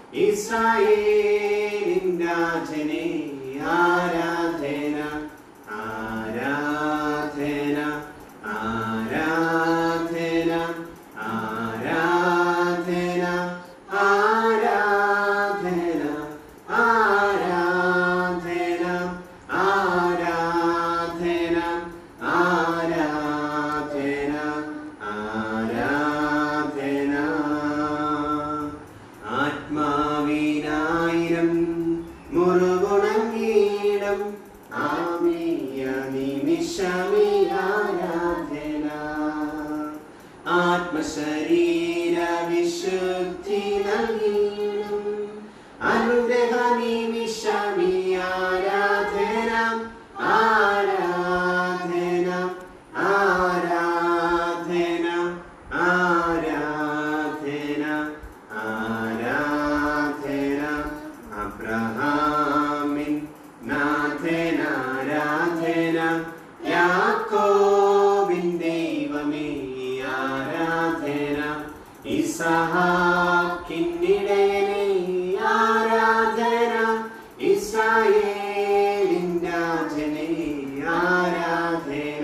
ഇസ്രായേലിൻ രാജനെ ആരാധന ആരാധന ആരാധന ആരാധന ആരാധന ആരാധന ആരാധന ആരാധന ആരാധന ആത്മാവിനായിരം മുറുകുണങ്ങീടം ആമീയ നിമിഷമേ ആരാധന ആത്മശരീര വിശുദ്ധി നൽകീടും അനുഗ്രഹ നിമിഷമേ ആരാധന ആരാധന ആരാധന ആരാധന ആരാധന അബ്രഹാമിൻ നാഥനാരാധന യാക്കോബിൻ ദൈവമേ ആരാധന ഇസഹാക്കിന്നിടയനെ ആരാധന ഇസ്രായേലിൻ രാജനെ ആരാധന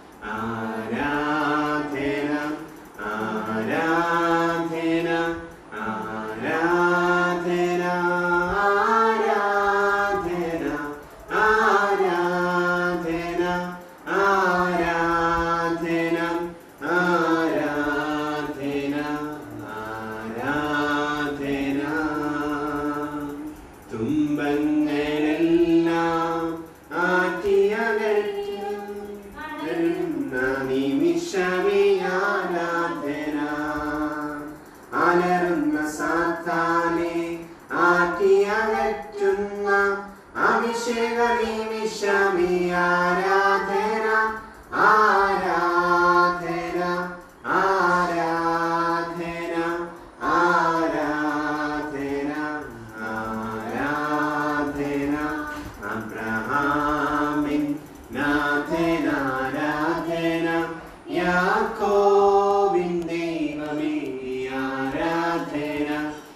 ആരാധന ആരാധന ആരാധന ആരാധന ആരാധന ആരാധന ആരാധന ആരാധന തുമ്പങ്ങളെല്ലാം ആറ്റിയകറ്റും നിമിഷമേ ആരാധന അലറുന്ന സാത്താനെ ആറ്റിയകറ്റുന്ന അഭിഷേക നിമിഷമേ ആരാധന ആരാധന ആരാധന ആരാധന ആരാധന അബ്രഹാമിൻ നാഥനാരാധന യാക്കോബിൻ ദൈവമേ ആരാധന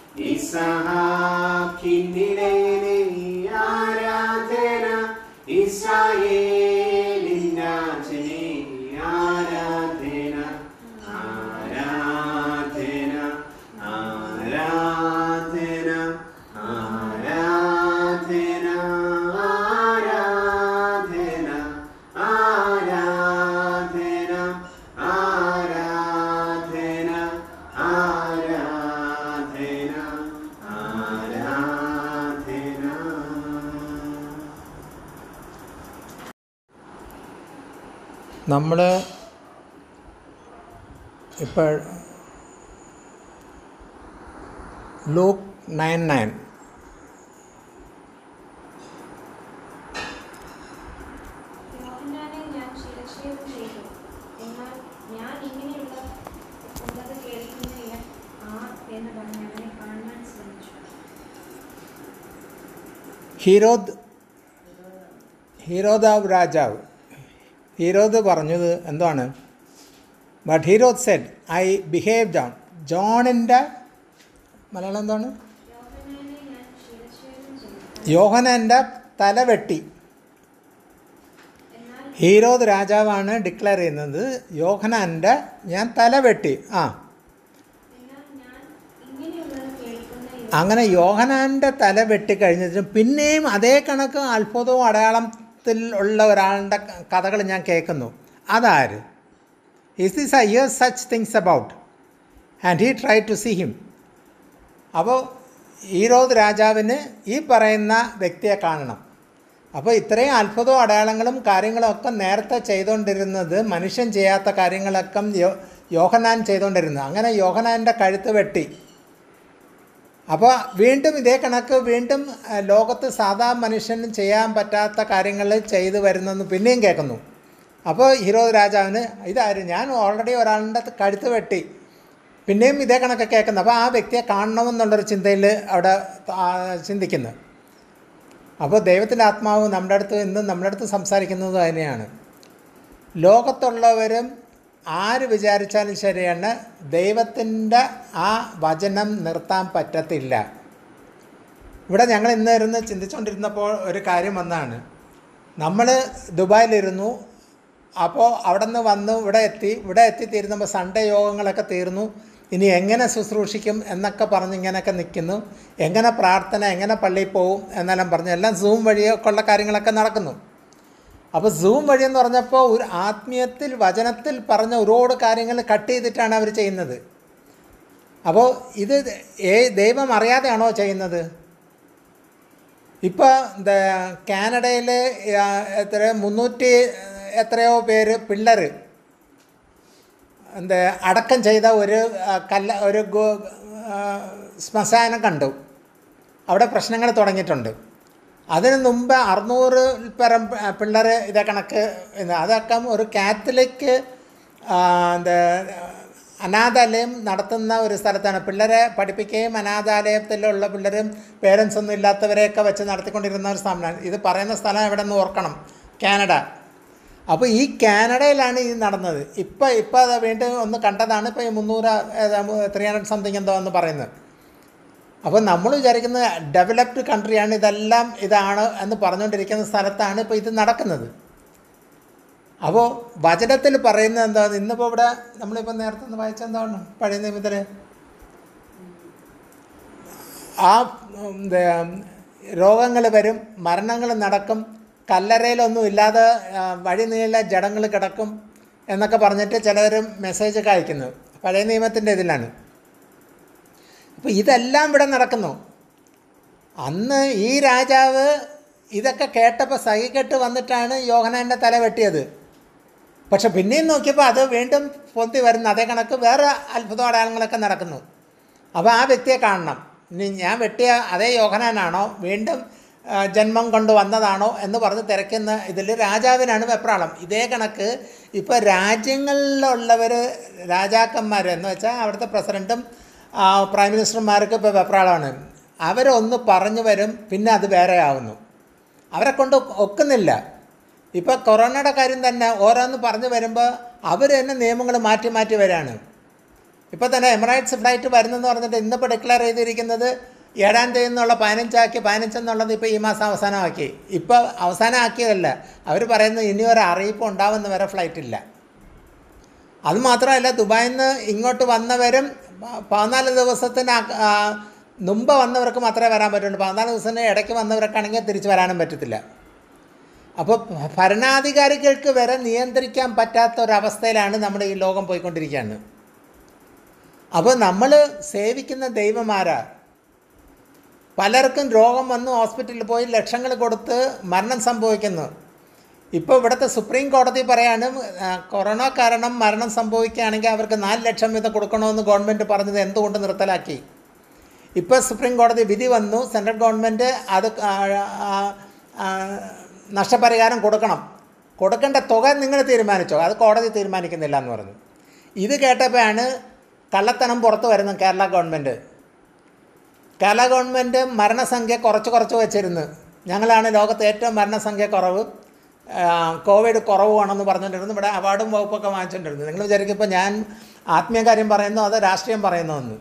ഇസഹാക്കിന്നിടയനെ ആരാധന ഇസ്രായേലിൻ രാജനെ ആരാധന ആരാധന ആരാധന ആരാധന ആരാധന ആരാധന ആരാധന ആരാധന ആരാധന നമ്മൾ ഇപ്പോൾ ലൂക്ക് നയൻ നയൻ യോഹന്നാനെ ഞാൻ ശിരച്ഛേദം ചെയ്തു എന്നാൽ ഞാൻ ഇങ്ങനെയുള്ള ഉള്ളത് കേൾക്കുന്ന ഇവൻ ആർ എന്ന് പറഞ്ഞ് അവനെ കാണുവാൻ ശ്രമിച്ചു ഹീരോദ് ഹീരോദാവ് രാജാവ് ഹീരോദ് പറഞ്ഞത് എന്താണ് but Herod said I beheaded ജോണിൻ്റെ മലയാളം എന്താണ് യോഹന്നാനെ ഞാൻ ശിരച്ഛേദം ചെയ്തു യോഹനൻ്റെ തല വെട്ടി എന്നാൽ ഹീരോദ് രാജാവാണ് ഡിക്ലെയർ ചെയ്യുന്നത് യോഹനാൻ്റെ ഞാൻ തല വെട്ടി ആ എന്നാൽ ഞാൻ ഇങ്ങനെയുള്ളത് കേൾക്കുന്ന ഇവൻ അങ്ങനെ യോഹനാൻ്റെ തല വെട്ടിക്കഴിഞ്ഞിട്ട് പിന്നെയും അതേ കണക്ക് അത്ഭുതവും അടയാളത്തിൽ ഉള്ള ഒരാളുടെ കഥകൾ ഞാൻ കേൾക്കുന്നു അതാര് is this I hear such things about and he try to see him അപ്പോൾ ഈരോദ് രാജാവിന് ഈ പറയുന്ന വ്യക്തിയെ കാണണം അപ്പോൾ ഇത്രയും അത്ഭുതവും അടയാളങ്ങളും കാര്യങ്ങളും ഒക്കെ നേരത്തെ ചെയ്തുകൊണ്ടിരുന്നത് മനുഷ്യൻ ചെയ്യാത്ത കാര്യങ്ങളൊക്കെ യോ യോഹനാൻ ചെയ്തുകൊണ്ടിരുന്നത് അങ്ങനെ യോഹനാൻ്റെ കഴുത്ത് വെട്ടി അപ്പോൾ വീണ്ടും ഇതേ കണക്ക് വീണ്ടും ആ, ലോകത്ത് സാധാ മനുഷ്യന് ചെയ്യാൻ പറ്റാത്ത കാര്യങ്ങൾ ചെയ്തു വരുന്നെന്ന് പിന്നെയും കേൾക്കുന്നു അപ്പോൾ ഹീറോ രാജാവിന് ഇതാര് ഞാൻ ഓൾറെഡി ഒരാളുടെ കഴുത്ത് വെട്ടി പിന്നെയും ഇതേ കണക്ക് കേൾക്കുന്നു അപ്പോൾ ആ വ്യക്തിയെ കാണണമെന്നുള്ളൊരു ചിന്തയിൽ അവിടെ ആ, ചിന്തിക്കുന്നു അപ്പോൾ ദൈവത്തിൻ്റെ ആത്മാവ് നമ്മുടെ അടുത്ത് ഇന്നും നമ്മുടെ അടുത്ത് സംസാരിക്കുന്നത് തന്നെയാണ് ലോകത്തുള്ളവരും ആര് വിചാരിച്ചാലും ശരിയാണ് ദൈവത്തിൻ്റെ ആ വചനം നിർത്താൻ പറ്റത്തില്ല ഇവിടെ ഞങ്ങൾ ഇന്ന് ഇരുന്ന് ചിന്തിച്ചുകൊണ്ടിരുന്നപ്പോൾ ഒരു കാര്യം വന്നാണ് നമ്മൾ ദുബായിലിരുന്നു അപ്പോൾ അവിടെ നിന്ന് വന്ന് ഇവിടെ എത്തി ഇവിടെ എത്തിത്തീരുന്നപ്പോൾ സൺഡേ യോഗങ്ങളൊക്കെ തീർന്നു ഇനി എങ്ങനെ ശുശ്രൂഷിക്കും എന്നൊക്കെ പറഞ്ഞ് ഇങ്ങനെയൊക്കെ നിൽക്കുന്നു എങ്ങനെ പ്രാർത്ഥന എങ്ങനെ പള്ളിയിൽ പോകും എന്നെല്ലാം പറഞ്ഞ് എല്ലാം സൂം വഴിയൊക്കെ ഉള്ള കാര്യങ്ങളൊക്കെ നടക്കുന്നു അപ്പോൾ സൂം വഴി എന്ന് പറഞ്ഞപ്പോൾ ഒരു ആത്മീയത്തിൽ വചനത്തിൽ പറഞ്ഞ ഒരുപാട് കാര്യങ്ങൾ കട്ട് ചെയ്തിട്ടാണ് അവർ ചെയ്യുന്നത് അപ്പോൾ ഇത് ഏ ദൈവം അറിയാതെയാണോ ചെയ്യുന്നത് ഇപ്പോൾ എന്താ കാനഡയിൽ എത്ര മുന്നൂറ്റി എത്രയോ പേര് പിള്ളേർ എന്താ അടക്കം ചെയ്ത ഒരു ആ, കല്ല ഒരു ഗോ- ആ, ശ്മശാനം കണ്ടു അവിടെ പ്രശ്നങ്ങൾ തുടങ്ങിയിട്ടുണ്ട് അതിന് മുമ്പ് അറുന്നൂറ് പരം പിള്ളേർ ഇതേ കണക്ക് ഇത് അതൊക്കെ ഒരു കാത്തലിക് ആ, എന്താ അനാഥാലയം നടത്തുന്ന ഒരു സ്ഥലത്താണ് പിള്ളേരെ പഠിപ്പിക്കുകയും അനാഥാലയത്തിലുള്ള പിള്ളേരും പേരൻസ് ഒന്നും ഇല്ലാത്തവരെയൊക്കെ വെച്ച് നടത്തിക്കൊണ്ടിരുന്ന ഒരു സ്ഥാപനമാണ് ഇത് പറയുന്ന സ്ഥലം എവിടെ നിന്ന് ഓർക്കണം കാനഡ അപ്പോൾ ഈ കാനഡയിലാണ് ഇത് നടന്നത് ഇപ്പം ഇപ്പം അത് വീണ്ടും ഒന്ന് കണ്ടതാണ് ഇപ്പോൾ ഈ മുന്നൂറ് ത്രീ ഹൺഡ്രഡ് സംതിങ് എന്തോ എന്ന് പറയുന്നത് അപ്പോൾ നമ്മൾ വിചാരിക്കുന്നത് ഡെവലപ്ഡ് കൺട്രിയാണ് ഇതെല്ലാം ഇതാണ് എന്ന് പറഞ്ഞുകൊണ്ടിരിക്കുന്ന സ്ഥലത്താണ് ഇപ്പോൾ ഇത് നടക്കുന്നത് അപ്പോൾ വചനത്തിൽ പറയുന്നത് എന്താണ് ഇന്നിപ്പോൾ ഇവിടെ നമ്മളിപ്പോൾ നേരത്തെ ഒന്ന് വായിച്ച എന്താണ് പഴയ നിയമത്തിൽ ആ രോഗങ്ങൾ വരും മരണങ്ങൾ നടക്കും കല്ലറയിലൊന്നും ഇല്ലാതെ ആ, വഴി നീള ജഡങ്ങൾ കിടക്കും എന്നൊക്കെ പറഞ്ഞിട്ട് ചിലർ മെസ്സേജ് ഒക്കെ അയക്കുന്നു പഴയ നിയമത്തിൻ്റെ ഇതിലാണ് അപ്പോൾ ഇതെല്ലാം ഇവിടെ നടക്കുന്നു അന്ന് ഈ രാജാവ് ഇതൊക്കെ കേട്ടപ്പോൾ സഹികെട്ട് വന്നിട്ടാണ് യോഹനാൻ്റെ തല വെട്ടിയത് പക്ഷെ പിന്നെയും നോക്കിയപ്പോൾ അത് വീണ്ടും പൊന്തി വരുന്ന അതേ കണക്ക് വേറെ അത്ഭുത അടയാളങ്ങളൊക്കെ നടക്കുന്നു അപ്പോൾ ആ വ്യക്തിയെ കാണണം ഇനി ഞാൻ വെട്ടിയ അതേ യോഹനാനാണോ വീണ്ടും ആ, ജന്മം കൊണ്ട് വന്നതാണോ എന്ന് പറഞ്ഞ് തിരക്കുന്ന ഇതിൽ രാജാവിനാണ് വെപ്രാളം ഇതേ കണക്ക് ഇപ്പോൾ രാജ്യങ്ങളിലുള്ളവർ രാജാക്കന്മാർ എന്ന് വെച്ചാൽ അവിടുത്തെ പ്രസിഡൻറ്റും ആ, പ്രൈം മിനിസ്റ്റർമാർക്ക് ഇപ്പോൾ വെപ്രാളമാണ് അവരൊന്ന് പറഞ്ഞു വരും പിന്നെ അത് വേറെ ആവുന്നു അവരെ കൊണ്ട് ഒക്കുന്നില്ല ഇപ്പോൾ കൊറോണയുടെ കാര്യം തന്നെ ഓരോന്ന് പറഞ്ഞു വരുമ്പോൾ അവർ തന്നെ നിയമങ്ങൾ മാറ്റി മാറ്റി വരാണ് ഇപ്പോൾ തന്നെ എമിറേറ്റ്സ് ഫ്ലൈറ്റ് വരുന്നെന്ന് പറഞ്ഞിട്ട് ഇന്നിപ്പോൾ ഡിക്ലെയർ ചെയ്തിരിക്കുന്നത് ഏഴാം തീയതി എന്നുള്ള പതിനഞ്ചാക്കി പതിനഞ്ചെന്നുള്ളത് ഇപ്പോൾ ഈ മാസം അവസാനമാക്കി ഇപ്പോൾ അവസാനമാക്കിയതല്ല അവർ പറയുന്നത് ഇനി ഒരു അറിയിപ്പ് ഉണ്ടാവുന്ന വരെ ഫ്ലൈറ്റ് ഇല്ല അത് മാത്രമല്ല ദുബായിൽ നിന്ന് ഇങ്ങോട്ട് വന്നവരും പ- പതിനാല് ദിവസത്തിന് അക- ആ, മുമ്പ് വന്നവർക്ക് മാത്രമേ വരാൻ പറ്റുള്ളൂ പതിനാല് ദിവസത്തിന് ഇടയ്ക്ക് വന്നവർക്കാണെങ്കിൽ തിരിച്ച് വരാനും പറ്റത്തില്ല അപ്പോൾ ഭരണാധികാരികൾക്ക് വരെ നിയന്ത്രിക്കാൻ പറ്റാത്ത ഒരവസ്ഥയിലാണ് നമ്മുടെ ഈ ലോകം പോയിക്കൊണ്ടിരിക്കുകയാണ് അപ്പോൾ നമ്മൾ സേവിക്കുന്ന ദൈവമാരാ പലർക്കും രോഗം വന്ന് ഹോസ്പിറ്റലിൽ പോയി ലക്ഷങ്ങൾ കൊടുത്ത് മരണം സംഭവിക്കുന്നു ഇപ്പോൾ ഇവിടുത്തെ സുപ്രീം കോടതി പറയാണ് ആ, കൊറോണ കാരണം മരണം സംഭവിക്കുകയാണെങ്കിൽ അവർക്ക് നാല് ലക്ഷം വീതം കൊടുക്കണമെന്ന് ഗവൺമെൻറ് പറഞ്ഞത് എന്തുകൊണ്ട് നിർത്തലാക്കി ഇപ്പോൾ സുപ്രീം കോടതി വിധി വന്നു സെൻട്രൽ ഗവൺമെൻറ് അത് ആ, ആ, ആ, നഷ്ടപരിഹാരം കൊടുക്കണം കൊടുക്കേണ്ട തുക നിങ്ങൾ തീരുമാനിച്ചോ അത് കോടതി തീരുമാനിക്കുന്നില്ല എന്ന് പറഞ്ഞു ഇത് കേട്ടപ്പോഴാണ് കള്ളത്തനം പുറത്ത് വരുന്നത് കേരള ഗവൺമെൻറ് കേരള ഗവൺമെൻറ് മരണസംഖ്യ കുറച്ച് കുറച്ച് വെച്ചിരുന്നു ഞങ്ങളാണ് ലോകത്ത് ഏറ്റവും മരണസംഖ്യ കുറവ് ആ, കോവിഡ് കുറവാണെന്ന് പറഞ്ഞുകൊണ്ടിരുന്നു ഇവിടെ അവാർഡും വകുപ്പൊക്കെ വാങ്ങിച്ചുകൊണ്ടിരുന്നു നിങ്ങൾ വിചാരിക്കും ഇപ്പോൾ ഞാൻ ആത്മീയ കാര്യം പറയുന്നു അതോ രാഷ്ട്രീയം പറയുന്നു എന്ന്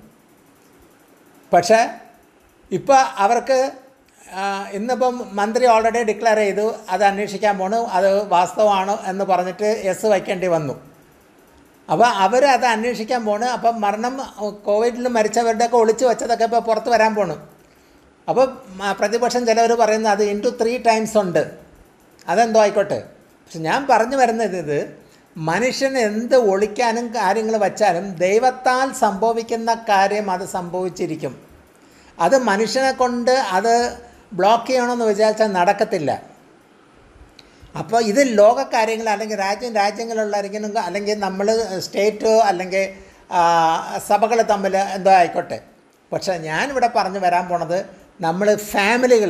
പക്ഷേ ഇപ്പോൾ അവർക്ക് ആ, ഇന്നിപ്പം മന്ത്രി ഓൾറെഡി ഡിക്ലെയർ ചെയ്തു അത് അന്വേഷിക്കാൻ പോണു അത് വാസ്തവമാണ് എന്ന് പറഞ്ഞിട്ട് എസ് വയ്ക്കേണ്ടി വന്നു അപ്പോൾ അവർ അത് അന്വേഷിക്കാൻ പോണ് അപ്പം മരണം കോവിഡിൽ മരിച്ചവരുടെയൊക്കെ ഒളിച്ചു വെച്ചതൊക്കെ ഇപ്പോൾ പുറത്ത് വരാൻ പോണു അപ്പോൾ മ- പ്രതിപക്ഷം ചിലവർ പറയുന്നത് അത് ഇൻറ്റു ത്രീ ടൈംസ് ഉണ്ട് അതെന്തോ ആയിക്കോട്ടെ പക്ഷെ ഞാൻ പറഞ്ഞു വരുന്നത് ഇത് മനുഷ്യൻ എന്ത് ഒളിക്കാനും കാര്യങ്ങൾ വച്ചാലും ദൈവത്താൽ സംഭവിക്കുന്ന കാര്യം അത് സംഭവിച്ചിരിക്കും അത് മനുഷ്യനെ കൊണ്ട് അത് ബ്ലോക്ക് ചെയ്യണമെന്ന് വിചാരിച്ചാൽ നടക്കത്തില്ല അപ്പോൾ ഇത് ലോക കാര്യങ്ങൾ അല്ലെങ്കിൽ രാജ്യം രാജ്യങ്ങളുള്ളായിരിക്കും അല്ലെങ്കിൽ നമ്മൾ സ്റ്റേറ്റ് അല്ലെങ്കിൽ സഭകൾ തമ്മിൽ എന്തോ ആയിക്കോട്ടെ പക്ഷേ ഞാനിവിടെ പറഞ്ഞു വരാൻ പോണത് നമ്മൾ ഫാമിലികൾ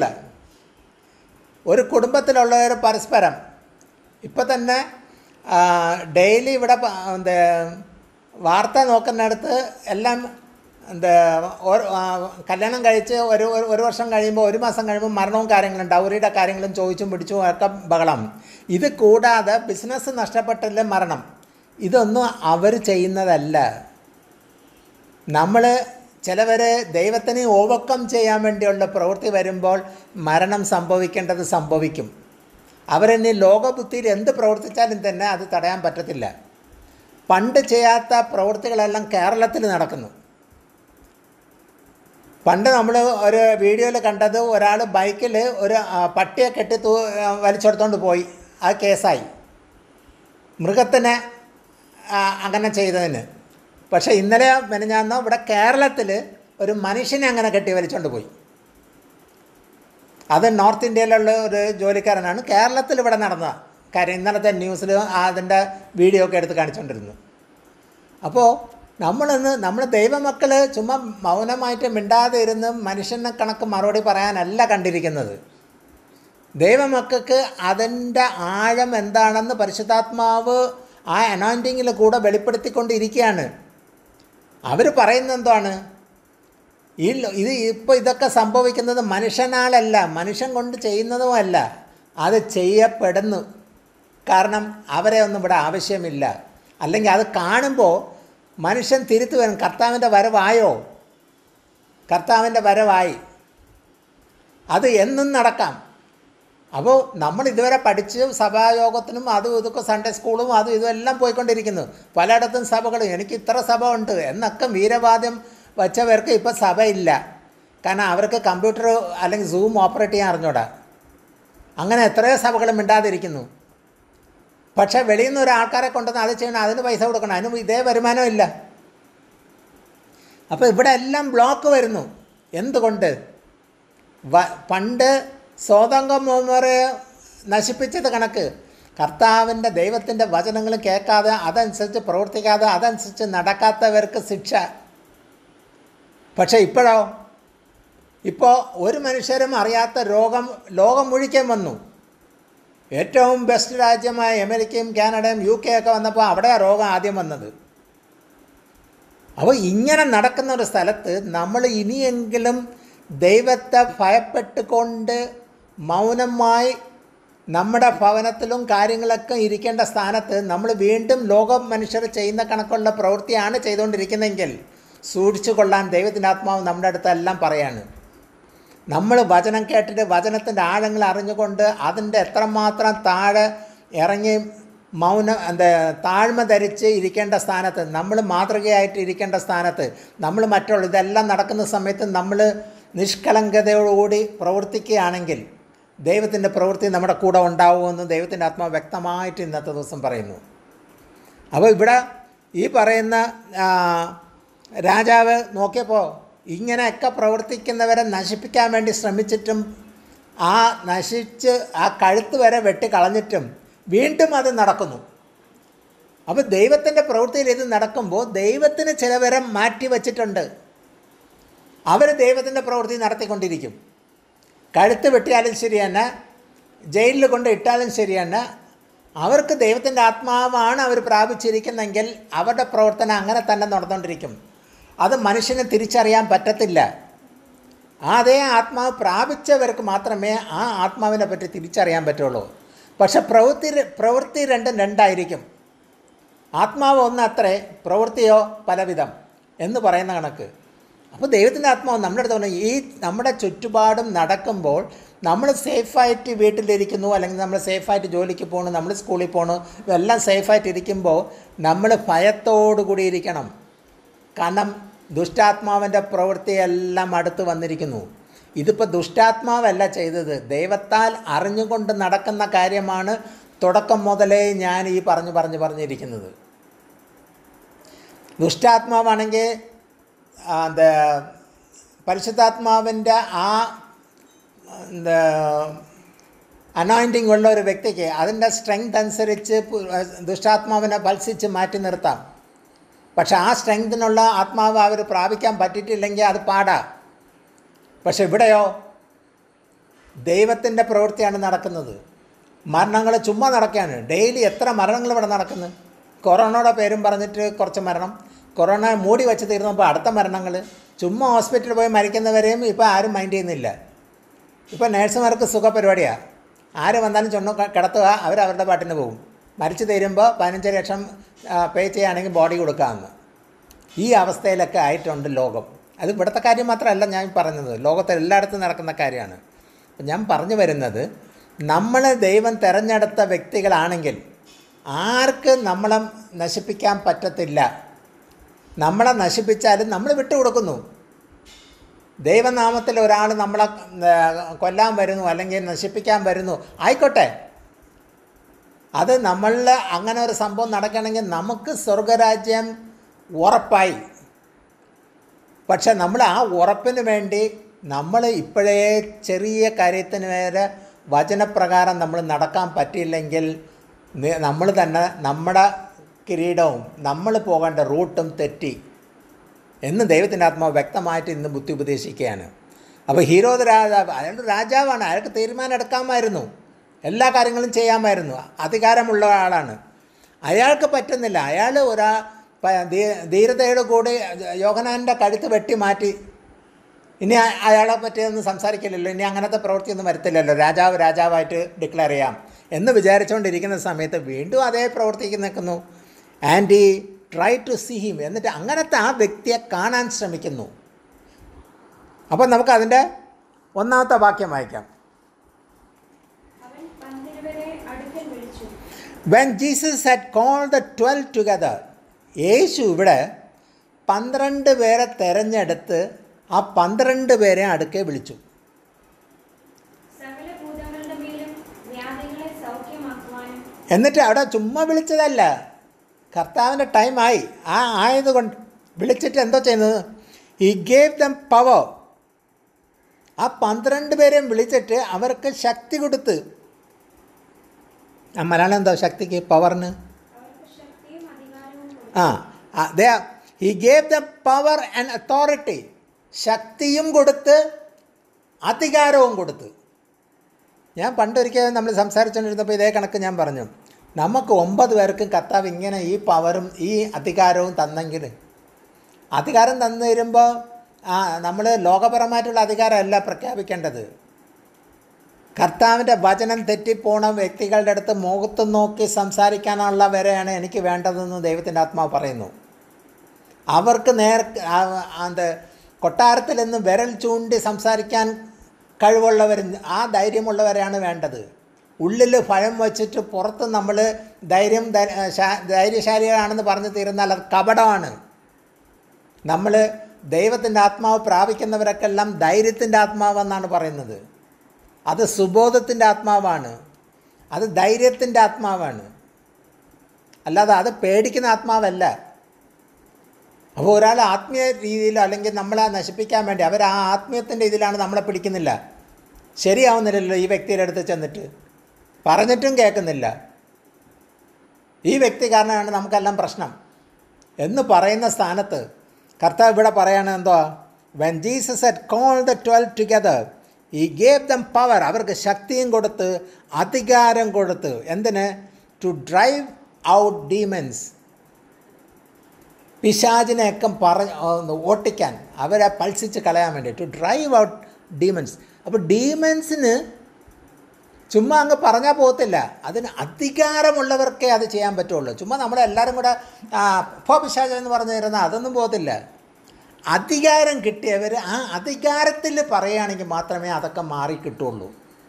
ഒരു കുടുംബത്തിലുള്ളവർ പരസ്പരം ഇപ്പം തന്നെ ഡെയിലി ഇവിടെ പ- എന്താ വാർത്ത നോക്കുന്നിടത്ത് എല്ലാം എന്താ ഓരോ ആ, കല്യാണം കഴിച്ച് ഒരു ഒരു- ഒരു വർഷം കഴിയുമ്പോൾ ഒരു മാസം കഴിയുമ്പോൾ മരണവും കാര്യങ്ങളും ഡൗറിയുടെ കാര്യങ്ങളും ചോദിച്ചും പിടിച്ചും ഒക്കെ ബഹളം ഇത് കൂടാതെ ബിസിനസ് നഷ്ടപ്പെട്ടില്ല മരണം ഇതൊന്നും അവർ ചെയ്യുന്നതല്ല നമ്മൾ ചിലവർ ദൈവത്തിനെ ഓവർകം ചെയ്യാൻ വേണ്ടിയുള്ള പ്രവൃത്തി വരുമ്പോൾ മരണം സംഭവിക്കേണ്ടത് സംഭവിക്കും അവരിനി ലോകബുദ്ധിയിൽ എന്ത് പ്രവർത്തിച്ചാലും തന്നെ അത് തടയാൻ പറ്റത്തില്ല പണ്ട് ചെയ്യാത്ത പ്രവൃത്തികളെല്ലാം കേരളത്തിൽ നടക്കുന്നു പണ്ട് നമ്മൾ ഒരു വീഡിയോയിൽ കണ്ടത് ഒരാൾ ബൈക്കിൽ ഒരു ആ, പട്ടിയെ കെട്ടി തൂ ആ, വലിച്ചെടുത്തോണ്ട് പോയി ആ കേസായി മൃഗത്തിനെ ആ, അങ്ങനെ ചെയ്തതിന് പക്ഷേ ഇന്നലെ മെനഞ്ഞാന്നോ ഇവിടെ കേരളത്തിൽ ഒരു മനുഷ്യനെ അങ്ങനെ കെട്ടി വലിച്ചോണ്ട് പോയി അത് നോർത്ത് ഇന്ത്യയിലുള്ള ഒരു ജോലിക്കാരനാണ് കേരളത്തിൽ ഇവിടെ നടന്നതാണ് കാര്യം ഇന്നലത്തെ ന്യൂസിൽ അതിൻ്റെ വീഡിയോ ഒക്കെ എടുത്ത് കാണിച്ചുകൊണ്ടിരുന്നു അപ്പോൾ നമ്മളിന്ന് നമ്മൾ ദൈവമക്കൾ ചുമ്മാ മൗനമായിട്ട് മിണ്ടാതെ ഇരുന്ന് മനുഷ്യനെ കണക്ക് മറുപടി പറയാനല്ല കണ്ടിരിക്കുന്നത് ദൈവമക്കൾക്ക് അതിൻ്റെ ആഴം എന്താണെന്ന് പരിശുദ്ധാത്മാവ് ആ അനോയിൻറ്റിങ്ങിൽ കൂടെ വെളിപ്പെടുത്തിക്കൊണ്ടിരിക്കുകയാണ് അവർ പറയുന്നത് എന്താണ് ഈ ലോ- ഇത് ഇപ്പോൾ ഇതൊക്കെ സംഭവിക്കുന്നത് മനുഷ്യനാളല്ല മനുഷ്യൻ കൊണ്ട് ചെയ്യുന്നതുമല്ല അത് ചെയ്യപ്പെടുന്നു കാരണം അവരെ ഒന്നും ഇവിടെ ആവശ്യമില്ല അല്ലെങ്കിൽ അത് കാണുമ്പോൾ മനുഷ്യൻ തിരുത്തു വരും കർത്താവിൻ്റെ വരവായോ കർത്താവിൻ്റെ വരവായി അത് എന്നും നടക്കാം അപ്പോൾ നമ്മൾ ഇതുവരെ പഠിച്ച് സഭായോഗത്തിനും അതും ഇതൊക്കെ സൺഡേ സ്കൂളും അതും ഇതും എല്ലാം പോയിക്കൊണ്ടിരിക്കുന്നു പലയിടത്തും സഭകൾ എനിക്ക് ഇത്ര സഭ ഉണ്ട് എന്നൊക്കെ വീരവാദ്യം വച്ചവർക്ക് ഇപ്പോൾ സഭയില്ല കാരണം അവർക്ക് കമ്പ്യൂട്ടർ അല്ലെങ്കിൽ സൂം ഓപ്പറേറ്റ് ചെയ്യാൻ അറിഞ്ഞൂടാ അങ്ങനെ എത്രയോ സഭകൾ മിണ്ടാതിരിക്കുന്നു പക്ഷേ വെളിയിൽ നിന്ന് ഒരാൾക്കാരെ കൊണ്ടുവന്ന് അത് ചെയ്യണം അതിന് പൈസ കൊടുക്കണം അതിന് ഇതേ വരുമാനം ഇല്ല അപ്പോൾ ഇവിടെ എല്ലാം ബ്ലോക്ക് വരുന്നു എന്തുകൊണ്ട് വ പണ്ട് സ്വതങ്കമ്മരെ നശിപ്പിച്ചത് കണക്ക് കർത്താവിൻ്റെ ദൈവത്തിൻ്റെ വചനങ്ങൾ കേൾക്കാതെ അതനുസരിച്ച് പ്രവർത്തിക്കാതെ അതനുസരിച്ച് നടക്കാത്തവർക്ക് ശിക്ഷ പക്ഷേ ഇപ്പോഴോ ഇപ്പോൾ ഒരു മനുഷ്യരും അറിയാത്ത രോഗം ലോകം മുഴുക്കൻ വന്നു ഏറ്റവും ബെസ്റ്റ് രാജ്യമായ അമേരിക്കയും കാനഡയും യു കെ ഒക്കെ വന്നപ്പോൾ അവിടെ ആ രോഗം ആദ്യം വന്നത് അപ്പോൾ ഇങ്ങനെ നടക്കുന്ന ഒരു സ്ഥലത്ത് നമ്മൾ ഇനിയെങ്കിലും ദൈവത്തെ ഭയപ്പെട്ടുകൊണ്ട് മൗനമായി നമ്മുടെ ഭവനത്തിലും കാര്യങ്ങളൊക്കെ ഇരിക്കേണ്ട സ്ഥാനത്ത് നമ്മൾ വീണ്ടും ലോക മനുഷ്യർ ചെയ്യുന്ന കണക്കുള്ള പ്രവൃത്തിയാണ് ചെയ്തുകൊണ്ടിരിക്കുന്നതെങ്കിൽ സൂക്ഷിച്ചു കൊള്ളാൻ ദൈവത്തിൻ്റെ ആത്മാവ് നമ്മുടെ അടുത്തെല്ലാം പറയാണ് നമ്മൾ വചനം കേട്ടിട്ട് വചനത്തിൻ്റെ ആഴങ്ങൾ അറിഞ്ഞുകൊണ്ട് അതിൻ്റെ എത്രമാത്രം താഴെ ഇറങ്ങി മൗനം എന്താ താഴ്മ ധരിച്ച് ഇരിക്കേണ്ട സ്ഥാനത്ത് നമ്മൾ മാതൃകയായിട്ട് ഇരിക്കേണ്ട സ്ഥാനത്ത് നമ്മൾ മറ്റുള്ള ഇതെല്ലാം നടക്കുന്ന സമയത്ത് നമ്മൾ നിഷ്കളങ്കതയോടുകൂടി പ്രവർത്തിക്കുകയാണെങ്കിൽ ദൈവത്തിൻ്റെ പ്രവൃത്തി നമ്മുടെ കൂടെ ഉണ്ടാവുമെന്ന് ദൈവത്തിൻ്റെ ആത്മാവ് വ്യക്തമായിട്ട് ഇന്നത്തെ ദിവസം പറയുന്നു അപ്പോൾ ഇവിടെ ഈ പറയുന്ന ആ, രാജാവ് നോക്കിയപ്പോൾ ഇങ്ങനെയൊക്കെ പ്രവർത്തിക്കുന്നവരെ നശിപ്പിക്കാൻ വേണ്ടി ശ്രമിച്ചിട്ടും ആ നശിച്ച് ആ കഴുത്ത് വരെ വെട്ടിക്കളഞ്ഞിട്ടും വീണ്ടും അത് നടക്കുന്നു അപ്പോൾ ദൈവത്തിൻ്റെ പ്രവൃത്തിയിൽ ഇത് നടക്കുമ്പോൾ ദൈവത്തിന് ചിലവരെ മാറ്റി വച്ചിട്ടുണ്ട് അവർ ദൈവത്തിൻ്റെ പ്രവൃത്തി നടത്തിക്കൊണ്ടിരിക്കും കഴുത്ത് വെട്ടിയാലും ശരി തന്നെ ജയിലിൽ കൊണ്ട് ഇട്ടാലും ശരി തന്നെ അവർക്ക് ദൈവത്തിൻ്റെ ആത്മാവാണ് അവർ പ്രാപിച്ചിരിക്കുന്നെങ്കിൽ അവരുടെ പ്രവർത്തനം അങ്ങനെ തന്നെ നടന്നുകൊണ്ടിരിക്കും അത് മനുഷ്യന് തിരിച്ചറിയാൻ പറ്റത്തില്ല ആ അതേ ആത്മാവ് പ്രാപിച്ചവർക്ക് മാത്രമേ ആ ആത്മാവിനെ പറ്റി തിരിച്ചറിയാൻ പറ്റുള്ളൂ പക്ഷെ പ്രവൃത്തി പ്രവൃത്തി രണ്ടും രണ്ടായിരിക്കും ആത്മാവ് ഒന്ന് അത്രേ പ്രവൃത്തിയോ പലവിധം എന്ന് പറയുന്ന കണക്ക് അപ്പോൾ ദൈവത്തിൻ്റെ ആത്മാവ് നമ്മുടെ അടുത്ത് പറഞ്ഞു ഈ നമ്മുടെ ചുറ്റുപാടും നടക്കുമ്പോൾ നമ്മൾ സേഫായിട്ട് വീട്ടിലിരിക്കുന്നു അല്ലെങ്കിൽ നമ്മൾ സേഫായിട്ട് ജോലിക്ക് പോകണു നമ്മൾ സ്കൂളിൽ പോകണു ഇതെല്ലാം സേഫായിട്ട് ഇരിക്കുമ്പോൾ നമ്മൾ ഭയത്തോടു കൂടി ഇരിക്കണം കാരണം ദുഷ്ടാത്മാവിൻ്റെ പ്രവൃത്തിയെല്ലാം അടുത്ത് വന്നിരിക്കുന്നു ഇതിപ്പോൾ ദുഷ്ടാത്മാവല്ല ചെയ്തത് ദൈവത്താൽ അറിഞ്ഞുകൊണ്ട് നടക്കുന്ന കാര്യമാണ് തുടക്കം മുതലേ ഞാൻ ഈ പറഞ്ഞു പറഞ്ഞു പറഞ്ഞിരിക്കുന്നത് ദുഷ്ടാത്മാവാണെങ്കിൽ ആ, എന്താ പരിശുദ്ധാത്മാവിൻ്റെ ആ എന്താ അനോയിൻറ്റിങ് ഉള്ള ഒരു വ്യക്തിക്ക് അതിൻ്റെ സ്ട്രെങ്ത് അനുസരിച്ച് പു- ദുഷ്ടാത്മാവിനെ പത്സിച്ച് മാറ്റി നിർത്താം പക്ഷെ ആ സ്ട്രെങ്തിനുള്ള ആത്മാവ് അവർ പ്രാപിക്കാൻ പറ്റിയിട്ടില്ലെങ്കിൽ അത് പാടാ പക്ഷെ ഇവിടെയോ ദൈവത്തിൻ്റെ പ്രവൃത്തിയാണ് നടക്കുന്നത് മരണങ്ങൾ ചുമ്മാ നടക്കുകയാണ് ഡെയിലി എത്ര മരണങ്ങൾ ഇവിടെ നടക്കുന്നു കൊറോണയുടെ പേരും പറഞ്ഞിട്ട് കുറച്ച് മരണം കൊറോണ മൂടി വെച്ച് തീർന്നപ്പോൾ അടുത്ത മരണങ്ങൾ ചുമ്മാ ഹോസ്പിറ്റലിൽ പോയി മരിക്കുന്നവരെയും ഇപ്പോൾ ആരും മൈൻഡ് ചെയ്യുന്നില്ല ഇപ്പോൾ നേഴ്സുമാർക്ക് സുഖപരിപാടിയാണ് ആര് വന്നാലും ചൊണ്ണു കിടത്തുക അവർ അവരുടെ പാട്ടിന് പോകും മരിച്ചു തീരുമ്പോൾ പതിനഞ്ച് ലക്ഷം പേ ചെയ്യുകയാണെങ്കിൽ ബോഡി കൊടുക്കാമെന്ന് ഈ അവസ്ഥയിലൊക്കെ ആയിട്ടുണ്ട് ലോകം അത് ഇവിടുത്തെ കാര്യം മാത്രമല്ല ഞാൻ പറഞ്ഞത് ലോകത്തെ എല്ലായിടത്തും നടക്കുന്ന കാര്യമാണ് അപ്പം ഞാൻ പറഞ്ഞു വരുന്നത് നമ്മൾ ദൈവം തിരഞ്ഞെടുത്ത വ്യക്തികളാണെങ്കിൽ ആർക്ക് നമ്മളെ നശിപ്പിക്കാൻ പറ്റത്തില്ല നമ്മളെ നശിപ്പിച്ചാലും നമ്മൾ വിട്ടുകൊടുക്കുന്നു ദൈവനാമത്തിൽ ഒരാൾ നമ്മളെ ഏ, കൊല്ലാൻ വരുന്നു അല്ലെങ്കിൽ നശിപ്പിക്കാൻ വരുന്നു ആയിക്കോട്ടെ അത് നമ്മളിൽ അങ്ങനെ ഒരു സംഭവം നടക്കണമെങ്കിൽ നമുക്ക് സ്വർഗരാജ്യം ഉറപ്പായി പക്ഷെ നമ്മൾ ആ ഉറപ്പിന് വേണ്ടി നമ്മൾ ഇപ്പോഴേ ചെറിയ കാര്യത്തിന് വരെ വചനപ്രകാരം നമ്മൾ നടക്കാൻ പറ്റിയില്ലെങ്കിൽ നമ്മൾ തന്നെ നമ്മുടെ കിരീടവും നമ്മൾ പോകേണ്ട റൂട്ടും തെറ്റി എന്ന് ദൈവത്തിൻ്റെ ആത്മാവ് വ്യക്തമായിട്ട് ഇന്ന് ബുദ്ധി ഉപദേശിക്കുകയാണ് അപ്പോൾ ഹീരോദ് രാജാവ് അയാൾ രാജാവാണ് അയാൾക്ക് തീരുമാനം എടുക്കാമായിരുന്നു എല്ലാ കാര്യങ്ങളും ചെയ്യാമായിരുന്നു അധികാരമുള്ള ആളാണ് അയാൾക്ക് പറ്റുന്നില്ല അയാൾ ഒരാ പ- ധീ- ധീരതയോട് കൂടി യോഹനാൻ്റെ കഴുത്ത് വെട്ടി മാറ്റി ഇനി അ- അയാളെ പറ്റിയൊന്നും സംസാരിക്കില്ലല്ലോ ഇനി അങ്ങനത്തെ പ്രവൃത്തിയൊന്നും വരത്തില്ലല്ലോ രാജാവ് രാജാവായിട്ട് ഡിക്ലെയർ ചെയ്യാം എന്ന് വിചാരിച്ചുകൊണ്ടിരിക്കുന്ന സമയത്ത് വീണ്ടും അതേ പ്രവർത്തിക്ക് നിൽക്കുന്നു ആൻഡ് ഈ ട്രൈ ടു സീ ഹിം എന്നിട്ട് അങ്ങനത്തെ ആ വ്യക്തിയെ കാണാൻ ശ്രമിക്കുന്നു അപ്പം നമുക്ക് അതിൻ്റെ ഒന്നാമത്തെ വാക്യം വായിക്കാം അവൻ പന്തിരുവരെ അടുക്കൽ വിളിച്ചു when Jesus had called the twelve together യേശു ഇവിടെ പന്ത്രണ്ട് പേരെ തിരഞ്ഞെടുത്ത് ആ പന്ത്രണ്ട് പേരെ അടുക്കെ വിളിച്ചു സകല ഭൂതങ്ങളുടെ മേലും വ്യാധികളെ സൗഖ്യമാക്കുവാനും എന്നിട്ട് അവിടെ ചുമ്മാ വിളിച്ചതല്ല കർത്താവിൻ്റെ ടൈമായി ആ ആയതുകൊണ്ട് വിളിച്ചിട്ട് എന്തോ ചെയ്യുന്നത് ഈ ഗേവ് ദം പവർ ആ പന്ത്രണ്ട് പേരെയും വിളിച്ചിട്ട് അവർക്ക് ശക്തി കൊടുത്ത് ആ മലയാളം എന്തോ ശക്തിക്ക് പവറിന് അവർക്ക് ശക്തിയും അധികാരവും കൊടുത്തു ആ ദേ he gave the power and authority ശക്തിയും കൊടുത്ത് അധികാരവും കൊടുത്ത് ഞാൻ പണ്ടൊരിക്കൽ നമ്മൾ സംസാരിച്ചുകൊണ്ടിരുന്നപ്പോൾ ഇതേ കണക്ക് ഞാൻ പറഞ്ഞു നമുക്ക് ഒമ്പത് പേർക്കും കർത്താവ് ഇങ്ങനെ ഈ പവറും ഈ അധികാരവും തന്നെങ്കിൽ അധികാരം തന്നു തരുമ്പോൾ ആ നമ്മൾ ലോകപരമായിട്ടുള്ള അധികാരമല്ല പ്രഖ്യാപിക്കേണ്ടത് കർത്താവിൻ്റെ വചനം തെറ്റിപ്പോണ വ്യക്തികളുടെ അടുത്ത് മുഖത്ത് നോക്കി സംസാരിക്കാനുള്ള വരെയാണ് എനിക്ക് വേണ്ടതെന്ന് ദൈവത്തിൻ്റെ ആത്മാവ് പറയുന്നു അവർക്ക് നേർ ആ- അത് കൊട്ടാരത്തിൽ നിന്ന് വിരൽ ചൂണ്ടി സംസാരിക്കാൻ കഴിവുള്ളവർ ആ ധൈര്യമുള്ളവരെയാണ് വേണ്ടത് ഉള്ളിൽ ഭയം വച്ചിട്ട് പുറത്ത് നമ്മൾ ധൈര്യം ധൈ- ശാ- ധൈര്യശാലികളാണെന്ന് പറഞ്ഞു തീരുന്നാൽ അത് കപടമാണ് നമ്മൾ ദൈവത്തിൻ്റെ ആത്മാവ് പ്രാപിക്കുന്നവരൊക്കെല്ലാം ധൈര്യത്തിൻ്റെ ആത്മാവെന്നാണ് പറയുന്നത് അത് സുബോധത്തിൻ്റെ ആത്മാവാണ് അത് ധൈര്യത്തിൻ്റെ ആത്മാവാണ് അല്ലാതെ അത് പേടിക്കുന്ന ആത്മാവല്ല അപ്പോൾ ഒരാൾ ആത്മീയ രീതിയിൽ അല്ലെങ്കിൽ നമ്മളെ നശിപ്പിക്കാൻ വേണ്ടി അവർ ആ ആത്മീയത്തിൻ്റെ ഇതിലാണ് നമ്മളെ പിടിക്കുന്നില്ല ശരിയാവുന്നില്ലല്ലോ ഈ വ്യക്തിയുടെ അടുത്ത് ചെന്നിട്ട് പറഞ്ഞിട്ടും കേൾക്കുന്നില്ല ഈ വ്യക്തി കാരണമാണ് നമുക്കെല്ലാം പ്രശ്നം എന്ന് പറയുന്ന സ്ഥാനത്ത് കർത്താവ് ഇവിടെ പറയാണ് എന്തോ when Jesus had call the twelve together he gave them power അവർക്ക് ശക്തിയും കൊടുത്ത് അധികാരം കൊടുത്ത് എന്തിന് ടു ഡ്രൈവ് ഔട്ട് ഡീമൻസ് പിശാചിനെയൊക്കെ പറഞ്ഞ് ഒന്ന് ഓട്ടിക്കാൻ അവരെ പൾസിച്ച് കളയാൻ വേണ്ടി ടു ഡ്രൈവ് ഔട്ട് ഡീമൻസ് അപ്പോൾ ഡീമൻസിന് ചുമ്മാ അങ്ങ് പറഞ്ഞാൽ പോകത്തില്ല അതിന് അധികാരമുള്ളവർക്കേ അത് ചെയ്യാൻ പറ്റുള്ളൂ ചുമ്മാ നമ്മളെല്ലാവരും കൂടെ ആ, പോ പിശാചം എന്ന് പറഞ്ഞു തരുന്ന അതൊന്നും പോകത്തില്ല അധികാരം കിട്ടിയവർ ആ അധികാരത്തിൽ പറയുകയാണെങ്കിൽ മാത്രമേ അതൊക്കെ മാറി കിട്ടുള്ളൂ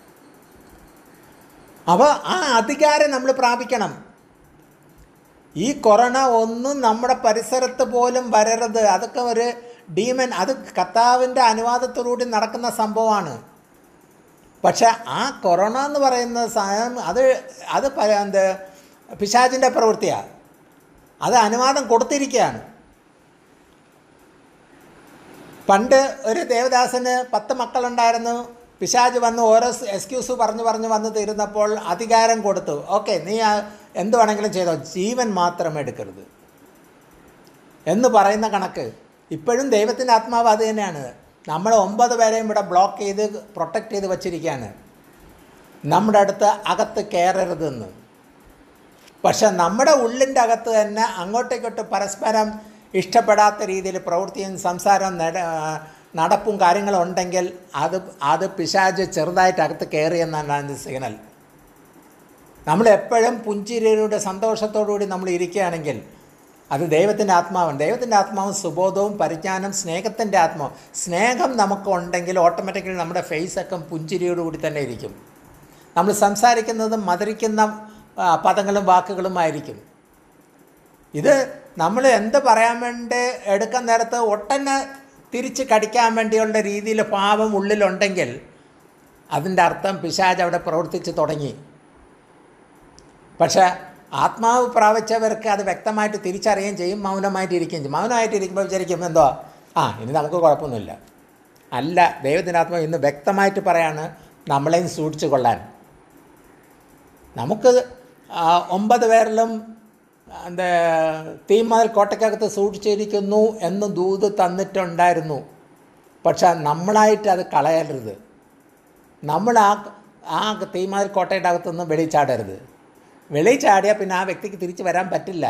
അപ്പോൾ ആ അധികാരം നമ്മൾ പ്രാപിക്കണം ഈ കൊറോണ ഒന്നും നമ്മുടെ പരിസരത്ത് പോലും വരരുത് അതൊക്കെ ഒരു ഡീമൻ അത് കർത്താവിൻ്റെ അനുവാദത്തോടുകൂടി നടക്കുന്ന സംഭവമാണ് പക്ഷെ ആ കൊറോണ എന്ന് പറയുന്ന സാധനം അത് അത് പ- എന്ത് പിശാചിൻ്റെ പ്രവൃത്തിയാണ് അത് അനുവാദം കൊടുത്തിരിക്കുകയാണ് പണ്ട് ഒരു ദേവദാസന് പത്ത് മക്കളുണ്ടായിരുന്നു പിശാജ് വന്ന് ഓരോ എക്സ്ക്യൂസ് പറഞ്ഞു പറഞ്ഞു വന്ന് തീരുന്നപ്പോൾ അധികാരം കൊടുത്തു ഓക്കെ നീ ആ എന്ത് വേണമെങ്കിലും ചെയ്തോ ജീവൻ മാത്രം എടുക്കരുത് എന്ന് പറയുന്ന കണക്ക് ഇപ്പോഴും ദൈവത്തിൻ്റെ ആത്മാവ് അത് തന്നെയാണ് നമ്മൾ ഒമ്പത് പേരെയും ഇവിടെ ബ്ലോക്ക് ചെയ്ത് പ്രൊട്ടക്റ്റ് ചെയ്ത് വച്ചിരിക്കുകയാണ് നമ്മുടെ അടുത്ത് അകത്ത് കയറരുതെന്ന് പക്ഷെ നമ്മുടെ ഉള്ളിൻ്റെ അകത്ത് തന്നെ അങ്ങോട്ടേക്കോട്ട് പരസ്പരം ഇഷ്ടപ്പെടാത്ത രീതിയിൽ പ്രവൃത്തിയും സംസാരം നട നടപ്പും കാര്യങ്ങളും ഉണ്ടെങ്കിൽ അത് അത് പിശാജ് ചെറുതായിട്ട് അകത്ത് കയറി എന്നാണ് അതിൻ്റെ സിഗ്നൽ നമ്മൾ എപ്പോഴും പുഞ്ചിരിയുടെ സന്തോഷത്തോടുകൂടി നമ്മൾ ഇരിക്കുകയാണെങ്കിൽ അത് ദൈവത്തിൻ്റെ ആത്മാവാണ് ദൈവത്തിൻ്റെ ആത്മാവും സുബോധവും പരിജ്ഞാനം സ്നേഹത്തിൻ്റെ ആത്മാവും സ്നേഹം നമുക്ക് ഉണ്ടെങ്കിൽ ഓട്ടോമാറ്റിക്കലി നമ്മുടെ ഫേസൊക്കെ പുഞ്ചിരിയോടുകൂടി തന്നെ ഇരിക്കും നമ്മൾ സംസാരിക്കുന്നതും മധുരിക്കുന്ന ആ, പദങ്ങളും വാക്കുകളുമായിരിക്കും ഇത് നമ്മൾ എന്ത് പറയാൻ വേണ്ടി എടുക്കാൻ നേരത്ത് ഒട്ടനെ തിരിച്ച് കടിക്കാൻ വേണ്ടിയുള്ള രീതിയിൽ പാപം ഉള്ളിലുണ്ടെങ്കിൽ അതിൻ്റെ അർത്ഥം പിശാജ് അവിടെ പ്രവർത്തിച്ച് തുടങ്ങി പക്ഷേ ആത്മാവ് പ്രാപിച്ചവർക്ക് അത് വ്യക്തമായിട്ട് തിരിച്ചറിയുകയും ചെയ്യും മൗനമായിട്ട് ഇരിക്കുകയും ചെയ്യും മൗനമായിട്ട് ഇരിക്കുമ്പോൾ വിചാരിക്കും എന്തോ ആ ഇനി നമുക്ക് കുഴപ്പമൊന്നുമില്ല അല്ല ദൈവത്തിൻ്റെ ആത്മാവ് ഇന്ന് വ്യക്തമായിട്ട് പറയാണ് നമ്മളെയും സൂക്ഷിച്ചു കൊള്ളാൻ നമുക്ക് ആ, ഒമ്പത് പേരിലും എന്താ തീമതിൽ കോട്ടയ്ക്കകത്ത് സൂക്ഷിച്ചിരിക്കുന്നു എന്ന് ദൂത് തന്നിട്ടുണ്ടായിരുന്നു പക്ഷെ നമ്മളായിട്ട് അത് കളയരുത് നമ്മൾ ആ ആ തീമതിൽ കോട്ടയുടെ അകത്തുനിന്ന് വെളി ചാടരുത് വെളി ചാടിയാൽ പിന്നെ ആ വ്യക്തിക്ക് തിരിച്ച് വരാൻ പറ്റില്ല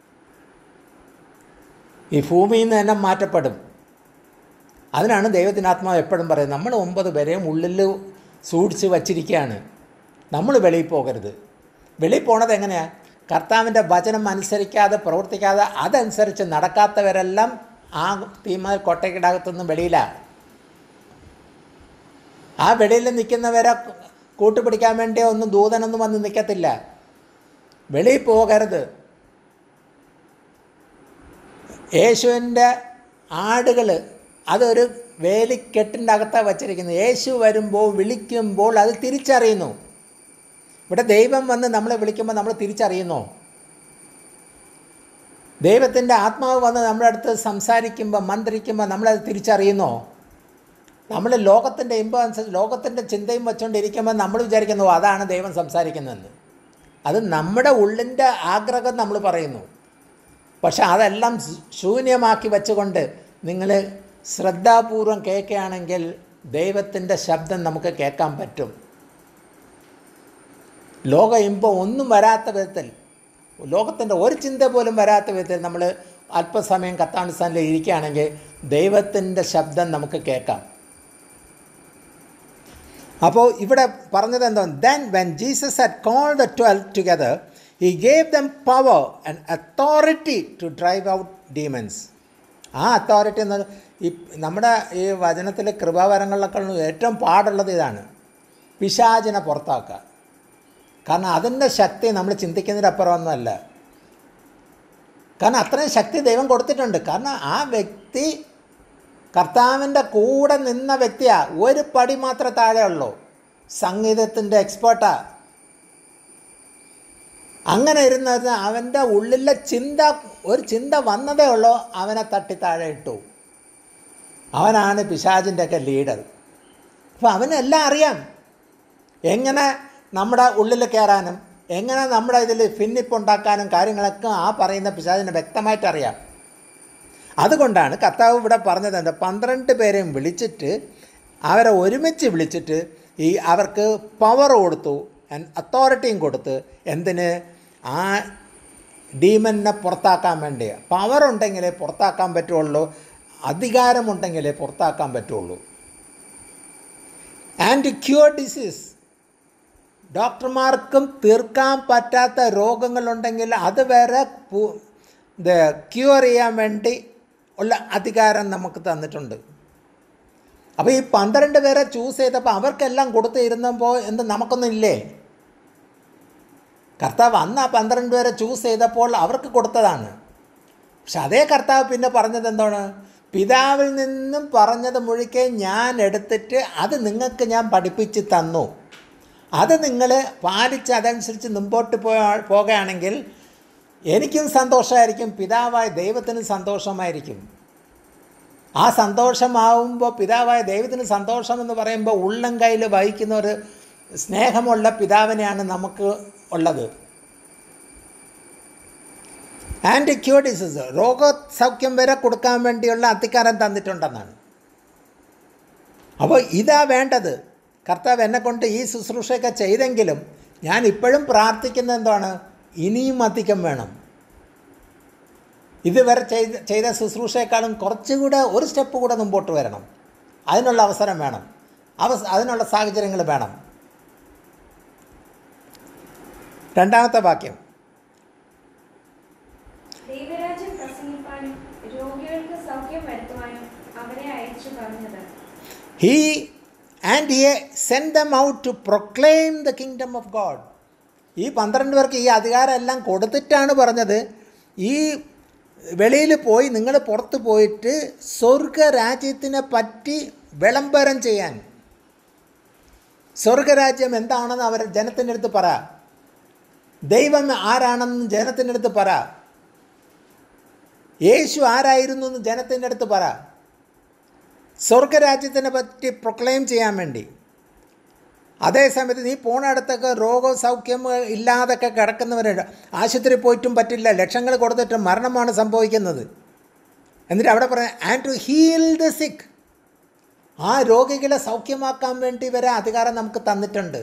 ഈ ഭൂമിയിൽ നിന്ന് തന്നെ മാറ്റപ്പെടും അതിനാണ് ദൈവത്തിൻ്റെ ആത്മാവ് എപ്പോഴും പറയുന്നത് നമ്മൾ ഒമ്പത് പേരെയും ഉള്ളിൽ സൂക്ഷിച്ച് വച്ചിരിക്കുകയാണ് നമ്മൾ വെളിയിൽ പോകരുത് വെളിയിൽ പോണത് എങ്ങനെയാണ് കർത്താവിൻ്റെ വചനം അനുസരിക്കാതെ പ്രവർത്തിക്കാതെ അതനുസരിച്ച് നടക്കാത്തവരെല്ലാം ആ തീമ കൊട്ടയ്ക്കടകത്തുനിന്ന് വെളിയിലാണ് ആ വെളിയിൽ നിൽക്കുന്നവരെ കൂട്ടുപിടിക്കാൻ വേണ്ടി ഒന്നും ദൂതനൊന്നും വന്ന് നിൽക്കത്തില്ല വെളിയിൽ പോകരുത് യേശുവിൻ്റെ ആടുകൾ അതൊരു വേലിക്കെട്ടിൻ്റെ അകത്താണ് വച്ചിരിക്കുന്നത് യേശു വരുമ്പോൾ വിളിക്കുമ്പോൾ അത് തിരിച്ചറിയുന്നു ഇവിടെ ദൈവം വന്ന് നമ്മളെ വിളിക്കുമ്പോൾ നമ്മൾ തിരിച്ചറിയുന്നോ ദൈവത്തിൻ്റെ ആത്മാവ് വന്ന് നമ്മുടെ അടുത്ത് സംസാരിക്കുമ്പോൾ മന്ത്രിക്കുമ്പോൾ നമ്മളത് തിരിച്ചറിയുന്നോ നമ്മൾ ലോകത്തിൻ്റെ ഇമ്പം അനുസരിച്ച് ലോകത്തിൻ്റെ ചിന്തയും വെച്ചുകൊണ്ടിരിക്കുമ്പോൾ നമ്മൾ വിചാരിക്കുന്നു അതാണ് ദൈവം സംസാരിക്കുന്നതെന്ന് അത് നമ്മുടെ ഉള്ളിൻ്റെ ആഗ്രഹം നമ്മൾ പറയുന്നു പക്ഷെ അതെല്ലാം ശൂ- ശൂന്യമാക്കി വെച്ചുകൊണ്ട് നിങ്ങൾ ശ്രദ്ധാപൂർവം കേൾക്കുകയാണെങ്കിൽ ദൈവത്തിൻ്റെ ശബ്ദം നമുക്ക് കേൾക്കാൻ പറ്റും ലോക ഇമ്പം ഒന്നും വരാത്ത വിധത്തിൽ ലോകത്തിൻ്റെ ഒരു ചിന്ത പോലും വരാത്ത വിധത്തിൽ നമ്മൾ അല്പസമയം കത്താനുസ്ഥാനിൽ ഇരിക്കുകയാണെങ്കിൽ ദൈവത്തിൻ്റെ ശബ്ദം നമുക്ക് കേൾക്കാം അപ്പോൾ ഇവിടെ പറഞ്ഞത് എന്താ then when Jesus had called the twelve together he gave them power and authority to drive out demons ആ അതോറിറ്റി എന്ന് ഈ നമ്മുടെ ഈ വചനത്തിലെ കൃപാവരങ്ങളിലൊക്കെ ഏറ്റവും പാടുള്ളത് ഇതാണ് പിശാചിനെ പുറത്താക്കുക കാരണം അതിൻ്റെ ശക്തി നമ്മൾ ചിന്തിക്കുന്നതിനപ്പുറം ഒന്നുമല്ല കാരണം അത്രയും ശക്തി ദൈവം കൊടുത്തിട്ടുണ്ട് കാരണം ആ വ്യക്തി കർത്താവിൻ്റെ കൂടെ നിന്ന വ്യക്തിയാ ഒരു പടി മാത്രമേ താഴെ ഉള്ളൂ സംഗീതത്തിൻ്റെ എക്സ്പേർട്ടാ അങ്ങനെ ഇരുന്നത് അവൻ്റെ ഉള്ളിലെ ചിന്ത ഒരു ചിന്ത വന്നതേ ഉള്ളൂ അവനെ തട്ടി താഴെ ഇട്ടു അവനാണ് പിശാചിൻ്റെയൊക്കെ ലീഡർ അപ്പോൾ അവനെല്ലാം അറിയാം എങ്ങനെ നമ്മുടെ ഉള്ളിൽ കയറാനും എങ്ങനെ നമ്മുടെ ഇതിൽ ഭിന്നിപ്പുണ്ടാക്കാനും കാര്യങ്ങളൊക്കെ ആ പറയുന്ന പിശാചിനെ വ്യക്തമായിട്ട് അറിയാം അതുകൊണ്ടാണ് കർത്താവ് ഇവിടെ പറഞ്ഞത് എന്താ പന്ത്രണ്ട് പേരെയും വിളിച്ചിട്ട് അവരെ ഒരുമിച്ച് വിളിച്ചിട്ട് ഈ അവർക്ക് പവർ കൊടുത്തു അതോറിറ്റിയും കൊടുത്ത് എന്തിന് ആ ഡീമനെ പുറത്താക്കാൻ വേണ്ടി പവർ ഉണ്ടെങ്കിലേ പുറത്താക്കാൻ പറ്റുള്ളൂ അധികാരമുണ്ടെങ്കിലേ പുറത്താക്കാൻ പറ്റുള്ളൂ ആൻഡ് ക്യൂർ ഡിസീസ് ഡോക്ടർമാർക്കും തീർക്കാൻ പറ്റാത്ത രോഗങ്ങളുണ്ടെങ്കിൽ അത് വരെ ക്യൂർ ചെയ്യാൻ വേണ്ടി ഉള്ള അധികാരം നമുക്ക് തന്നിട്ടുണ്ട് അപ്പോൾ ഈ പന്ത്രണ്ട് പേരെ ചൂസ് ചെയ്തപ്പോൾ അവർക്കെല്ലാം കൊടുത്ത് ഇരുന്നപ്പോൾ എന്ത് നമുക്കൊന്നും ഇല്ലേ കർത്താവ് അന്ന് ആ പന്ത്രണ്ട് പേരെ ചൂസ് ചെയ്തപ്പോൾ അവർക്ക് കൊടുത്തതാണ് പക്ഷെ അതേ കർത്താവ് പിന്നെ പറഞ്ഞത് എന്താണ് പിതാവിൽ നിന്നും പറഞ്ഞത് മുഴുക്കെ ഞാൻ എടുത്തിട്ട് അത് നിങ്ങൾക്ക് ഞാൻ പഠിപ്പിച്ച് തന്നു അത് നിങ്ങൾ പാലിച്ച് അതനുസരിച്ച് മുമ്പോട്ട് പോ പോകുകയാണെങ്കിൽ എനിക്കും സന്തോഷമായിരിക്കും പിതാവായ ദൈവത്തിനും സന്തോഷമായിരിക്കും ആ സന്തോഷമാവുമ്പോൾ പിതാവായ ദൈവത്തിന് സന്തോഷം എന്ന് പറയുമ്പോൾ ഉള്ളം കയ്യിൽ വഹിക്കുന്ന ഒരു സ്നേഹമുള്ള പിതാവിനെയാണ് നമുക്ക് ഉള്ളത് ആൻഡ് ക്യൂർ ഡിസീസ് രോഗസൗഖ്യം വരെ കൊടുക്കാൻ വേണ്ടിയുള്ള അധികാരം തന്നിട്ടുണ്ടെന്നാണ് അപ്പോൾ ഇതാ വേണ്ടത് കർത്താവ് എന്നെ കൊണ്ട് ഈ ശുശ്രൂഷയൊക്കെ ചെയ്തെങ്കിലും ഞാൻ ഇപ്പോഴും പ്രാർത്ഥിക്കുന്നത് എന്താണ് ഇനിയും അധികം വേണം ഇതുവരെ ചെയ്ത ചെയ്ത ശുശ്രൂഷയെക്കാളും കുറച്ചുകൂടെ ഒരു സ്റ്റെപ്പ് കൂടെ മുമ്പോട്ട് വരണം അതിനുള്ള അവസരം വേണം അവ അതിനുള്ള സാഹചര്യങ്ങൾ വേണം രണ്ടാമത്തെ വാക്യം ദൈവരാജ്യം അയച്ചു പറഞ്ഞത് He and he sent them out to proclaim the kingdom of God. ഈ പന്ത്രണ്ട് പേർക്ക് ഈ അധികാരം എല്ലാം കൊടുത്തിട്ടാണ് പറഞ്ഞത് ഈ വെളിയിൽ പോയി നിങ്ങൾ പുറത്ത് പോയിട്ട് സ്വർഗരാജ്യത്തിനെ പറ്റി വിളംബരം ചെയ്യാൻ സ്വർഗരാജ്യം എന്താണെന്ന് അവർ ജനത്തിൻ്റെ അടുത്ത് പറ ദൈവം ആരാണെന്ന് ജനത്തിൻ്റെ അടുത്ത് പറ യേശു ആരായിരുന്നു എന്ന് ജനത്തിൻ്റെ അടുത്ത് പറ സ്വർഗരാജ്യത്തിനെ പറ്റി പ്രൊക്ലെയിം ചെയ്യാൻ വേണ്ടി അതേസമയത്ത് നീ പോണയിടത്തൊക്കെ രോഗസൗഖ്യം ഇല്ലാതൊക്കെ കിടക്കുന്നവരുണ്ട് ആശുപത്രി പോയിട്ടും പറ്റില്ല ലക്ഷങ്ങൾ കൊടുത്തിട്ട് മരണമാണ് സംഭവിക്കുന്നത് എന്നിട്ട് അവിടെ പറയാം ആൻഡ് ടു ഹീൽ ദ സിക്ക് ആ രോഗികളെ സൗഖ്യമാക്കാൻ വേണ്ടി വരെ അധികാരം നമുക്ക് തന്നിട്ടുണ്ട്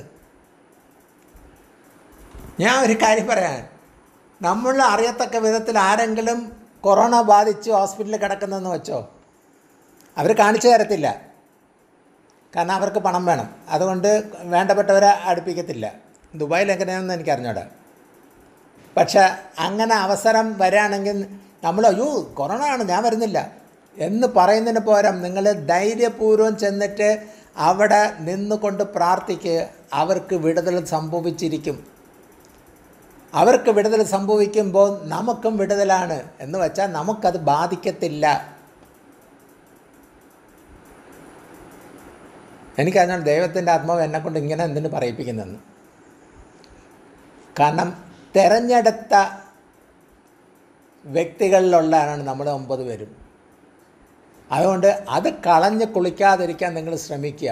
ഞാൻ ഒരു കാര്യം പറയാൻ നമ്മൾ അറിയത്തക്ക വിധത്തിൽ ആരെങ്കിലും കൊറോണ ബാധിച്ച് ഹോസ്പിറ്റലിൽ കിടക്കുന്നതെന്ന് വെച്ചോ അവർ കാണിച്ചു തരത്തില്ല കാരണം അവർക്ക് പണം വേണം അതുകൊണ്ട് വേണ്ടപ്പെട്ടവരെ അടുപ്പിക്കത്തില്ല ദുബായിൽ എങ്ങനെയാണെന്ന് എനിക്ക് അറിഞ്ഞൂടാ പക്ഷെ അങ്ങനെ അവസരം വരാണെങ്കിൽ നമ്മൾ അയ്യോ കൊറോണ ആണ് ഞാൻ വരുന്നില്ല എന്ന് പറയുന്നതിന് പോരം നിങ്ങൾ ധൈര്യപൂർവ്വം ചെന്നിട്ട് അവിടെ നിന്നുകൊണ്ട് പ്രാർത്ഥിക്ക് അവർക്ക് വിടുതൽ സംഭവിച്ചിരിക്കും അവർക്ക് വിടുതൽ സംഭവിക്കുമ്പോൾ നമുക്കും വിടുതലാണ് എന്ന് വെച്ചാൽ നമുക്കത് ബാധിക്കത്തില്ല എനിക്കറിഞ്ഞാൽ ദൈവത്തിൻ്റെ ആത്മാവ് എന്നെക്കൊണ്ട് ഇങ്ങനെ എന്തിനു പറയിപ്പിക്കുന്നെന്ന് കാരണം തിരഞ്ഞെടുത്ത വ്യക്തികളിലുള്ളതാണ് നമ്മൾ ഒമ്പത് പേരും അതുകൊണ്ട് അത് കളഞ്ഞ് കുളിക്കാതിരിക്കാൻ നിങ്ങൾ ശ്രമിക്കുക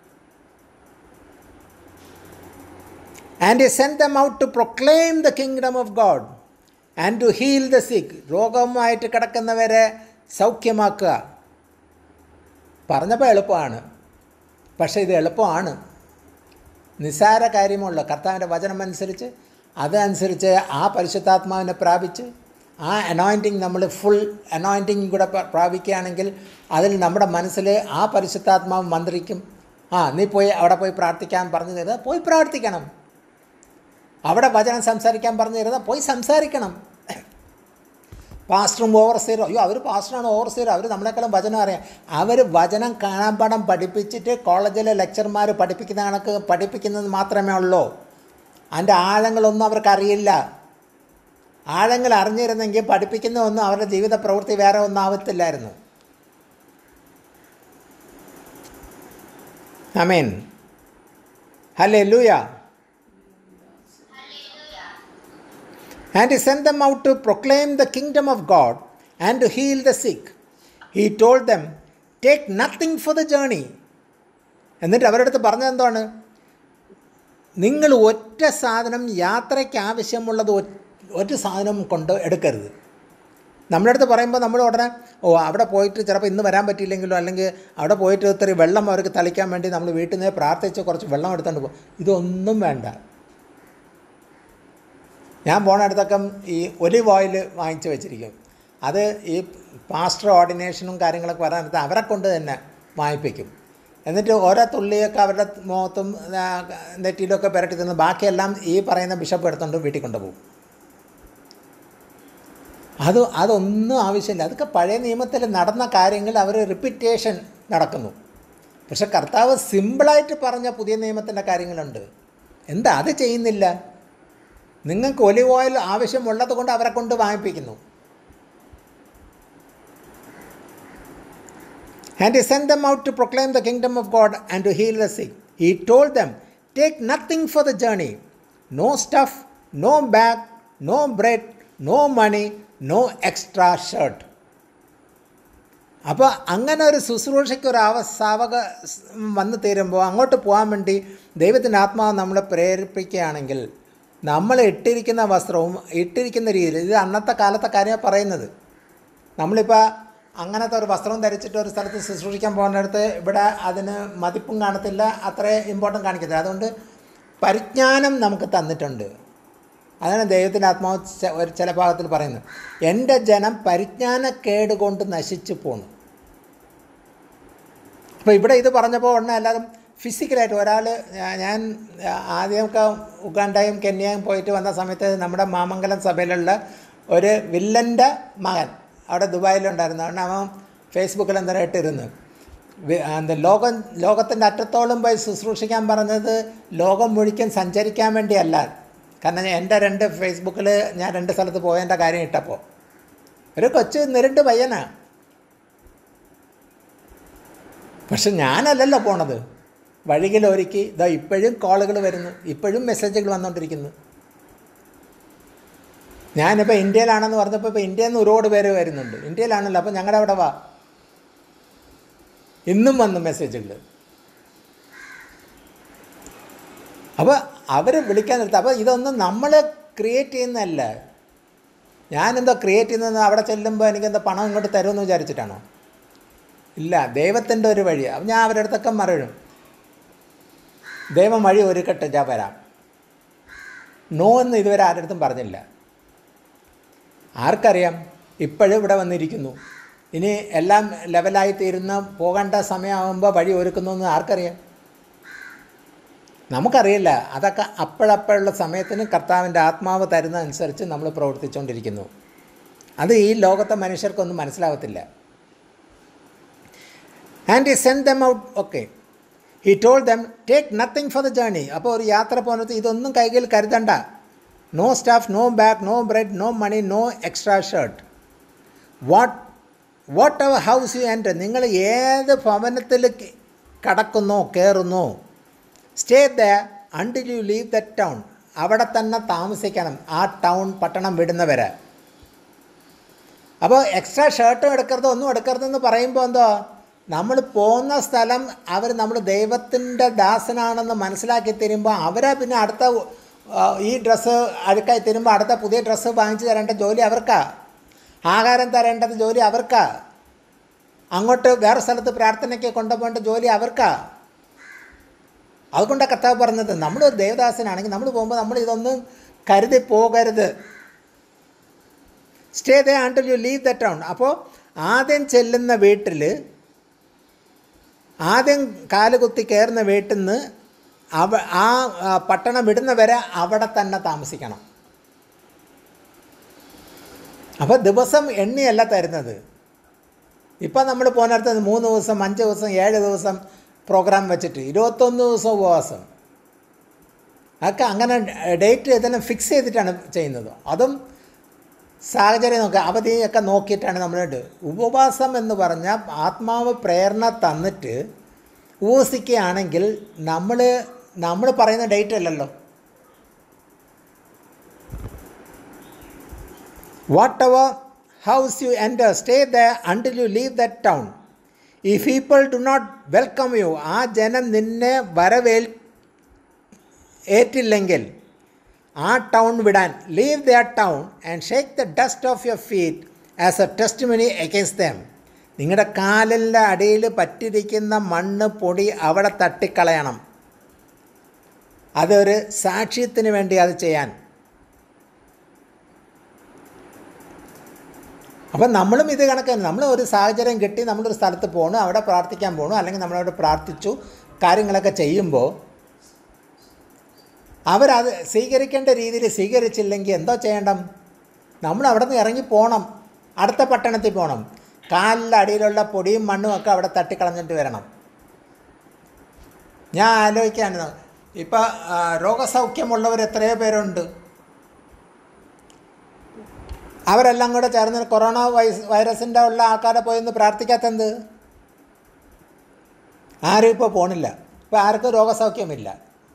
and you send them out to proclaim the kingdom of God and to heal the sick രോഗവുമായിട്ട് കിടക്കുന്നവരെ സൗഖ്യമാക്കുക പറഞ്ഞപ്പോൾ എളുപ്പമാണ് പക്ഷേ ഇത് എളുപ്പമാണ് നിസ്സാര കാര്യമുള്ള കർത്താവിൻ്റെ വചനം അനുസരിച്ച് അതനുസരിച്ച് ആ പരിശുദ്ധാത്മാവിനെ പ്രാപിച്ച് ആ അനോയിൻറ്റിങ് നമ്മൾ ഫുൾ അനോയിൻറ്റിങ് കൂടെ പ്ര- പ്രാപിക്കുകയാണെങ്കിൽ അതിൽ നമ്മുടെ മനസ്സിൽ ആ പരിശുദ്ധാത്മാവ് മന്ത്രിക്കും ആ നീ പോയി അവിടെ പോയി പ്രാർത്ഥിക്കാൻ പറഞ്ഞു തരുന്നത് പോയി പ്രാർത്ഥിക്കണം അവിടെ വചനം സംസാരിക്കാൻ പറഞ്ഞു തരുന്നത് പോയി സംസാരിക്കണം പാസ്റ്ററും ഓവർസീറോ അയ്യോ അവർ പാസ്റ്ററാണ് ഓവർസീറോ അവർ നമ്മളെക്കാളും വചനം അറിയാം അവർ വചനം കാണാപ്പാടം പഠിപ്പിച്ചിട്ട് കോളേജിലെ ലെക്ചർമാർ പഠിപ്പിക്കുന്ന കണക്ക് പഠിപ്പിക്കുന്നത് മാത്രമേ ഉള്ളൂ അതിൻ്റെ ആഴങ്ങളൊന്നും അവർക്കറിയില്ല ആഴങ്ങൾ അറിഞ്ഞിരുന്നെങ്കിൽ പഠിപ്പിക്കുന്നതൊന്നും അവരുടെ ജീവിത പ്രവൃത്തി വേറെ ഒന്നും ആവത്തില്ലായിരുന്നു അമീൻ ഹലേ ലൂയ and he sent them out to proclaim the kingdom of God and to heal the sick. He told them, Take nothing for the journey. എന്നിട്ട് അവരുടെ അടുത്ത് പറഞ്ഞത് എന്താണ് നിങ്ങൾ ഒറ്റ സാധനം യാത്രയ്ക്ക് ആവശ്യമുള്ളത് ഒ- ഒരു സാധനം കൊണ്ട് എടുക്കരുത് നമ്മുടെ അടുത്ത് പറയുമ്പോൾ നമ്മൾ ഉടനെ ഓ അവിടെ പോയിട്ട് ചിലപ്പോൾ ഇന്ന് വരാൻ പറ്റിയില്ലെങ്കിലോ അല്ലെങ്കിൽ അവിടെ പോയിട്ട് ഇത്തിരി വെള്ളം അവർക്ക് തളിക്കാൻ വേണ്ടി നമ്മൾ വീട്ടിൽ നിന്ന് പ്രാർത്ഥിച്ച് കുറച്ച് വെള്ളം എടുത്തുകൊണ്ട് പോകും ഇതൊന്നും വേണ്ട ഞാൻ പോണയിടത്തൊക്കെ ഈ ഒലിവ് ഓയിൽ വാങ്ങിച്ച് വെച്ചിരിക്കും അത് ഈ പാസ്റ്റർ ഓർഡിനേഷനും കാര്യങ്ങളൊക്കെ വരാനടുത്ത് അവരെ കൊണ്ട് തന്നെ വാങ്ങിപ്പിക്കും എന്നിട്ട് ഓരോ തുള്ളിയൊക്കെ അവരുടെ മുഖത്തും ആ, നെറ്റിയിലൊക്കെ പുരട്ടി തിന്ന് ബാക്കിയെല്ലാം ഈ പറയുന്ന ബിഷപ്പ് എടുത്തുകൊണ്ട് വീട്ടിൽ കൊണ്ടുപോകും അത് അതൊന്നും ആവശ്യമില്ല അതൊക്കെ പഴയ നിയമത്തിൽ നടന്ന കാര്യങ്ങൾ അവർ റിപ്പീറ്റേഷൻ നടക്കുന്നു പക്ഷെ കർത്താവ് സിമ്പിളായിട്ട് പറഞ്ഞ പുതിയ നിയമത്തിൻ്റെ കാര്യങ്ങളുണ്ട് എന്താ അത് ചെയ്യുന്നില്ല നിങ്ങൾക്ക് ഒലിവ് ഓയിൽ ആവശ്യമുള്ളത് കൊണ്ട് അവരെ കൊണ്ട് വാങ്ങിപ്പിക്കുന്നു And he sent them out to proclaim the kingdom of God and to heal the sick. He told them, Take nothing for the journey no stuff, no bag, no bread, no money, no extra shirt. അപ്പോൾ അങ്ങനെ ഒരു ശുശ്രൂഷയ്ക്ക് ഒരു അവസാവക വന്നു തീരുമ്പോൾ അങ്ങോട്ട് പോകാൻ വേണ്ടി ദൈവത്തിൻ്റെ ആത്മാവ് നമ്മളെ പ്രേരിപ്പിക്കുകയാണെങ്കിൽ നമ്മൾ ഇട്ടിരിക്കുന്ന വസ്ത്രവും ഇട്ടിരിക്കുന്ന രീതിയിൽ ഇത് അന്നത്തെ കാലത്തെ കാര്യമാണ് പറയുന്നത് നമ്മളിപ്പോൾ അങ്ങനത്തെ ഒരു വസ്ത്രം ധരിച്ചിട്ട് ഒരു സ്ഥലത്ത് ശുശ്രൂഷിക്കാൻ പോകുന്നിടത്ത് ഇവിടെ അതിന് മതിപ്പും കാണത്തില്ല അത്ര ഇമ്പോർട്ടൻ്റ് കാണിക്കത്തില്ല അതുകൊണ്ട് പരിജ്ഞാനം നമുക്ക് തന്നിട്ടുണ്ട് അതാണ് ദൈവത്തിൻ്റെ ആത്മാവ് ചെ- ഒരു ചില ഭാഗത്തിൽ പറയുന്നത് എൻ്റെ ജനം പരിജ്ഞാനക്കേട് കൊണ്ട് നശിച്ചു പോണു അപ്പോൾ ഇവിടെ ഇത് പറഞ്ഞപ്പോൾ ഉടനെ എല്ലാവരും ഫിസിക്കലായിട്ട് ഒരാൾ ഞാൻ ആദ്യമൊക്കെ ഉഗാണ്ടയും കെന്യയും പോയിട്ട് വന്ന സമയത്ത് നമ്മുടെ മാമംഗലം സഭയിലുള്ള ഒരു വില്ലൻ്റെ മകൻ അവിടെ ദുബായിലുണ്ടായിരുന്നു അതുകൊണ്ട് അവൻ ഫേസ്ബുക്കിൽ എന്തായാലും ഇട്ടിരുന്നു വി- എന്താ ലോകം ലോകത്തിൻ്റെ അറ്റത്തോളം പോയി ശുശ്രൂഷിക്കാൻ പറഞ്ഞത് ലോകം മുഴുക്കൻ സഞ്ചരിക്കാൻ വേണ്ടിയല്ല കാരണം എൻ്റെ രണ്ട് ഫേസ്ബുക്കിൽ ഞാൻ രണ്ട് സ്ഥലത്ത് പോയതിൻ്റെ കാര്യം ഇട്ടപ്പോൾ ഒരു കൊച്ചു നിരണ്ട് പയ്യനാ പക്ഷെ ഞാനല്ലല്ലോ പോണത് വഴിയിൽ ഒരുക്കി ഇതാ ഇപ്പോഴും കോളുകൾ വരുന്നു ഇപ്പോഴും മെസ്സേജുകൾ വന്നുകൊണ്ടിരിക്കുന്നു ഞാനിപ്പോൾ ഇന്ത്യയിലാണെന്ന് പറഞ്ഞപ്പോൾ ഇപ്പോൾ ഇന്ത്യയിൽ നിന്ന് ഒരുപാട് പേര് വരുന്നുണ്ട് ഇന്ത്യയിലാണല്ലോ അപ്പോൾ ഞങ്ങളുടെ അവിടെ വാ ഇന്നും വന്നു മെസ്സേജുകൾ അപ്പോൾ അവർ വിളിക്കാൻ നിർത്തുക അപ്പോൾ ഇതൊന്നും നമ്മൾ ക്രിയേറ്റ് ചെയ്യുന്നതല്ല ഞാനെന്തോ ക്രിയേറ്റ് ചെയ്യുന്നത് അവിടെ ചെല്ലുമ്പോൾ എനിക്കെന്തോ പണം ഇങ്ങോട്ട് തരുമെന്ന് വിചാരിച്ചിട്ടാണോ ഇല്ല ദൈവത്തിൻ്റെ ഒരു വഴി അപ്പം ഞാൻ അവരുടെ അടുത്തൊക്കെ മറഴും ദൈവം വഴി ഒരുക്കട്ടെ ഞാൻ വരാം നോ എന്ന് ഇതുവരെ ആരുടെ അടുത്തും പറഞ്ഞില്ല ആർക്കറിയാം ഇപ്പോഴും ഇവിടെ വന്നിരിക്കുന്നു ഇനി എല്ലാം ലെവലായി തീരുന്ന പോകേണ്ട സമയമാകുമ്പോൾ വഴി ഒരുക്കുന്നു എന്ന് ആർക്കറിയാം നമുക്കറിയില്ല അതൊക്കെ അപ്പോഴപ്പോഴുള്ള സമയത്തിന് കർത്താവിൻ്റെ ആത്മാവ് തരുന്നതനുസരിച്ച് നമ്മൾ പ്രവർത്തിച്ചുകൊണ്ടിരിക്കുന്നു അത് ഈ ലോകത്തെ മനുഷ്യർക്കൊന്നും മനസ്സിലാവത്തില്ല and he send them out okay he told them take nothing for the journey അപ്പോൾ ഒരു യാത്ര പോകുന്നത് ഇതൊന്നും കൈകളിൽ കരുതണ്ട no staff no bag no bread no money no extra shirt what whatever house you enter നിങ്ങൾ ഏത് ഭവനത്തിൽ ക- കടക്കുന്നോ കയറുന്നോ stay the until you leave the town അവിടെ തന്നെ താമസിക്കണം ആ ടൗൺ പട്ടണം വിടുന്നവരെ അപ്പോൾ എക്സ്ട്രാ ഷർട്ടും എടുക്കരുത് ഒന്നും എടുക്കരുതെന്ന് പറയുമ്പോൾ എന്തോ നമ്മൾ പോകുന്ന സ്ഥലം അവർ നമ്മൾ ദൈവത്തിൻ്റെ ദാസനാണെന്ന് മനസ്സിലാക്കി തരുമ്പോൾ അവരെ പിന്നെ അടുത്ത ആ, ഈ ഡ്രസ്സ് അഴുക്കായി തരുമ്പോൾ അടുത്ത പുതിയ ഡ്രസ്സ് വാങ്ങിച്ചു തരേണ്ട ജോലി അവർക്കാ ആഹാരം തരേണ്ടത് ജോലി അവർക്കാ അങ്ങോട്ട് വേറെ സ്ഥലത്ത് പ്രാർത്ഥനയ്ക്ക് കൊണ്ടുപോകേണ്ട ജോലി അവർക്കാ അതുകൊണ്ടാണ് കർത്താവ് പറഞ്ഞത് നമ്മളൊരു ദേവദാസനാണെങ്കിൽ നമ്മൾ പോകുമ്പോൾ നമ്മൾ ഇതൊന്നും കരുതി പോകരുത് സ്റ്റേ ദേ ആണ്ടിൽ യു ലീവ് ദ ടൗൺ അപ്പോൾ ആദ്യം ചെല്ലുന്ന വീട്ടിൽ ആദ്യം കാലുകുത്തി കയറുന്ന വീട്ടിൽ നിന്ന് അവ ആ ആ, പട്ടണം വിടുന്നവരെ അവിടെ തന്നെ താമസിക്കണം അപ്പോൾ ദിവസം എണ്ണിയല്ല തരുന്നത് ഇപ്പം നമ്മൾ പോകുന്നിടത്ത് മൂന്ന് ദിവസം അഞ്ച് ദിവസം ഏഴ് ദിവസം പ്രോഗ്രാം വെച്ചിട്ട് ഇരുപത്തൊന്ന് ദിവസം ഉപവാസം അതൊക്കെ അങ്ങനെ ഡേറ്റ് ഇതെല്ലാം ഫിക്സ് ചെയ്തിട്ടാണ് ചെയ്യുന്നത് അതും സാഹചര്യം നോക്കുക അവധിയൊക്കെ നോക്കിയിട്ടാണ് നമ്മൾ ഉപവാസം എന്ന് പറഞ്ഞാൽ ആത്മാവ് പ്രേരണ തന്നിട്ട് ഉപവസിക്കുകയാണെങ്കിൽ നമ്മൾ നമ്മൾ പറയുന്ന ഡേറ്റ് അല്ലല്ലോ whatever house you enter stay the until you leave that town if people do not welcome you ആ ജനം നിന്നെ വരവേൽ ഏറ്റില്ലെങ്കിൽ ആ ടൗൺ വിടാൻ leave the town and shake the dust of your feet as a testimony against them നിങ്ങളുടെ കാലിൻ്റെ അടിയിൽ പറ്റിയിരിക്കുന്ന മണ്ണ് പൊടി അവിടെ തട്ടിക്കളയണം അതൊരു സാക്ഷ്യത്തിന് വേണ്ടി അത് ചെയ്യാൻ അപ്പം നമ്മളും ഇത് കണക്കാണ് നമ്മൾ ഒരു സാഹചര്യം കിട്ടി നമ്മളൊരു സ്ഥലത്ത് പോകണു അവിടെ പ്രാർത്ഥിക്കാൻ പോകണു അല്ലെങ്കിൽ നമ്മളവിടെ പ്രാർത്ഥിച്ചു കാര്യങ്ങളൊക്കെ ചെയ്യുമ്പോൾ അവരത് സ്വീകരിക്കേണ്ട രീതിയിൽ സ്വീകരിച്ചില്ലെങ്കിൽ എന്തോ ചെയ്യണം നമ്മൾ അവിടെ നിന്ന് ഇറങ്ങി പോകണം അടുത്ത പട്ടണത്തിൽ പോകണം കാലിൻ്റെ അടിയിലുള്ള പൊടിയും മണ്ണും ഒക്കെ അവിടെ തട്ടിക്കളഞ്ഞിട്ട് വരണം ഞാൻ ആലോചിക്കാണ് ഇപ്പം രോഗസൗഖ്യമുള്ളവർ എത്രയോ പേരുണ്ട് അവരെല്ലാം കൂടെ ചേർന്ന് കൊറോണ വൈസ് വൈറസിൻ്റെ ഉള്ള ആൾക്കാരെ പോയി ഒന്ന് പ്രാർത്ഥിക്കാത്തത് ആരും ഇപ്പോൾ പോണില്ല ഇപ്പോൾ ആർക്കും രോഗസൗഖ്യമില്ല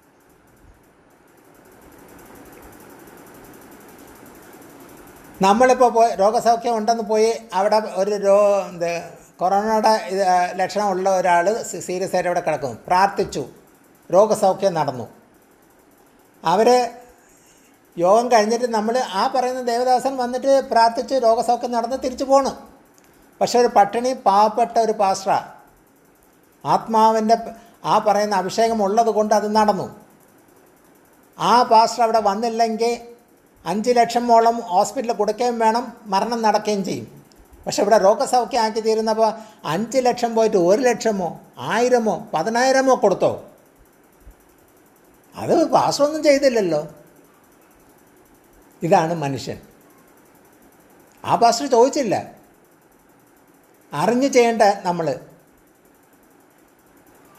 നമ്മളിപ്പോൾ പോയി രോഗസൗഖ്യം ഉണ്ടെന്ന് പോയി അവിടെ ഒരു രോ എന്ത് കൊറോണയുടെ ഇത് ആ, ലക്ഷണമുള്ള ഒരാൾ സീരിയസ് ആയിട്ട് അവിടെ കിടക്കുന്നു പ്രാർത്ഥിച്ചു രോഗസൗഖ്യം നടന്നു അവർ യോഗം കഴിഞ്ഞിട്ട് നമ്മൾ ആ പറയുന്ന ദേവദാസൻ വന്നിട്ട് പ്രാർത്ഥിച്ച് രോഗസൗഖ്യം നടന്ന് തിരിച്ചു പോണു പക്ഷെ ഒരു പട്ടിണി പാവപ്പെട്ട ഒരു പാസ്റ്ററ ആത്മാവിൻ്റെ ആ പറയുന്ന അഭിഷേകം ഉള്ളത് കൊണ്ട് അത് നടന്നു ആ പാസ്റ്റർ അവിടെ വന്നില്ലെങ്കിൽ അഞ്ച് ലക്ഷമോളം ഹോസ്പിറ്റലിൽ കൊടുക്കുകയും വേണം മരണം നടക്കുകയും ചെയ്യും പക്ഷെ ഇവിടെ രോഗസൗഖ്യം ആക്കി തീരുന്നപ്പോൾ അഞ്ച് ലക്ഷം പോയിട്ട് ഒരു ലക്ഷമോ ആയിരമോ പതിനായിരമോ കൊടുത്തോ അത് പാസ്റ്ററൊന്നും ചെയ്തില്ലല്ലോ ഇതാണ് മനുഷ്യൻ ആ പാസ്റ്റർ ചോദിച്ചില്ല അറിഞ്ഞു ചെയ്യേണ്ട നമ്മൾ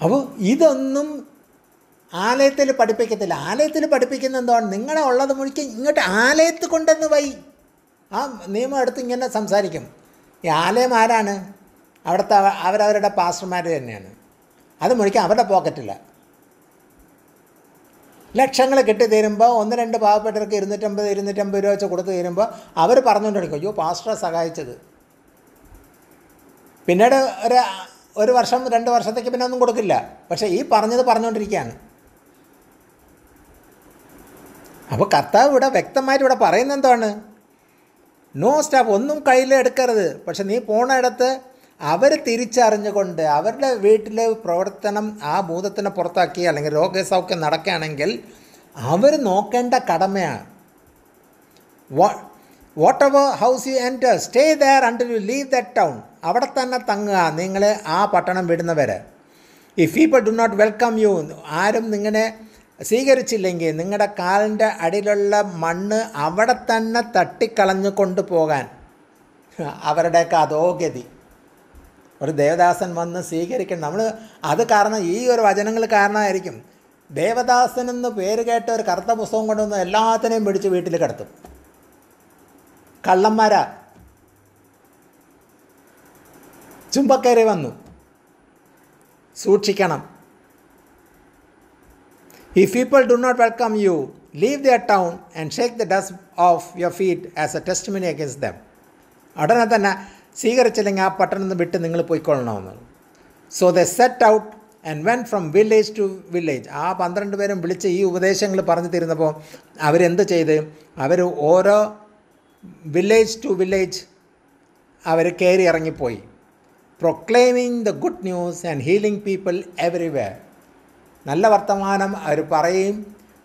അപ്പോൾ ഇതൊന്നും ആലയത്തിൽ പഠിപ്പിക്കത്തില്ല ആലയത്തിൽ പഠിപ്പിക്കുന്ന എന്താണ് നിങ്ങളെ ഉള്ളത് മുഴുക്കി ഇങ്ങോട്ട് ആലയത്തിൽ കൊണ്ടുവന്ന് വൈ ആ നിയമം എടുത്ത് ഇങ്ങനെ സംസാരിക്കും ഈ ആലയം ആരാണ് അവിടുത്തെ അവ- അവരവരുടെ പാസ്റ്റർമാർ തന്നെയാണ് അത് മുഴിക്കാൻ അവരുടെ പോക്കറ്റില്ല ലക്ഷങ്ങൾ കിട്ടി തീരുമ്പോൾ ഒന്ന് രണ്ട് പാവപ്പെട്ടവർക്ക് ഇരുന്നൂറ്റമ്പത് ഇരുന്നൂറ്റമ്പത് രൂപ വെച്ച് കൊടുത്ത് തീരുമ്പോൾ അവർ പറഞ്ഞുകൊണ്ടിരിക്കും അയ്യോ പാസ്റ്ററെ സഹായിച്ചത് പിന്നീട് ഒരു ഒരു വർഷം രണ്ട് വർഷത്തേക്ക് പിന്നെ ഒന്നും കൊടുക്കില്ല പക്ഷേ ഈ പറഞ്ഞത് പറഞ്ഞുകൊണ്ടിരിക്കുകയാണ് അപ്പോൾ കർത്താവ് ഇവിടെ വ്യക്തമായിട്ട് ഇവിടെ പറയുന്നത് എന്താണ് നോ സ്റ്റാഫ് ഒന്നും കയ്യിൽ എടുക്കരുത് പക്ഷെ നീ പോണയിടത്ത് അവർ തിരിച്ചറിഞ്ഞുകൊണ്ട് അവരുടെ വീട്ടിലെ പ്രവർത്തനം ആ ഭൂതത്തിനെ പുറത്താക്കി അല്ലെങ്കിൽ രോഗസൗഖ്യം നടക്കുകയാണെങ്കിൽ അവർ നോക്കേണ്ട കടമയാണ് whatever house you enter stay there until you leave that town അവിടെ തന്നെ തങ്ങുക നിങ്ങൾ ആ പട്ടണം വിടുന്നവരെ if people do not welcome you ആരും നിങ്ങളെ സ്വീകരിച്ചില്ലെങ്കിൽ നിങ്ങളുടെ കാലിൻ്റെ അടിയിലുള്ള മണ്ണ് അവിടെ തന്നെ തട്ടിക്കളഞ്ഞു കൊണ്ടുപോകാൻ അവരുടെയൊക്കെ അധോഗതി ഒരു ദേവദാസൻ വന്ന് സ്വീകരിക്കണം നമ്മൾ അത് കാരണം ഈ ഒരു വചനങ്ങൾ കാരണമായിരിക്കും ദേവദാസൻ എന്ന് പേര് കേട്ട ഒരു കറുത്ത പുസ്തകം കൊണ്ടുവന്ന് എല്ലാത്തിനെയും പിടിച്ച് വീട്ടിൽ കിടത്തും കള്ളന്മാരാ ചുമ്പക്കയറി വന്നു സൂക്ഷിക്കണം If people do not welcome you, leave their town and shake the dust off your feet as a testimony against them. ഉടനെ തന്നെ സ്വീകരിച്ചില്ലെങ്കിൽ ആ പട്ടണം നിന്ന് വിട്ട് നിങ്ങൾ പോയിക്കൊള്ളണമെന്ന് so the set out and went from village to village ആ പന്ത്രണ്ട് പേരും വിളിച്ച് ഈ ഉപദേശങ്ങൾ പറഞ്ഞു തരുന്നപ്പോൾ അവരെന്ത് ചെയ്ത് അവർ ഓരോ വില്ലേജ് ടു വില്ലേജ് അവർ കയറി ഇറങ്ങിപ്പോയി proclaiming the good news and healing people everywhere നല്ല വർത്തമാനം അവർ പറയും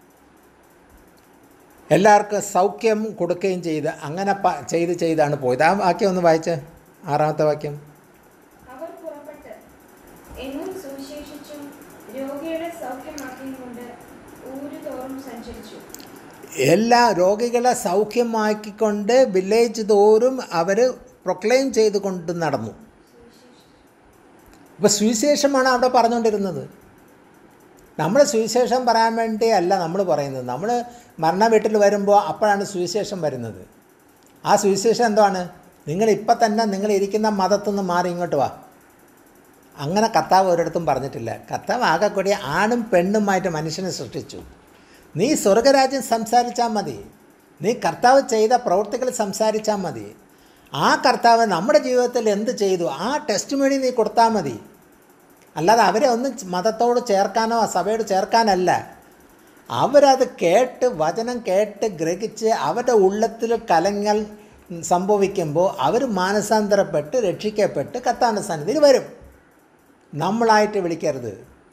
എല്ലാവർക്കും സൗഖ്യം കൊടുക്കുകയും ചെയ്ത് അങ്ങനെ പ ചെയ്ത് ചെയ്താണ് പോയത് ആ വാക്യം ഒന്ന് വായിച്ച് ആറാമത്തെ വാക്യം അവർ പുറപ്പെട്ട് എങ്ങും സുവിശേഷിച്ചും രോഗിയുടെ സൗഖ്യമാക്കിയും കൊണ്ട് ഊരുതോറും സഞ്ചരിച്ചു എല്ലാ രോഗികളെ സൗഖ്യമാക്കിക്കൊണ്ട് വില്ലേജ് തോറും അവർ പ്രൊക്ലെയിം ചെയ്ത് കൊണ്ട് നടന്നു അപ്പോൾ സുവിശേഷമാണ് അവിടെ പറഞ്ഞുകൊണ്ടിരുന്നത് നമ്മൾ സുവിശേഷം പറയാൻ വേണ്ടി അല്ല നമ്മൾ പറയുന്നത് നമ്മൾ മരണ വീട്ടിൽ വരുമ്പോൾ അപ്പോഴാണ് സുവിശേഷം വരുന്നത് ആ സുവിശേഷം എന്താണ് നിങ്ങൾ ഇപ്പം തന്നെ നിങ്ങൾ ഇരിക്കുന്ന മതത്തിൽ നിന്ന് മാറി ഇങ്ങോട്ട് വാ അങ്ങനെ കർത്താവ് ഒരിടത്തും പറഞ്ഞിട്ടില്ല കർത്താവ് ആകെ കൂടി ആണും പെണ്ണുമായിട്ട് മനുഷ്യനെ സൃഷ്ടിച്ചു നീ സ്വർഗരാജ്യം സംസാരിച്ചാൽ മതി നീ കർത്താവ് ചെയ്ത പ്രവൃത്തികൾ സംസാരിച്ചാൽ മതി ആ കർത്താവ് നമ്മുടെ ജീവിതത്തിൽ എന്ത് ചെയ്തു ആ ടെസ്റ്റ് മണി നീ കൊടുത്താൽ മതി അല്ലാതെ അവരെ ഒന്നും മതത്തോട് ചേർക്കാനോ സഭയോട് ചേർക്കാനല്ല അവരത് കേട്ട് വചനം കേട്ട് ഗ്രഹിച്ച് അവരുടെ ഉള്ളത്തിൽ കലങ്ങൾ സംഭവിക്കുമ്പോൾ അവർ മാനസാന്തരപ്പെട്ട് രക്ഷിക്കപ്പെട്ട് കത്താൻ്റെ സന്നിധിയിൽ വരും നമ്മളായിട്ട് വിളിക്കരുത്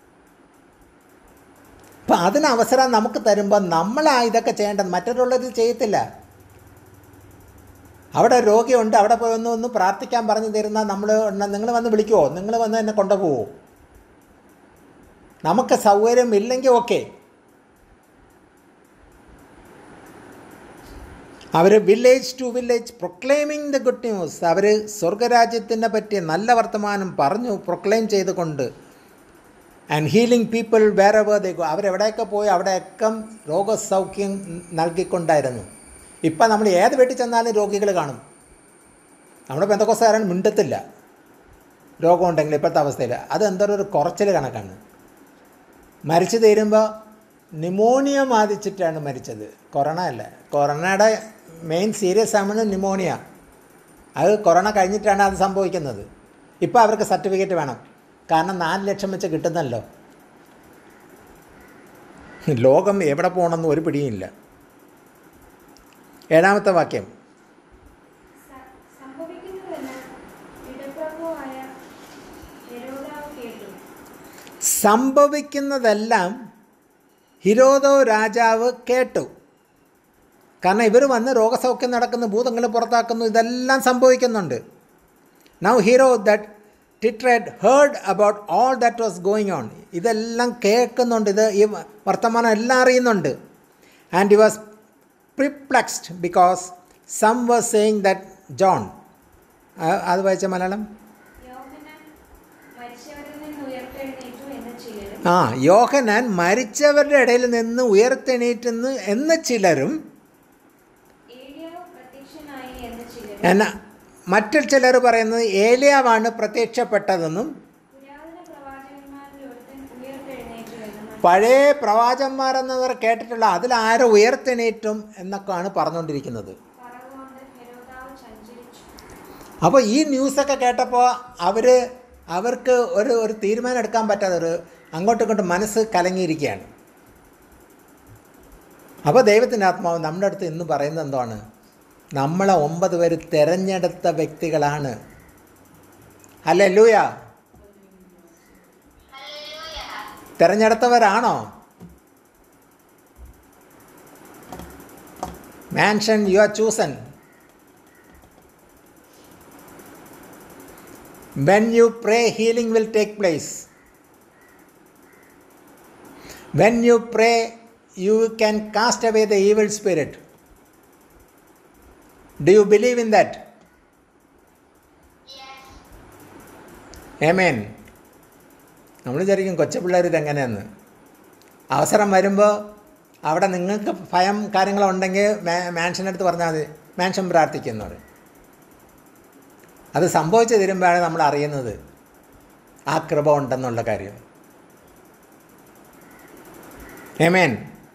അപ്പം അതിന് അവസരം നമുക്ക് തരുമ്പോൾ നമ്മളാ ഇതൊക്കെ ചെയ്യേണ്ടത് മറ്റൊരുള്ളത് ചെയ്യത്തില്ല അവിടെ രോഗിയുണ്ട് അവിടെ പോയി ഒന്ന് ഒന്ന് പ്രാർത്ഥിക്കാൻ പറഞ്ഞു തരുന്ന നമ്മൾ നിങ്ങൾ വന്ന് വിളിക്കുമോ നിങ്ങൾ വന്ന് എന്നെ കൊണ്ടുപോകുമോ നമുക്ക് സൗകര്യം ഇല്ലെങ്കിൽ ഓക്കെ അവർ village to village proclaiming the good news അവർ സ്വർഗരാജ്യത്തിനെ പറ്റി നല്ല വർത്തമാനം പറഞ്ഞു പ്രൊക്ലെയിം ചെയ്തുകൊണ്ട് ആൻഡ് ഹീലിംഗ് പീപ്പിൾ വേറെ വേറെ അവരെവിടെയൊക്കെ പോയി അവിടെയൊക്കെ രോഗസൗഖ്യം നൽകിക്കൊണ്ടായിരുന്നു ഇപ്പം നമ്മൾ ഏത് വീട്ടിൽ ചെന്നാലും രോഗികൾ കാണും നമ്മുടെ ബന്ധക്കോസുകാരൻ മിണ്ടത്തില്ല രോഗമുണ്ടെങ്കിൽ ഇപ്പോഴത്തെ അവസ്ഥയിൽ അത് എന്തോ ഒരു കുറച്ചിൽ കണക്കാണ് മരിച്ചു തീരുമ്പോൾ ന്യൂമോണിയ ബാധിച്ചിട്ടാണ് മരിച്ചത് കൊറോണ അല്ല കൊറോണയുടെ മെയിൻ സീരിയസ് ആണ് ന്യൂമോണിയ അത് കൊറോണ കഴിഞ്ഞിട്ടാണ് അത് സംഭവിക്കുന്നത് ഇപ്പോൾ അവർക്ക് സർട്ടിഫിക്കറ്റ് വേണം കാരണം നാല് ലക്ഷം വെച്ച് കിട്ടുന്നല്ലോ ലോകം എവിടെ പോകണമെന്ന് ഒരു പിടിയുമില്ല ഏഴാമത്തെ വാക്യം സ- സംഭവിക്കുന്നതെല്ലാം ഇടപ്രഭുവായ ഹെരോദാവ് കേട്ടു സംഭവിക്കുന്നതെല്ലാം ഹിരോദോ രാജാവ് കേട്ടു കാരണം ഇവർ വന്ന് രോഗസൗഖ്യം നടക്കുന്നു ഭൂതങ്ങൾ പുറത്താക്കുന്നു ഇതെല്ലാം സംഭവിക്കുന്നുണ്ട് now Herod the tetrarch heard about all that was going on ഇതെല്ലാം കേൾക്കുന്നുണ്ട് ഇത് ഈ വർത്തമാനം എല്ലാം അറിയുന്നുണ്ട് and he was perplexed because some was saying that John അത് വായിച്ച മലയാളം യോഹന്നാൻ മരിച്ചവരിൽ നിന്ന് ഉയർത്തെഴുന്നേറ്റു എന്ന് ആ യോഹനാൻ മരിച്ചവരുടെ ഇടയിൽ നിന്ന് ഉയർത്തെണീറ്റെന്ന് എന്ന് ചിലരും ഏലിയാവ് പ്രത്യക്ഷനായി എന്ന് ചിലരും എന്നാ മറ്റു ചിലർ പറയുന്നത് ഏലിയാവാണ് പ്രത്യക്ഷപ്പെട്ടതെന്നും പുരാതന പ്രവാചകന്മാരിൽ ഒരുത്തൻ ഉയർത്തെഴുന്നേറ്റു എന്നും പഴയ പ്രവാചന്മാരെന്നവർ കേട്ടിട്ടുള്ള അതിലാരോ ഉയർത്തെണീറ്റും എന്നൊക്കെയാണ് പറഞ്ഞുകൊണ്ടിരിക്കുന്നത് പറകൊണ്ട് ഹെരോദാവ് സഞ്ചരിച്ചു അപ്പോൾ ഈ ന്യൂസൊക്കെ കേട്ടപ്പോൾ അവർ അവർക്ക് ഒരു ഒരു തീരുമാനം എടുക്കാൻ പറ്റാതെ ഒരു അങ്ങോട്ടും ഇങ്ങോട്ടും മനസ്സ് കലങ്ങിയിരിക്കുകയാണ് അപ്പോൾ ദൈവത്തിൻ്റെ ആത്മാവ് നമ്മുടെ അടുത്ത് ഇന്ന് പറയുന്നത് എന്താണ് നമ്മളെ ഒമ്പത് പേര് തിരഞ്ഞെടുത്ത വ്യക്തികളാണ് അല്ലേ ലൂയ തിരഞ്ഞെടുത്തവരാണോ mention you are chosen When you pray, healing will take place. When you pray, you can cast away the evil spirit. Do you believe in that? Amen. നമ്മൾ വിചാരിക്കും കൊച്ചു പിള്ളേർ ഇതെങ്ങനെയെന്ന് അവസരം വരുമ്പോൾ അവിടെ നിങ്ങൾക്ക് ഭയം കാര്യങ്ങളുണ്ടെങ്കിൽ മാൻഷനടുത്ത് പറഞ്ഞാൽ മതി മാൻഷൻ പ്രാർത്ഥിക്കുന്നവർ അത് സംഭവിച്ചു തരുമ്പോഴാണ് നമ്മൾ അറിയുന്നത് ആ കൃപ ഉണ്ടെന്നുള്ള കാര്യം ഏമേൻ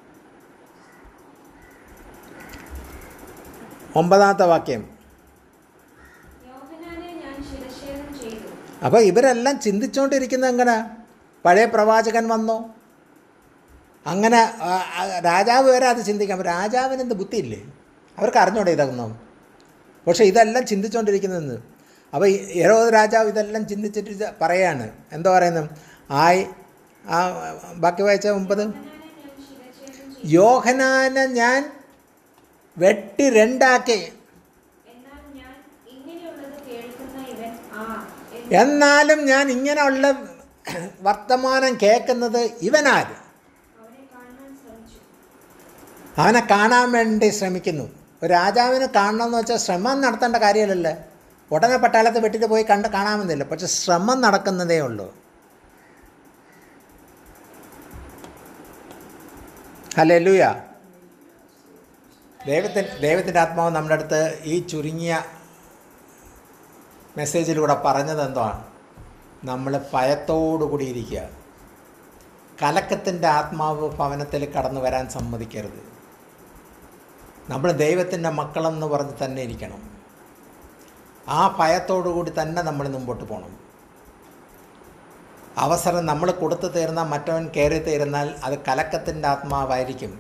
ഒമ്പതാമത്തെ വാക്യം യോഹനാനെ ഞാൻ ശിരച്ഛേദം ചെയ്തു അപ്പോൾ ഇവരെല്ലാം ചിന്തിച്ചുകൊണ്ടിരിക്കുന്നത് എങ്ങനെ പഴയ പ്രവാചകൻ വന്നു അങ്ങനെ ആ, ആ, രാജാവ് വരെ അത് ചിന്തിക്കാം രാജാവിന് എന്ത് ബുദ്ധിയില്ലേ അവർക്ക് അറിഞ്ഞൂടെ ഇതൊന്നും പക്ഷേ ഇതെല്ലാം ചിന്തിച്ചുകൊണ്ടിരിക്കുന്നതെന്ന് അപ്പോൾ ഈ ഹെരോദ് രാജാവ് ഇതെല്ലാം ചിന്തിച്ചിട്ട് ഇത് പറയാണ് എന്താ പറയുന്നത് ആയി ആ ബാക്കി വായിച്ച മുമ്പത് യോഹനാനെ ഞാൻ ശിരച്ഛേദം ചെയ്തു യോഹനാനെ ഞാൻ വെട്ടി രണ്ടാക്കി എന്നാൽ ഞാൻ ഇങ്ങനെയുള്ളത് കേൾക്കുന്ന ഇവൻ ആ എന്ന് എന്നാലും ഞാൻ ഇങ്ങനെയുള്ള വർത്തമാനം കേൾക്കുന്നത് ഇവനാര് അവനെ കാണാൻ ശ്രമിച്ചു അവനെ കാണാൻ വേണ്ടി ശ്രമിക്കുന്നു ഒരു രാജാവിനെ കാണണമെന്ന് വെച്ചാൽ ശ്രമം നടത്തേണ്ട കാര്യമല്ലല്ലേ ഉടനെ പട്ടാളത്ത് വെട്ടിട്ട് പോയി കണ്ട് കാണാമെന്നില്ല പക്ഷെ ശ്രമം നടക്കുന്നതേ ഉള്ളൂ ഹലേ ലൂയ ദൈവത്തിൻ ദൈവത്തിൻ്റെ ആത്മാവ് നമ്മുടെ അടുത്ത് ഈ ചുരുങ്ങിയ മെസ്സേജിലൂടെ പറഞ്ഞത് എന്താണ് നമ്മൾ ഭയത്തോടു കൂടി ഇരിക്കുക കലക്കത്തിൻ്റെ ആത്മാവ് ഭവനത്തിൽ കടന്നു വരാൻ സമ്മതിക്കരുത് നമ്മൾ ദൈവത്തിൻ്റെ മക്കളെന്ന് പറഞ്ഞ് തന്നെ ഇരിക്കണം ആ ഭയത്തോടു കൂടി തന്നെ നമ്മൾ മുമ്പോട്ട് പോകണം അവസരം നമ്മൾ കൊടുത്തു തീർന്നാൽ മറ്റവൻ കയറി തീർന്നാൽ അത് കലക്കത്തിൻ്റെ ആത്മാവായിരിക്കും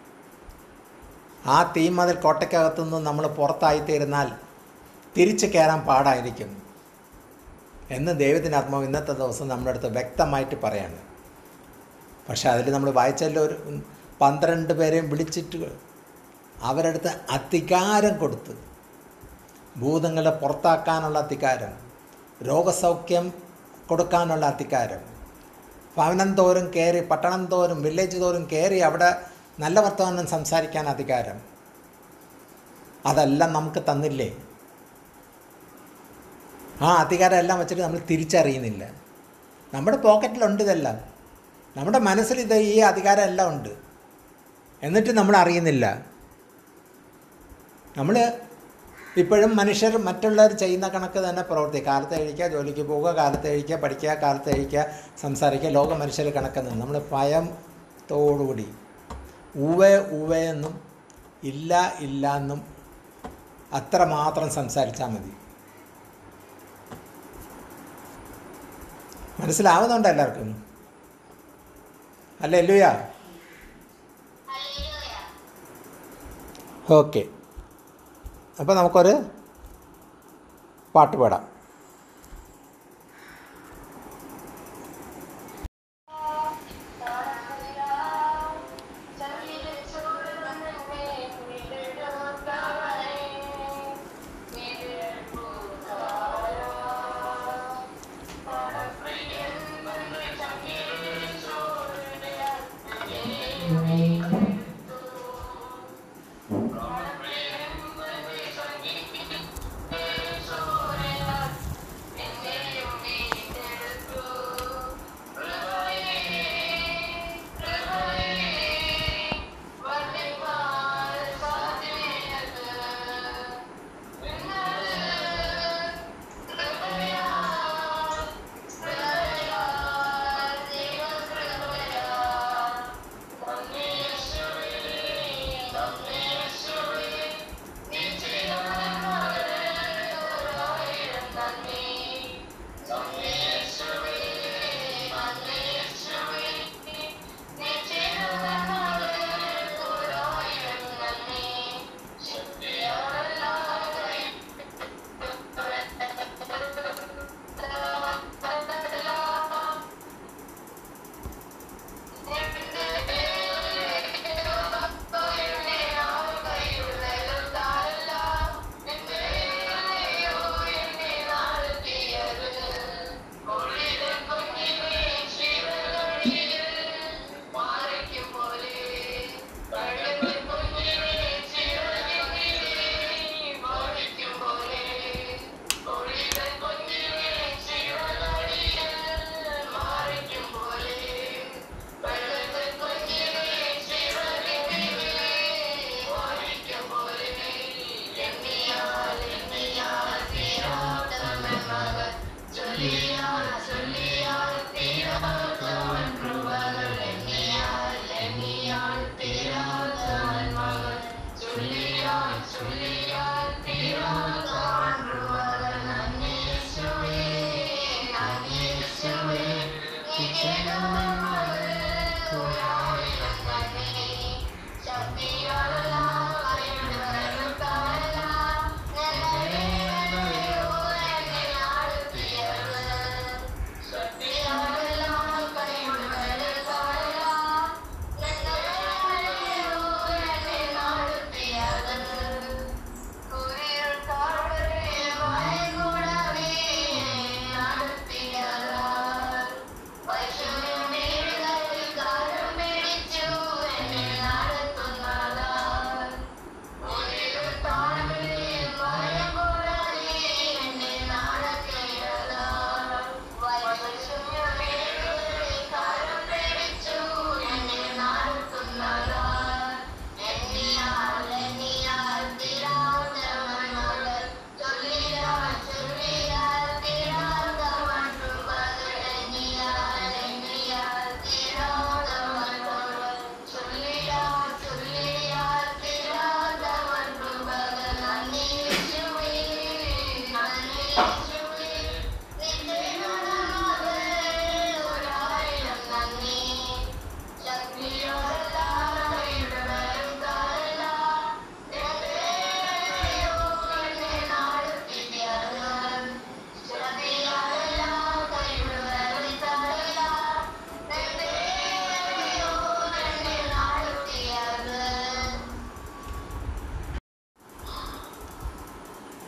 ആ തീമതിൽ കോട്ടയ്ക്കകത്തുനിന്ന് നമ്മൾ പുറത്തായി തീർന്നാൽ തിരിച്ചു കയറാൻ പാടായിരിക്കും എന്ന് ദൈവത്തിൻ്റെ ആത്മാവ് ഇന്നത്തെ ദിവസം നമ്മുടെ അടുത്ത് വ്യക്തമായിട്ട് പറയാണ് പക്ഷേ അതിൽ നമ്മൾ വായിച്ചല്ലോ ഒരു പന്ത്രണ്ട് പേരെയും വിളിച്ചിട്ട് അവരടുത്ത് അധികാരം കൊടുത്ത് ഭൂതങ്ങളെ പുറത്താക്കാനുള്ള അധികാരം രോഗസൗഖ്യം കൊടുക്കാനുള്ള അധികാരം ഭവനം തോറും കയറി പട്ടണം തോറും വില്ലേജ് തോറും കയറി അവിടെ നല്ല വർത്തമാനം സംസാരിക്കാൻ അധികാരം അതെല്ലാം നമുക്ക് തന്നില്ലേ ആ അധികാരം എല്ലാം വെച്ചിട്ട് നമ്മൾ തിരിച്ചറിയുന്നില്ല നമ്മുടെ പോക്കറ്റിലുണ്ട് ഇതെല്ലാം നമ്മുടെ മനസ്സിൽ ഇത് ഈ അധികാരം എല്ലാം ഉണ്ട് എന്നിട്ട് നമ്മൾ അറിയുന്നില്ല നമ്മൾ ഇപ്പോഴും മനുഷ്യർ മറ്റുള്ളവർ ചെയ്യുന്ന കണക്ക് തന്നെ പ്രവർത്തി കാലത്ത് കഴിക്കുക ജോലിക്ക് പോവുക കാലത്ത് കഴിക്കുക പഠിക്കുക കാലത്ത് കഴിക്കുക സംസാരിക്കുക ലോക മനുഷ്യർ കണക്കെന്ന് നമ്മൾ ഭയത്തോടുകൂടി ഉവേ ഉവേ എന്നും ഇല്ല ഇല്ല എന്നും അത്ര മാത്രം സംസാരിച്ചാൽ മതി മനസ്സിലാവുന്നുണ്ടോ എല്ലാവർക്കും അല്ലേ ലുയ ഓക്കെ അപ്പോൾ നമുക്കൊരു പാട്ട് പാടാം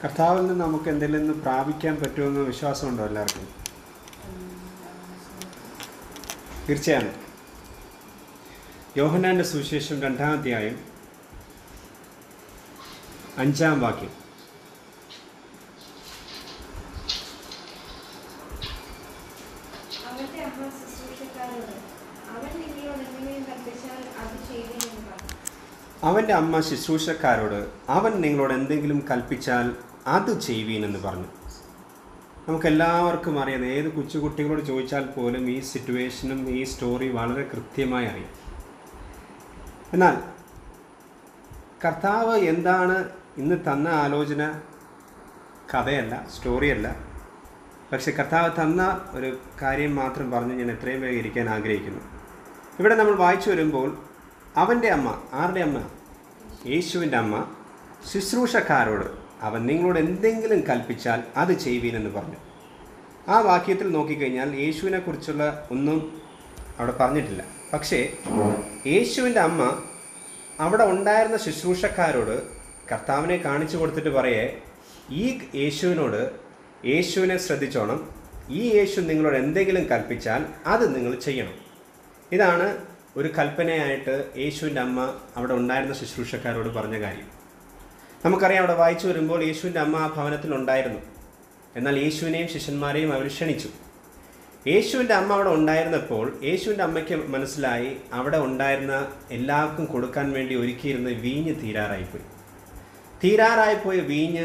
കർത്താവിൽ നിന്ന് നമുക്ക് എന്തെങ്കിലും നിന്ന് പ്രാപിക്കാൻ പറ്റുമെന്ന് വിശ്വാസമുണ്ടോ എല്ലാവർക്കും തീർച്ചയാണ് യോഹനാന്റെ സുവിശേഷം രണ്ടാം അധ്യായം അഞ്ചാം വാക്യം അവന്റെ അമ്മ ശുശ്രൂഷക്കാരോട് അവൻ നിങ്ങളോട് എന്തെങ്കിലും കൽപ്പിച്ചാൽ അത് ചെയ്തേനെന്ന് പറഞ്ഞു അവൻ്റെ അമ്മ ശുശ്രൂഷക്കാരോട് അവൻ നിങ്ങളോട് എന്തെങ്കിലും കൽപ്പിച്ചാൽ അത് ചെയ്യുവീനെന്ന് പറഞ്ഞു നമുക്കെല്ലാവർക്കും അറിയാം ഏത് കൊച്ചുകുട്ടികളോട് ചോദിച്ചാൽ പോലും ഈ സിറ്റുവേഷനും ഈ സ്റ്റോറി വളരെ കൃത്യമായി അറിയാം എന്നാൽ കർത്താവ് എന്താണ് ഇന്ന് തന്ന ആലോചന കഥയല്ല സ്റ്റോറിയല്ല പക്ഷെ കർത്താവ് തന്ന ഒരു കാര്യം മാത്രം പറഞ്ഞ് ഞാൻ എത്രയും വേഗം ഇരിക്കാൻ ആഗ്രഹിക്കുന്നു ഇവിടെ നമ്മൾ വായിച്ചു വരുമ്പോൾ അവൻ്റെ അമ്മ ആരുടെ അമ്മ യേശുവിൻ്റെ അമ്മ ശുശ്രൂഷക്കാരോട് അവൻ നിങ്ങളോട് എന്തെങ്കിലും കൽപ്പിച്ചാൽ അത് ചെയ്യുവീനെന്ന് പറഞ്ഞു ആ വാക്യത്തിൽ നോക്കിക്കഴിഞ്ഞാൽ യേശുവിനെ കുറിച്ചുള്ള ഒന്നും അവിടെ പറഞ്ഞിട്ടില്ല പക്ഷേ യേശുവിൻ്റെ അമ്മ അവിടെ ഉണ്ടായിരുന്ന ശുശ്രൂഷക്കാരോട് കർത്താവിനെ കാണിച്ചു കൊടുത്തിട്ട് പറയേ ഈ യേശുവിനോട് യേശുവിനെ ശ്രദ്ധിച്ചോണം ഈ യേശു നിങ്ങളോട് എന്തെങ്കിലും കൽപ്പിച്ചാൽ അത് നിങ്ങൾ ചെയ്യണം ഇതാണ് ഒരു കൽപ്പനയായിട്ട് യേശുവിൻ്റെ അമ്മ അവിടെ ഉണ്ടായിരുന്ന ശുശ്രൂഷക്കാരോട് പറഞ്ഞ കാര്യം നമുക്കറിയാം അവിടെ വായിച്ചു വരുമ്പോൾ യേശുവിൻ്റെ അമ്മ ആ ഭവനത്തിൽ ഉണ്ടായിരുന്നു എന്നാൽ യേശുവിനെയും ശിഷ്യന്മാരെയും അവർ ക്ഷണിച്ചു യേശുവിൻ്റെ അമ്മ അവിടെ ഉണ്ടായിരുന്നപ്പോൾ യേശുവിൻ്റെ അമ്മയ്ക്ക് മനസ്സിലായി അവിടെ ഉണ്ടായിരുന്ന എല്ലാവർക്കും കൊടുക്കാൻ വേണ്ടി ഒരുക്കിയിരുന്ന വീഞ്ഞ് തീരാറായിപ്പോയി തീരാറായിപ്പോയ വീഞ്ഞ്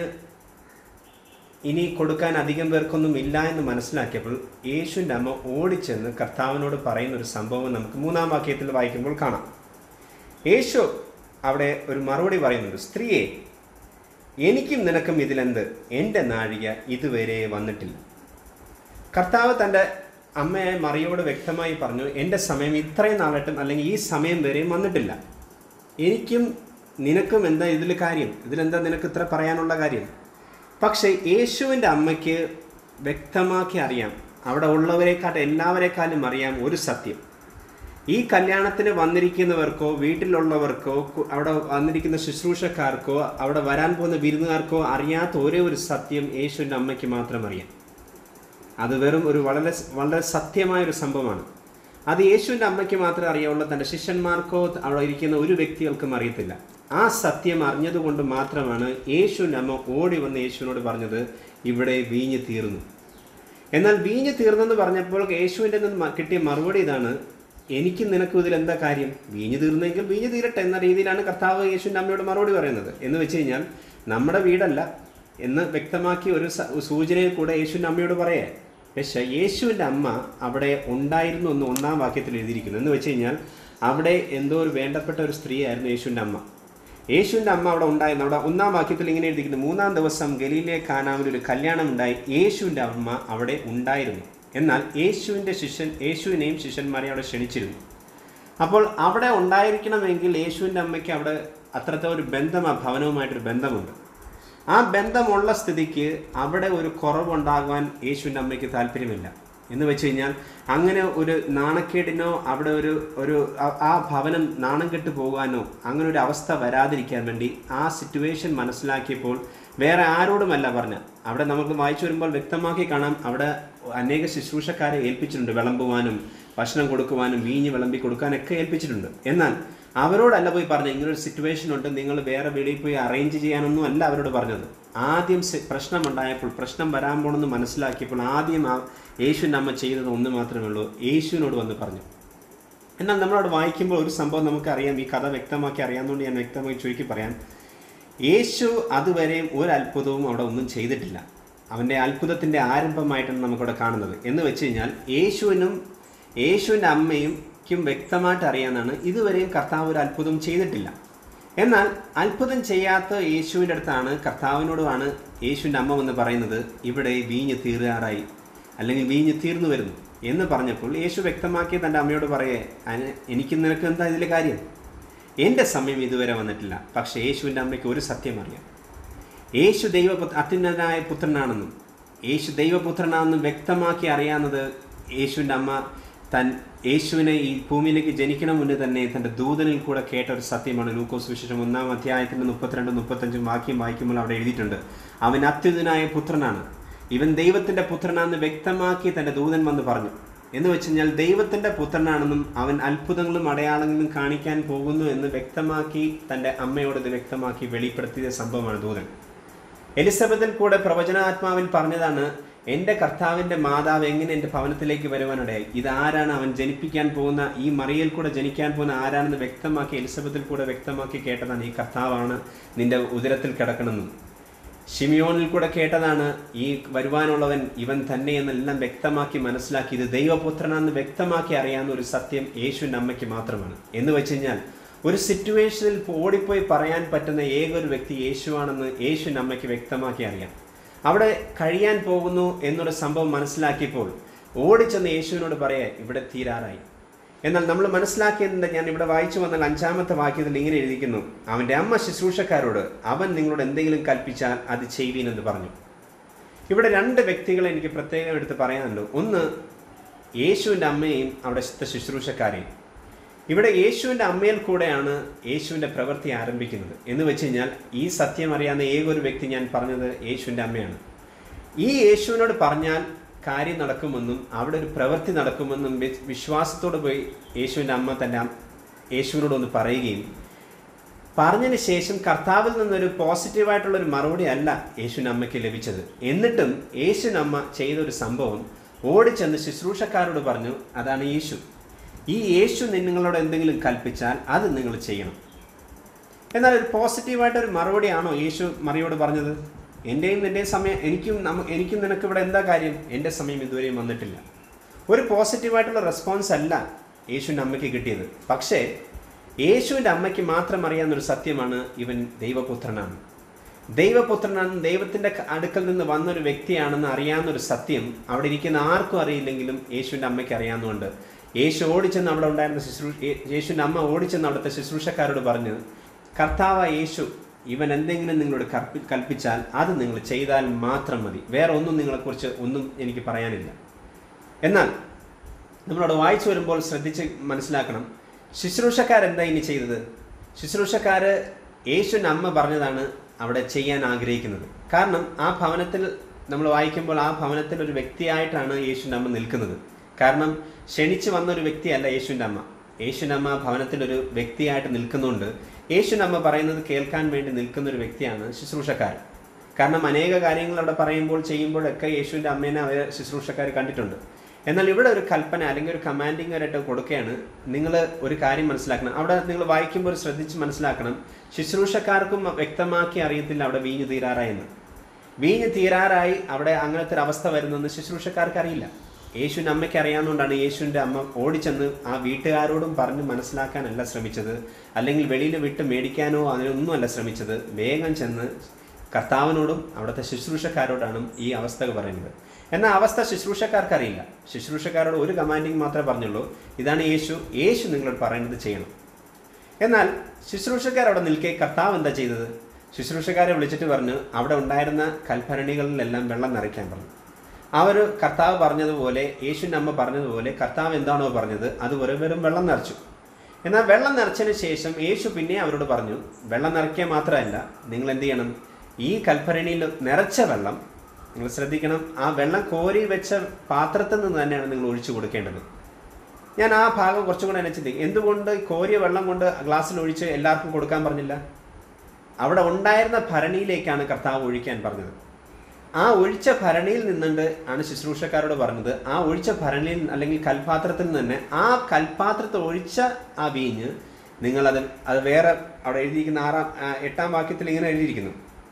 ഇനി കൊടുക്കാൻ അധികം പേർക്കൊന്നും ഇല്ല എന്ന് മനസ്സിലാക്കിയപ്പോൾ യേശുവിൻ്റെ അമ്മ ഓടിച്ചെന്ന് കർത്താവിനോട് പറയുന്ന ഒരു സംഭവം നമുക്ക് മൂന്നാം വാക്യത്തിൽ വായിക്കുമ്പോൾ കാണാം യേശു അവിടെ ഒരു മറുപടി പറയുന്നുണ്ട് സ്ത്രീയെ എനിക്കും നിനക്കും ഇതിലെന്ത് എൻ്റെ നാഴിക ഇതുവരെ വന്നിട്ടില്ല കർത്താവ് തൻ്റെ അമ്മയെ മറിയോട് വ്യക്തമായി പറഞ്ഞു എൻ്റെ സമയം ഇത്രയും നാളായിട്ടും അല്ലെങ്കിൽ ഈ സമയം വരെയും വന്നിട്ടില്ല എനിക്കും നിനക്കും എന്താ ഇതിൽ കാര്യം ഇതിലെന്താ നിനക്ക് ഇത്ര പറയാനുള്ള കാര്യം പക്ഷേ യേശുവിൻ്റെ അമ്മയ്ക്ക് വ്യക്തമാക്കി അറിയാം അവിടെ ഉള്ളവരെക്കാട്ട് എല്ലാവരെക്കാളും അറിയാം ഒരു സത്യം ഈ കല്യാണത്തിന് വന്നിരിക്കുന്നവർക്കോ വീട്ടിലുള്ളവർക്കോ കു- അവിടെ വന്നിരിക്കുന്ന ശുശ്രൂഷക്കാർക്കോ അവിടെ വരാൻ പോകുന്ന വിരുന്നുകാർക്കോ അറിയാത്ത ഒരേ ഒരു സത്യം യേശുവിൻ്റെ അമ്മയ്ക്ക് മാത്രം അറിയാം അത് വെറും ഒരു വളരെ വളരെ സത്യമായ ഒരു സംഭവമാണ് അത് യേശുവിൻ്റെ അമ്മയ്ക്ക് മാത്രമേ അറിയാവുള്ളൂ തൻ്റെ ശിഷ്യന്മാർക്കോ അവിടെ ഇരിക്കുന്ന ഒരു വ്യക്തികൾക്കും അറിയത്തില്ല ആ സത്യം അറിഞ്ഞതുകൊണ്ട് മാത്രമാണ് യേശുവിൻ്റെ അമ്മ ഓടി വന്ന് യേശുവിനോട് പറഞ്ഞത് ഇവിടെ വീഞ്ഞ് തീർന്നു എന്നാൽ വീഞ്ഞ് തീർന്നെന്ന് പറഞ്ഞപ്പോൾ യേശുവിൻ്റെ നിന്ന് മ- കിട്ടിയ മറുപടി ഇതാണ് എനിക്ക് നിനക്കും ഇതിൽ എന്താ കാര്യം വീഞ്ഞ് തീർന്നെങ്കിൽ വീഞ്ഞ് തീരട്ടെ എന്ന രീതിയിലാണ് കർത്താവ് യേശുവിൻ്റെ അമ്മയോട് മറുപടി പറയുന്നത് എന്ന് വെച്ച് കഴിഞ്ഞാൽ നമ്മുടെ വീടല്ല എന്ന് വ്യക്തമാക്കി ഒരു സ- സൂചനയിൽ കൂടെ യേശുവിൻ്റെ അമ്മയോട് പറയേ പക്ഷേ യേശുവിൻ്റെ അമ്മ അവിടെ ഉണ്ടായിരുന്നു എന്ന് ഒന്നാം വാക്യത്തിൽ എഴുതിയിരിക്കുന്നു എന്ന് വെച്ച് കഴിഞ്ഞാൽ അവിടെ എന്തോ ഒരു വേണ്ടപ്പെട്ട ഒരു സ്ത്രീയായിരുന്നു യേശുവിൻ്റെ അമ്മ യേശുവിൻ്റെ അമ്മ അവിടെ ഉണ്ടായിരുന്നു അവിടെ ഒന്നാം വാക്യത്തിൽ ഇങ്ങനെ എഴുതിയിരിക്കുന്നു മൂന്നാം ദിവസം ഗലീലെ കാനാവിൽ ഒരു കല്യാണം ഉണ്ടായി യേശുവിൻ്റെ അമ്മ അവിടെ ഉണ്ടായിരുന്നു എന്നാൽ യേശുവിൻ്റെ ശിഷ്യൻ യേശുവിനെയും ശിഷ്യന്മാരെയും അവിടെ ക്ഷണിച്ചിരുന്നു അപ്പോൾ അവിടെ ഉണ്ടായിരിക്കണമെങ്കിൽ യേശുവിൻ്റെ അമ്മയ്ക്ക് അവിടെ അത്രത്തെ ഒരു ബന്ധം ആ ഭവനവുമായിട്ടൊരു ബന്ധമുണ്ട് ആ ബന്ധമുള്ള സ്ഥിതിക്ക് അവിടെ ഒരു കുറവുണ്ടാകുവാൻ യേശുവിൻ്റെ അമ്മയ്ക്ക് താല്പര്യമില്ല എന്ന് വെച്ച് കഴിഞ്ഞാൽ അങ്ങനെ ഒരു നാണക്കേടിനോ അവിടെ ഒരു ഒരു ആ- ആ ഭവനം നാണം കെട്ട് പോകാനോ അങ്ങനെ ഒരു അവസ്ഥ വരാതിരിക്കാൻ വേണ്ടി ആ സിറ്റുവേഷൻ മനസ്സിലാക്കിയപ്പോൾ വേറെ ആരോടുമല്ല പറഞ്ഞ അവിടെ നമുക്ക് വായിച്ചു വരുമ്പോൾ വ്യക്തമാക്കി കാണാം അവിടെ അനേക ശുശ്രൂഷക്കാരെ ഏൽപ്പിച്ചിട്ടുണ്ട് വിളമ്പുവാനും ഭക്ഷണം കൊടുക്കുവാനും വീഞ്ഞ് വിളമ്പി കൊടുക്കാനൊക്കെ ഏൽപ്പിച്ചിട്ടുണ്ട് എന്നാൽ അവരോടല്ല പോയി പറഞ്ഞത് ഇങ്ങനൊരു സിറ്റുവേഷൻ ഉണ്ട് നിങ്ങൾ വേറെ വെളിയിൽ പോയി അറേഞ്ച് ചെയ്യാനൊന്നും അല്ല അവരോട് പറഞ്ഞത് ആദ്യം സി- പ്രശ്നമുണ്ടായപ്പോൾ പ്രശ്നം വരാൻ പോണെന്ന് മനസ്സിലാക്കിയപ്പോൾ ആദ്യം ആ യേശുവിൻ്റെ അമ്മ ചെയ്തത് ഒന്ന് മാത്രമേ ഉള്ളൂ യേശുവിനോട് വന്ന് പറഞ്ഞു എന്നാൽ നമ്മളവിടെ വായിക്കുമ്പോൾ ഒരു സംഭവം നമുക്കറിയാം ഈ കഥ വ്യക്തമാക്കി അറിയാവുന്നതുകൊണ്ട് ഞാൻ വ്യക്തമായി ചുരുക്കി പറയാം യേശു അതുവരെയും ഒരു അത്ഭുതവും അവിടെ ഒന്നും ചെയ്തിട്ടില്ല അവൻ്റെ അത്ഭുതത്തിൻ്റെ ആരംഭമായിട്ടാണ് നമുക്കവിടെ കാണുന്നത് എന്ന് വെച്ച് കഴിഞ്ഞാൽ യേശുവിനും യേശുവിൻ്റെ അമ്മയ്ക്കും വ്യക്തമായിട്ട് അറിയാവുന്നതാണ് ഇതുവരെയും കർത്താവ് ഒരു അത്ഭുതം ചെയ്തിട്ടില്ല എന്നാൽ അത്ഭുതം ചെയ്യാത്ത യേശുവിൻ്റെ അടുത്താണ് കർത്താവിനോടുമാണ് യേശുവിൻ്റെ അമ്മ വന്ന് പറയുന്നത് ഇവിടെ വീഞ്ഞ് തീരാറായി അല്ലെങ്കിൽ വീഞ്ഞ് തീർന്നു വരുന്നു എന്ന് പറഞ്ഞപ്പോൾ യേശു വ്യക്തമാക്കി തൻ്റെ അമ്മയോട് പറയേ "അന- എനിക്ക് നിനക്ക് എന്താ ഇതിലെ കാര്യം എൻ്റെ സമയം ഇതുവരെ വന്നിട്ടില്ല പക്ഷേ യേശുവിൻ്റെ അമ്മയ്ക്ക് ഒരു സത്യം അറിയാം യേശു ദൈവ അത്യുന്നതനായ പുത്രനാണെന്നും യേശു ദൈവപുത്രനാണെന്നും വ്യക്തമാക്കി അറിയാവുന്നത് യേശുവിൻ്റെ അമ്മ തൻ യേശുവിനെ ഈ ഭൂമിയിലേക്ക് ജനിക്കണം മുന്നേ തന്നെ തൻ്റെ ദൂതനിൽ കൂടെ കേട്ട ഒരു സത്യമാണ് ലൂക്കോസ് വിശേഷം ഒന്നാം അധ്യായത്തിൻ്റെ മുപ്പത്തിരണ്ട് മുപ്പത്തഞ്ചും വാക്യം വായിക്കുമ്പോൾ അവിടെ എഴുതിയിട്ടുണ്ട് അവൻ അത്യുതനായ പുത്രനാണ് ഇവൻ ദൈവത്തിൻ്റെ പുത്രനാണെന്ന് വ്യക്തമാക്കി തൻ്റെ ദൂതൻ വന്ന് പറഞ്ഞു എന്ന് വെച്ച് കഴിഞ്ഞാൽ ദൈവത്തിൻ്റെ പുത്രനാണെന്നും അവൻ അത്ഭുതങ്ങളും അടയാളങ്ങളും കാണിക്കാൻ പോകുന്നു എന്ന് വ്യക്തമാക്കി തൻ്റെ അമ്മയോട് ഇത് വ്യക്തമാക്കി വെളിപ്പെടുത്തിയ സംഭവമാണ് ദൂതൻ എലിസബത്തിൽ കൂടെ പ്രവചനാത്മാവിൽ പറഞ്ഞതാണ് എൻ്റെ കർത്താവിൻ്റെ മാതാവ് എങ്ങനെ എൻ്റെ ഭവനത്തിലേക്ക് വരുവാനിടയായി ഇതാരാണ് അവൻ ജനിപ്പിക്കാൻ പോകുന്ന ഈ മറിയിൽ കൂടെ ജനിക്കാൻ പോകുന്ന ആരാണെന്ന് വ്യക്തമാക്കി എലിസബത്തിൽ കൂടെ വ്യക്തമാക്കി കേട്ടതാണ് ഈ കർത്താവാണ് നിന്റെ ഉദരത്തിൽ കിടക്കണമെന്നും ഷിമിയോനിൽ കൂടെ കേട്ടതാണ് ഈ വരുവാനുള്ളവൻ ഇവൻ തന്നെ എന്നെല്ലാം വ്യക്തമാക്കി മനസ്സിലാക്കി ഇത് ദൈവപുത്രനാണെന്ന് വ്യക്തമാക്കി അറിയാവുന്ന ഒരു സത്യം യേശുവിൻ്റെ അമ്മയ്ക്ക് മാത്രമാണ് എന്ന് വെച്ച് കഴിഞ്ഞാൽ ഒരു സിറ്റുവേഷനിൽ ഓടിപ്പോയി പറയാൻ പറ്റുന്ന ഏക ഒരു വ്യക്തി യേശുവാണെന്ന് യേശുവിൻ്റെ അമ്മയ്ക്ക് വ്യക്തമാക്കി അറിയാം അവിടെ കഴിയാൻ പോകുന്നു എന്നൊരു സംഭവം മനസ്സിലാക്കിയപ്പോൾ ഓടിച്ചെന്ന് യേശുവിനോട് പറയാ ഇവിടെ തീരാറായി എന്നാൽ നമ്മൾ മനസ്സിലാക്കിയതിൻ്റെ ഞാൻ ഇവിടെ വായിച്ചു വന്നാൽ അഞ്ചാമത്തെ വാക്യത്തിൽ ഇങ്ങനെ എഴുതിക്കുന്നു അവൻ്റെ അമ്മ ശുശ്രൂഷക്കാരോട് അവൻ നിങ്ങളോട് എന്തെങ്കിലും കൽപ്പിച്ചാൽ അത് ചെയ്യുവീൻ എന്ന് പറഞ്ഞു ഇവിടെ രണ്ട് വ്യക്തികളെ എനിക്ക് പ്രത്യേകം എടുത്ത് പറയാനുള്ളൂ ഒന്ന് യേശുവിൻ്റെ അമ്മയെയും അവിടെ ശുശ്രൂഷക്കാരെയും ഇവിടെ യേശുവിൻ്റെ അമ്മയിൽ കൂടെയാണ് യേശുവിൻ്റെ പ്രവൃത്തി ആരംഭിക്കുന്നത് എന്ന് വെച്ച് കഴിഞ്ഞാൽ ഈ സത്യം അറിയാവുന്ന ഏക ഒരു വ്യക്തി ഞാൻ പറഞ്ഞത് യേശുവിൻ്റെ അമ്മയാണ് ഈ യേശുവിനോട് പറഞ്ഞാൽ കാര്യം നടക്കുമെന്നും അവിടെ ഒരു പ്രവൃത്തി നടക്കുമെന്നും വി- വിശ്വാസത്തോട് പോയി യേശുവിൻ്റെ അമ്മ തൻ്റെ അം- യേശുവിനോട് ഒന്ന് പറയുകയും പറഞ്ഞതിന് ശേഷം കർത്താവിൽ നിന്നൊരു പോസിറ്റീവായിട്ടുള്ള ഒരു മറുപടി അല്ല യേശുവിൻ്റെ അമ്മയ്ക്ക് ലഭിച്ചത് എന്നിട്ടും യേശുവിൻ്റെ അമ്മ ചെയ്തൊരു സംഭവം ഓടിച്ചെന്ന് ശുശ്രൂഷക്കാരോട് പറഞ്ഞു അതാണ് യേശു ഈ യേശു നിങ്ങളോട് എന്തെങ്കിലും കൽപ്പിച്ചാൽ അത് നിങ്ങൾ ചെയ്യണം എന്നാൽ ഒരു പോസിറ്റീവായിട്ട് ഒരു മറുപടിയാണോ യേശു മറിയോട് പറഞ്ഞത് എൻ്റെയും നിൻ്റെയും സമയം എനിക്കും നമ്മ എനിക്കും നിനക്ക് ഇവിടെ എന്താ കാര്യം എൻ്റെ സമയം ഇതുവരെയും വന്നിട്ടില്ല ഒരു പോസിറ്റീവായിട്ടുള്ള റെസ്പോൺസ് അല്ല യേശുവിൻ്റെ അമ്മയ്ക്ക് കിട്ടിയത് പക്ഷേ യേശുവിൻ്റെ അമ്മയ്ക്ക് മാത്രം അറിയാവുന്നൊരു സത്യമാണ് ഇവൻ ദൈവപുത്രനാണ് ദൈവപുത്രനാണ് ദൈവത്തിൻ്റെ അടുക്കൽ നിന്ന് വന്നൊരു വ്യക്തിയാണെന്ന് അറിയാവുന്നൊരു സത്യം അവിടെ ഇരിക്കുന്ന ആർക്കും അറിയില്ലെങ്കിലും യേശുവിൻ്റെ അമ്മയ്ക്ക് അറിയാവുന്നതുകൊണ്ട് യേശു ഓടിച്ചെന്ന് അവിടെ ഉണ്ടായിരുന്ന ശുശ്രൂ യേ- യേശുവിൻ്റെ അമ്മ ഓടിച്ചെന്ന് അവിടുത്തെ ശുശ്രൂഷക്കാരോട് പറഞ്ഞു കർത്താവ് യേശു ഇവൻ എന്തെങ്കിലും നിങ്ങളോട് കൽപ്പി കൽപ്പിച്ചാൽ അത് നിങ്ങൾ ചെയ്താൽ മാത്രം മതി വേറെ ഒന്നും നിങ്ങളെക്കുറിച്ച് ഒന്നും എനിക്ക് പറയാനില്ല എന്നാൽ നമ്മളവിടെ വായിച്ചു വരുമ്പോൾ ശ്രദ്ധിച്ച് മനസ്സിലാക്കണം ശുശ്രൂഷക്കാരെന്താ ഇനി ചെയ്തത് ശുശ്രൂഷക്കാർ യേശുവിൻ്റെ അമ്മ പറഞ്ഞതാണ് അവിടെ ചെയ്യാൻ ആഗ്രഹിക്കുന്നത് കാരണം ആ ഭവനത്തിൽ നമ്മൾ വായിക്കുമ്പോൾ ആ ഭവനത്തിൽ ഒരു വ്യക്തിയായിട്ടാണ് യേശുവിൻ്റെ അമ്മ നിൽക്കുന്നത് കാരണം ക്ഷണിച്ച് വന്ന ഒരു വ്യക്തിയല്ല യേശുവിൻ്റെ അമ്മ യേശുവിൻ്റെ അമ്മ ഭവനത്തിൽ ഒരു വ്യക്തിയായിട്ട് നിൽക്കുന്നുണ്ട് യേശുവിൻ്റെ അമ്മ പറയുന്നത് കേൾക്കാൻ വേണ്ടി നിൽക്കുന്ന ഒരു വ്യക്തിയാണ് ശുശ്രൂഷക്കാർ കാരണം അനേക കാര്യങ്ങൾ അവിടെ പറയുമ്പോൾ ചെയ്യുമ്പോഴൊക്കെ യേശുവിൻ്റെ അമ്മേനെ അവർ ശുശ്രൂഷക്കാർ കണ്ടിട്ടുണ്ട് എന്നാൽ ഇവിടെ ഒരു കൽപ്പന അല്ലെങ്കിൽ ഒരു കമാൻഡിങ് ആയിട്ട് കൊടുക്കുകയാണ് നിങ്ങൾ ഒരു കാര്യം മനസ്സിലാക്കണം അവിടെ നിങ്ങൾ വായിക്കുമ്പോൾ ശ്രദ്ധിച്ച് മനസ്സിലാക്കണം ശുശ്രൂഷക്കാർക്കും വ്യക്തമാക്കി അറിയത്തില്ല അവിടെ വീഞ്ഞു തീരാറായെന്ന് വീഞ്ഞ് തീരാറായി അവിടെ അങ്ങനത്തെ ഒരു അവസ്ഥ വരുന്നെന്ന് ശുശ്രൂഷക്കാർക്ക് അറിയില്ല യേശുവിൻ്റെ അമ്മയ്ക്ക് അറിയാവുന്നതുകൊണ്ടാണ് യേശുവിൻ്റെ അമ്മ ഓടിച്ചെന്ന് ആ വീട്ടുകാരോടും പറഞ്ഞ് മനസ്സിലാക്കാനല്ല ശ്രമിച്ചത് അല്ലെങ്കിൽ വെളിയിൽ വിട്ട് മേടിക്കാനോ അതിനൊന്നും അല്ല ശ്രമിച്ചത് വേഗം ചെന്ന് കർത്താവിനോടും അവിടുത്തെ ശുശ്രൂഷക്കാരോടാണ് ഈ അവസ്ഥ പറയുന്നത് എന്നാൽ അവസ്ഥ ശുശ്രൂഷക്കാർക്ക് അറിയില്ല ശുശ്രൂഷക്കാരോട് ഒരു കമാൻഡിങ് മാത്രമേ പറഞ്ഞുള്ളൂ ഇതാണ് യേശു യേശു നിങ്ങളോട് പറയുന്നത് ചെയ്യണം എന്നാൽ ശുശ്രൂഷക്കാർ അവിടെ നിൽക്കെ കർത്താവ് എന്താ ചെയ്തത് ശുശ്രൂഷക്കാരെ വിളിച്ചിട്ട് പറഞ്ഞു അവിടെ ഉണ്ടായിരുന്ന കൽഭരണികളിലെല്ലാം വെള്ളം നിറയ്ക്കാൻ പറഞ്ഞു അവർ കർത്താവ് പറഞ്ഞതുപോലെ യേശുവിൻ്റെ അമ്മ പറഞ്ഞതുപോലെ കർത്താവ് എന്താണോ പറഞ്ഞത് അത് വെറും വെറും വെള്ളം നിറച്ചു എന്നാൽ വെള്ളം നിറച്ചതിന് ശേഷം യേശു പിന്നെ അവരോട് പറഞ്ഞു വെള്ളം നിറയ്ക്കുക മാത്രമല്ല നിങ്ങൾ എന്ത് ചെയ്യണം ഈ കൽഭരണിയിൽ നിറച്ച വെള്ളം നിങ്ങൾ ശ്രദ്ധിക്കണം ആ വെള്ളം കോരി വെച്ച പാത്രത്തിൽ നിന്ന് തന്നെയാണ് നിങ്ങൾ ഒഴിച്ചു കൊടുക്കേണ്ടത് ഞാൻ ആ ഭാഗം കുറച്ചും കൂടെ എന്നെ എന്തുകൊണ്ട് കോരിയ വെള്ളം കൊണ്ട് ഗ്ലാസ്സിൽ ഒഴിച്ച് എല്ലാവർക്കും കൊടുക്കാൻ പറഞ്ഞില്ല അവിടെ ഉണ്ടായിരുന്ന ഭരണിയിലേക്കാണ് കർത്താവ് ഒഴിക്കാൻ പറഞ്ഞത് ആ ഒഴിച്ച ഭരണിയിൽ നിന്നുകൊണ്ട് ആണ് ശുശ്രൂഷക്കാരോട് പറഞ്ഞത് ആ ഒഴിച്ച ഭരണിയിൽ അല്ലെങ്കിൽ കൽപാത്രത്തിൽ നിന്ന് തന്നെ ആ കൽപാത്രത്തിൽ ഒഴിച്ച ആ വീഞ്ഞ് നിങ്ങളത് അത് വേറെ അവിടെ എഴുതിയിരിക്കുന്ന ആറാം ആ, എട്ടാം വാക്യത്തിൽ ഇങ്ങനെ എഴുതിയിരിക്കുന്നു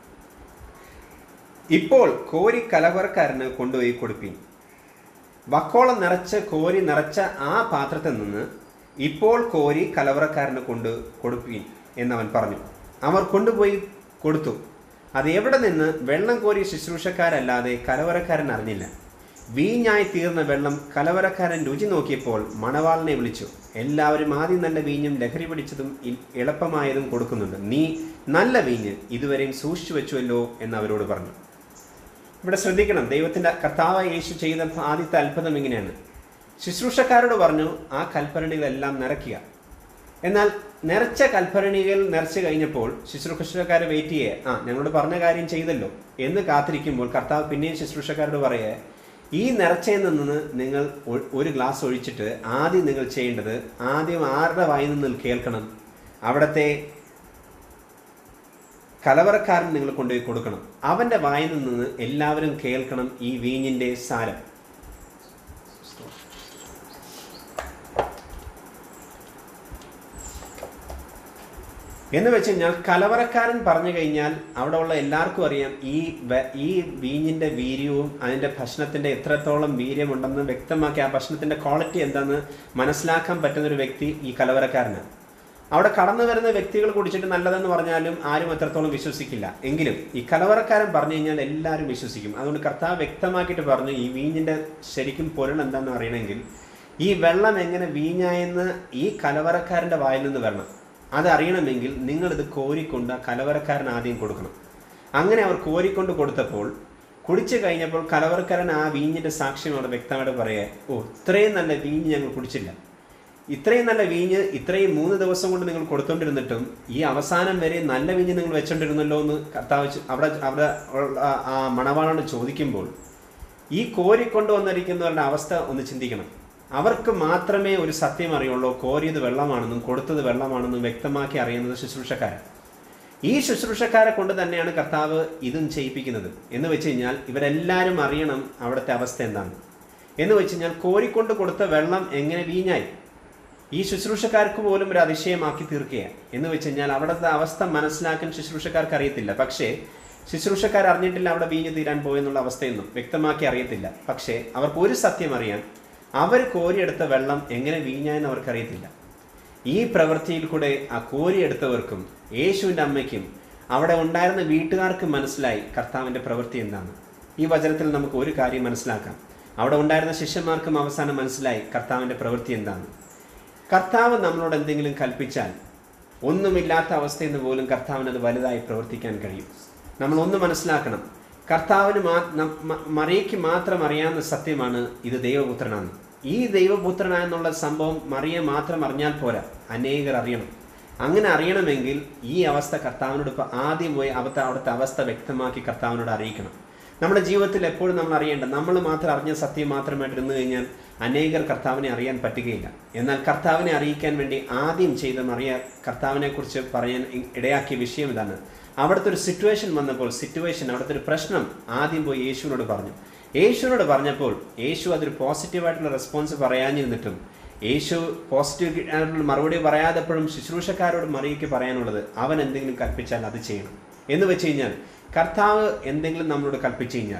ഇപ്പോൾ കോരി കലവറക്കാരന് കൊണ്ടുപോയി കൊടുപ്പീൻ വക്കോളം നിറച്ച് കോരി നിറച്ച ആ പാത്രത്തിൽ നിന്ന് ഇപ്പോൾ കോരി കലവറക്കാരന് കൊണ്ട് കൊടുപ്പീൻ എന്നവൻ പറഞ്ഞു അവർ കൊണ്ടുപോയി കൊടുത്തു അത് എവിടെ നിന്ന് വെള്ളം കോരി ശുശ്രൂഷക്കാരല്ലാതെ കലവറക്കാരൻ അറിഞ്ഞില്ല വീഞ്ഞായി തീർന്ന വെള്ളം കലവറക്കാരൻ രുചി നോക്കിയപ്പോൾ മണവാളിനെ വിളിച്ചു എല്ലാവരും ആദ്യം നല്ല വീഞ്ഞും ലഹരി പിടിച്ചതും ഇ- എളുപ്പമായതും കൊടുക്കുന്നുണ്ട് നീ നല്ല വീഞ്ഞ് ഇതുവരെയും സൂക്ഷിച്ചു വെച്ചുവല്ലോ എന്ന് അവരോട് പറഞ്ഞു ഇവിടെ ശ്രദ്ധിക്കണം ദൈവത്തിൻ്റെ കർത്താവ് യേശു ചെയ്ത ആദ്യത്തെ അത്ഭുതം ഇങ്ങനെയാണ് ശുശ്രൂഷക്കാരോട് പറഞ്ഞു ആ കൽപ്പരണികളെല്ലാം നിറയ്ക്കുക എന്നാൽ നിറച്ച കൽഭരണികൾ നിറച്ചു കഴിഞ്ഞപ്പോൾ ശുശ്രൂഷക്കാർ വെയിറ്റ് ചെയ്യേ ആ ഞങ്ങളോട് പറഞ്ഞ കാര്യം ചെയ്തല്ലോ എന്ന് കാത്തിരിക്കുമ്പോൾ കർത്താവ് പിന്നെയും ശുശ്രൂഷക്കാരോട് പറയേ ഈ നിറച്ചയിൽ നിന്ന് നിങ്ങൾ ഒ- ഒരു ഗ്ലാസ് ഒഴിച്ചിട്ട് ആദ്യം നിങ്ങൾ ചെയ്യേണ്ടത് ആദ്യം ആരുടെ വായിൽ നിന്ന് കേൾക്കണം അവിടത്തെ കലവറക്കാരൻ നിങ്ങൾ കൊണ്ടുപോയി കൊടുക്കണം അവന്റെ വായിൽ നിന്ന് എല്ലാവരും കേൾക്കണം ഈ വീഞ്ഞിന്റെ സാരം എന്ന് വെച്ച് കഴിഞ്ഞാൽ കലവറക്കാരൻ പറഞ്ഞു കഴിഞ്ഞാൽ അവിടെ ഉള്ള എല്ലാവർക്കും അറിയാം ഈ വ- ഈ വീഞ്ഞിന്റെ വീര്യവും അതിന്റെ ഭക്ഷണത്തിന്റെ എത്രത്തോളം വീര്യമുണ്ടെന്ന് വ്യക്തമാക്കി ആ ഭക്ഷണത്തിന്റെ ക്വാളിറ്റി എന്താണെന്ന് മനസ്സിലാക്കാൻ പറ്റുന്ന ഒരു വ്യക്തി ഈ കലവറക്കാരനാണ് അവിടെ കടന്നു വരുന്ന വ്യക്തികൾ കുടിച്ചിട്ട് നല്ലതെന്ന് പറഞ്ഞാലും ആരും അത്രത്തോളം വിശ്വസിക്കില്ല എങ്കിലും ഈ കലവറക്കാരൻ പറഞ്ഞു കഴിഞ്ഞാൽ എല്ലാവരും വിശ്വസിക്കും അതുകൊണ്ട് കർത്താവ് വ്യക്തമാക്കിയിട്ട് പറഞ്ഞു ഈ വീഞ്ഞിന്റെ ശരിക്കും പൊരുൾ എന്താണെന്ന് അറിയണമെങ്കിൽ ഈ വെള്ളം എങ്ങനെ വീഞ്ഞായെന്ന് ഈ കലവറക്കാരന്റെ വായിൽ നിന്ന് വരണം അത് അറിയണമെങ്കിൽ നിങ്ങളിത് കോരിക്കൊണ്ട് ആ കലവറക്കാരൻ ആദ്യം കൊടുക്കണം അങ്ങനെ അവർ കോരിക്കൊണ്ട് കൊടുത്തപ്പോൾ കുടിച്ചു കഴിഞ്ഞപ്പോൾ കലവറക്കാരൻ ആ വീഞ്ഞിന്റെ സാക്ഷ്യം അവിടെ വ്യക്തമായിട്ട് പറയാ ഓ ഇത്രയും നല്ല വീഞ്ഞ് ഞങ്ങൾ കുടിച്ചില്ല ഇത്രയും നല്ല വീഞ്ഞ് ഇത്രയും മൂന്ന് ദിവസം കൊണ്ട് നിങ്ങൾ കൊടുത്തോണ്ടിരുന്നിട്ടും ഈ അവസാനം വരെ നല്ല വീഞ്ഞ് നിങ്ങൾ വെച്ചോണ്ടിരുന്നല്ലോ എന്ന് കർത്താവ് ചോ- അവിടെ അവിടെ ഉള്ള ആ- ആ മണവാളോട് ചോദിക്കുമ്പോൾ ഈ കോരിക്കൊണ്ട് വന്നിരിക്കുന്നവരുടെ അവസ്ഥ ഒന്ന് ചിന്തിക്കണം അവർക്ക് മാത്രമേ ഒരു സത്യം അറിയുള്ളൂ കോരിയത് വെള്ളമാണെന്നും കൊടുത്തത് വെള്ളമാണെന്നും വ്യക്തമാക്കി അറിയുന്നത് ശുശ്രൂഷക്കാരൻ ഈ ശുശ്രൂഷക്കാരെ കൊണ്ട് തന്നെയാണ് കർത്താവ് ഇതും ചെയ്യിപ്പിക്കുന്നത് എന്ന് വെച്ച് കഴിഞ്ഞാൽ ഇവരെല്ലാവരും അറിയണം അവിടുത്തെ അവസ്ഥ എന്താണ് എന്ന് വെച്ച് കഴിഞ്ഞാൽ കോരിക്കൊണ്ട് കൊടുത്ത വെള്ളം എങ്ങനെ വീഞ്ഞായി ഈ ശുശ്രൂഷക്കാർക്ക് പോലും ഒരു അതിശയമാക്കി തീർക്കുകയാണ് എന്ന് വെച്ച് കഴിഞ്ഞാൽ അവിടുത്തെ അവസ്ഥ മനസ്സിലാക്കാൻ ശുശ്രൂഷക്കാർക്ക് അറിയത്തില്ല പക്ഷേ ശുശ്രൂഷക്കാർ അറിഞ്ഞിട്ടില്ല അവിടെ വീഞ്ഞു തീരാൻ പോയെന്നുള്ള അവസ്ഥയൊന്നും വ്യക്തമാക്കി അറിയത്തില്ല പക്ഷേ അവർക്ക് ഒരു സത്യം അറിയാം അവർ കോരിയെടുത്ത വെള്ളം എങ്ങനെ വീഞ്ഞായെന്ന് അവർക്കറിയത്തില്ല ഈ പ്രവൃത്തിയിൽ കൂടെ ആ കോരിയെടുത്തവർക്കും യേശുവിൻ്റെ അമ്മയ്ക്കും അവിടെ ഉണ്ടായിരുന്ന വീട്ടുകാർക്ക് മനസ്സിലായി കർത്താവിൻ്റെ പ്രവൃത്തി എന്താണ് ഈ വചനത്തിൽ നമുക്ക് ഒരു കാര്യം മനസ്സിലാക്കാം അവിടെ ഉണ്ടായിരുന്ന ശിഷ്യന്മാർക്കും അവസാനം മനസ്സിലായി കർത്താവിൻ്റെ പ്രവൃത്തി എന്താണ് കർത്താവ് നമ്മളോട് എന്തെങ്കിലും കൽപ്പിച്ചാൽ ഒന്നുമില്ലാത്ത അവസ്ഥയിൽ നിന്ന് പോലും കർത്താവിന് അത് വലുതായി പ്രവർത്തിക്കാൻ കഴിയും നമ്മൾ ഒന്ന് മനസ്സിലാക്കണം കർത്താവിന് മാ നം- മ- മറിയയ്ക്ക് മാത്രം അറിയാവുന്ന സത്യമാണ് ഇത് ദൈവപുത്രനാണ് ഈ ദൈവപുത്രനാണെന്നുള്ള സംഭവം മറിയെ മാത്രം അറിഞ്ഞാൽ പോരാ അനേകർ അറിയണം അങ്ങനെ അറിയണമെങ്കിൽ ഈ അവസ്ഥ കർത്താവിനോട് ഇപ്പം ആദ്യം പോയി അവിടുത്തെ അവിടുത്തെ അവസ്ഥ വ്യക്തമാക്കി കർത്താവിനോട് അറിയിക്കണം നമ്മുടെ ജീവിതത്തിൽ എപ്പോഴും നമ്മൾ അറിയേണ്ട നമ്മൾ മാത്രം അറിഞ്ഞ സത്യം മാത്രമായിട്ട് ഇരുന്ന് കഴിഞ്ഞാൽ അനേകർ കർത്താവിനെ അറിയാൻ പറ്റുകയില്ല എന്നാൽ കർത്താവിനെ അറിയിക്കാൻ വേണ്ടി ആദ്യം ചെയ്ത മറിയ കർത്താവിനെ കുറിച്ച് പറയാൻ ഇ- ഇടയാക്കിയ വിഷയം ഇതാണ് അവിടുത്തെ ഒരു സിറ്റുവേഷൻ വന്നപ്പോൾ സിറ്റുവേഷൻ അവിടുത്തെ ഒരു പ്രശ്നം ആദ്യം പോയി യേശുവിനോട് പറഞ്ഞു യേശുവിനോട് പറഞ്ഞപ്പോൾ യേശു അതൊരു പോസിറ്റീവായിട്ടുള്ള റെസ്പോൺസ് പറയാഞ്ഞിരുന്നിട്ടും യേശു പോസിറ്റീവ് ആയിട്ടുള്ള മറുപടി പറയാതെപ്പോഴും ശുശ്രൂഷക്കാരോട് മറിയയ്ക്ക് പറയാനുള്ളത് അവൻ എന്തെങ്കിലും കൽപ്പിച്ചാൽ അത് ചെയ്യണം എന്ന് വെച്ച് കഴിഞ്ഞാൽ കർത്താവ് എന്തെങ്കിലും നമ്മളോട് കൽപ്പിച്ചു കഴിഞ്ഞാൽ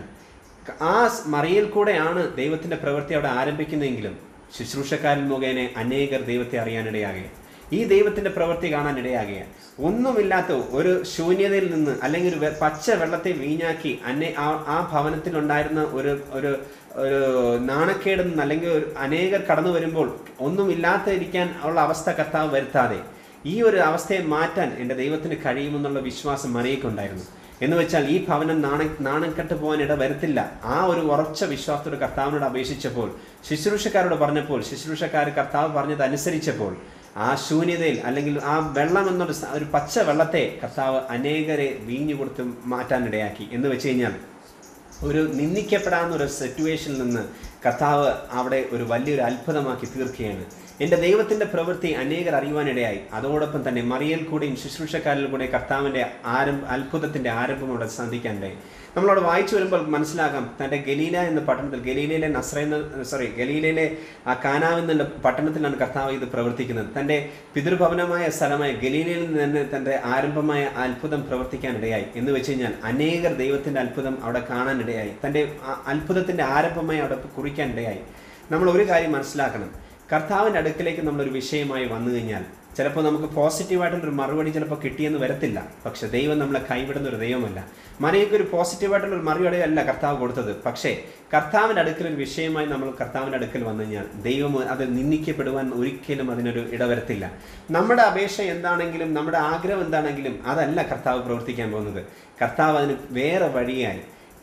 ആ സ് മറിയിൽ കൂടെയാണ് ദൈവത്തിന്റെ പ്രവൃത്തി അവിടെ ആരംഭിക്കുന്നതെങ്കിലും ശുശ്രൂഷക്കാരൻ മുഖേന അനേകർ ദൈവത്തെ അറിയാനിടയാകുക ഈ ദൈവത്തിന്റെ പ്രവൃത്തി കാണാനിടയാകുക ഒന്നുമില്ലാത്ത ഒരു ശൂന്യതയിൽ നിന്ന് അല്ലെങ്കിൽ ഒരു വെ- പച്ച വെള്ളത്തെ വീഞ്ഞാക്കി അന്നെ ആ ആ ഭവനത്തിൽ ഉണ്ടായിരുന്ന ഒരു ഒരു ഒരു നാണക്കേട് നിന്ന് അല്ലെങ്കിൽ ഒരു അനേകർ കടന്നു വരുമ്പോൾ ഒന്നുമില്ലാത്ത ഇരിക്കാൻ ഉള്ള അവസ്ഥ കർത്താവ് വരുത്താതെ ഈ ഒരു അവസ്ഥയെ മാറ്റാൻ എൻ്റെ ദൈവത്തിന് കഴിയുമെന്നുള്ള വിശ്വാസം മറിയക്കുണ്ടായിരുന്നു എന്ന് വെച്ചാൽ ഈ ഭവനം നാണ നാണക്കെട്ട് പോകാൻ ഇട വരത്തില്ല ആ ഒരു ഉറച്ച വിശ്വാസത്തോട് കർത്താവിനോട് അപേക്ഷിച്ചപ്പോൾ ശുശ്രൂഷക്കാരോട് പറഞ്ഞപ്പോൾ ശുശ്രൂഷക്കാർ കർത്താവ് പറഞ്ഞത് അനുസരിച്ചപ്പോൾ ആ ശൂന്യതയിൽ അല്ലെങ്കിൽ ആ വെള്ളം എന്നൊരു സ- ഒരു പച്ച വെള്ളത്തെ കർത്താവ് അനേകരെ വീഞ്ഞു കൊടുത്ത് മാറ്റാനിടയാക്കി എന്ന് വെച്ച് കഴിഞ്ഞാൽ ഒരു നിന്ദിക്കപ്പെടാവുന്ന ഒരു സിറ്റുവേഷനിൽ നിന്ന് കർത്താവ് അവിടെ ഒരു വലിയൊരു അത്ഭുതമാക്കി തീർക്കുകയാണ് എൻ്റെ ദൈവത്തിൻ്റെ പ്രവൃത്തി അനേകർ അറിയുവാനിടയായി അതോടൊപ്പം തന്നെ മറിയൽ കൂടെയും ശുശ്രൂഷക്കാരിൽ കൂടെ കർത്താവിൻ്റെ ആരംഭ അത്ഭുതത്തിൻ്റെ ആരംഭം അവിടെ സന്ധിക്കാനിടയായി നമ്മളവിടെ വായിച്ചു വരുമ്പോൾ മനസ്സിലാക്കാം തൻ്റെ ഗലീല എന്ന പട്ടണത്തിൽ ഗലീലയിലെ നസ്ര എന്ന സോറി ഗലീലയിലെ ആ കാനാവ് എന്ന പട്ടണത്തിലാണ് കർത്താവ് ഇത് പ്രവർത്തിക്കുന്നത് തൻ്റെ പിതൃഭവനമായ സ്ഥലമായ ഗലീലയിൽ നിന്ന് തന്നെ തൻ്റെ ആരംഭമായ ആ അത്ഭുതം പ്രവർത്തിക്കാനിടയായി എന്ന് വെച്ച് കഴിഞ്ഞാൽ അനേകർ ദൈവത്തിൻ്റെ അത്ഭുതം അവിടെ കാണാനിടയായി തൻ്റെ ആ അത്ഭുതത്തിൻ്റെ ആരംഭമായി അവിടെ കുറിക്കാനിടയായി നമ്മൾ ഒരു കാര്യം മനസ്സിലാക്കണം കർത്താവിൻ്റെ അടുക്കിലേക്ക് നമ്മളൊരു വിഷയമായി വന്നു കഴിഞ്ഞാൽ ചിലപ്പോൾ നമുക്ക് പോസിറ്റീവായിട്ടുള്ളൊരു മറുപടി ചിലപ്പോൾ കിട്ടിയെന്ന് വരത്തില്ല പക്ഷെ ദൈവം നമ്മളെ കൈവിടുന്ന ഒരു ദൈവമല്ല മറിയയ്ക്ക് ഒരു പോസിറ്റീവായിട്ടുള്ള ഒരു മറുപടി അല്ല കർത്താവ് കൊടുത്തത് പക്ഷേ കർത്താവിൻ്റെ അടുക്കൽ ഒരു വിഷയമായി നമ്മൾ കർത്താവിൻ്റെ അടുക്കൽ വന്നു കഴിഞ്ഞാൽ ദൈവം അത് നിന്ദിക്കപ്പെടുവാൻ ഒരിക്കലും അതിനൊരു ഇടവരത്തില്ല നമ്മുടെ അപേക്ഷ എന്താണെങ്കിലും നമ്മുടെ ആഗ്രഹം എന്താണെങ്കിലും അതല്ല കർത്താവ് പ്രവർത്തിക്കാൻ പോകുന്നത് കർത്താവ് അതിന് വേറെ വഴിയായി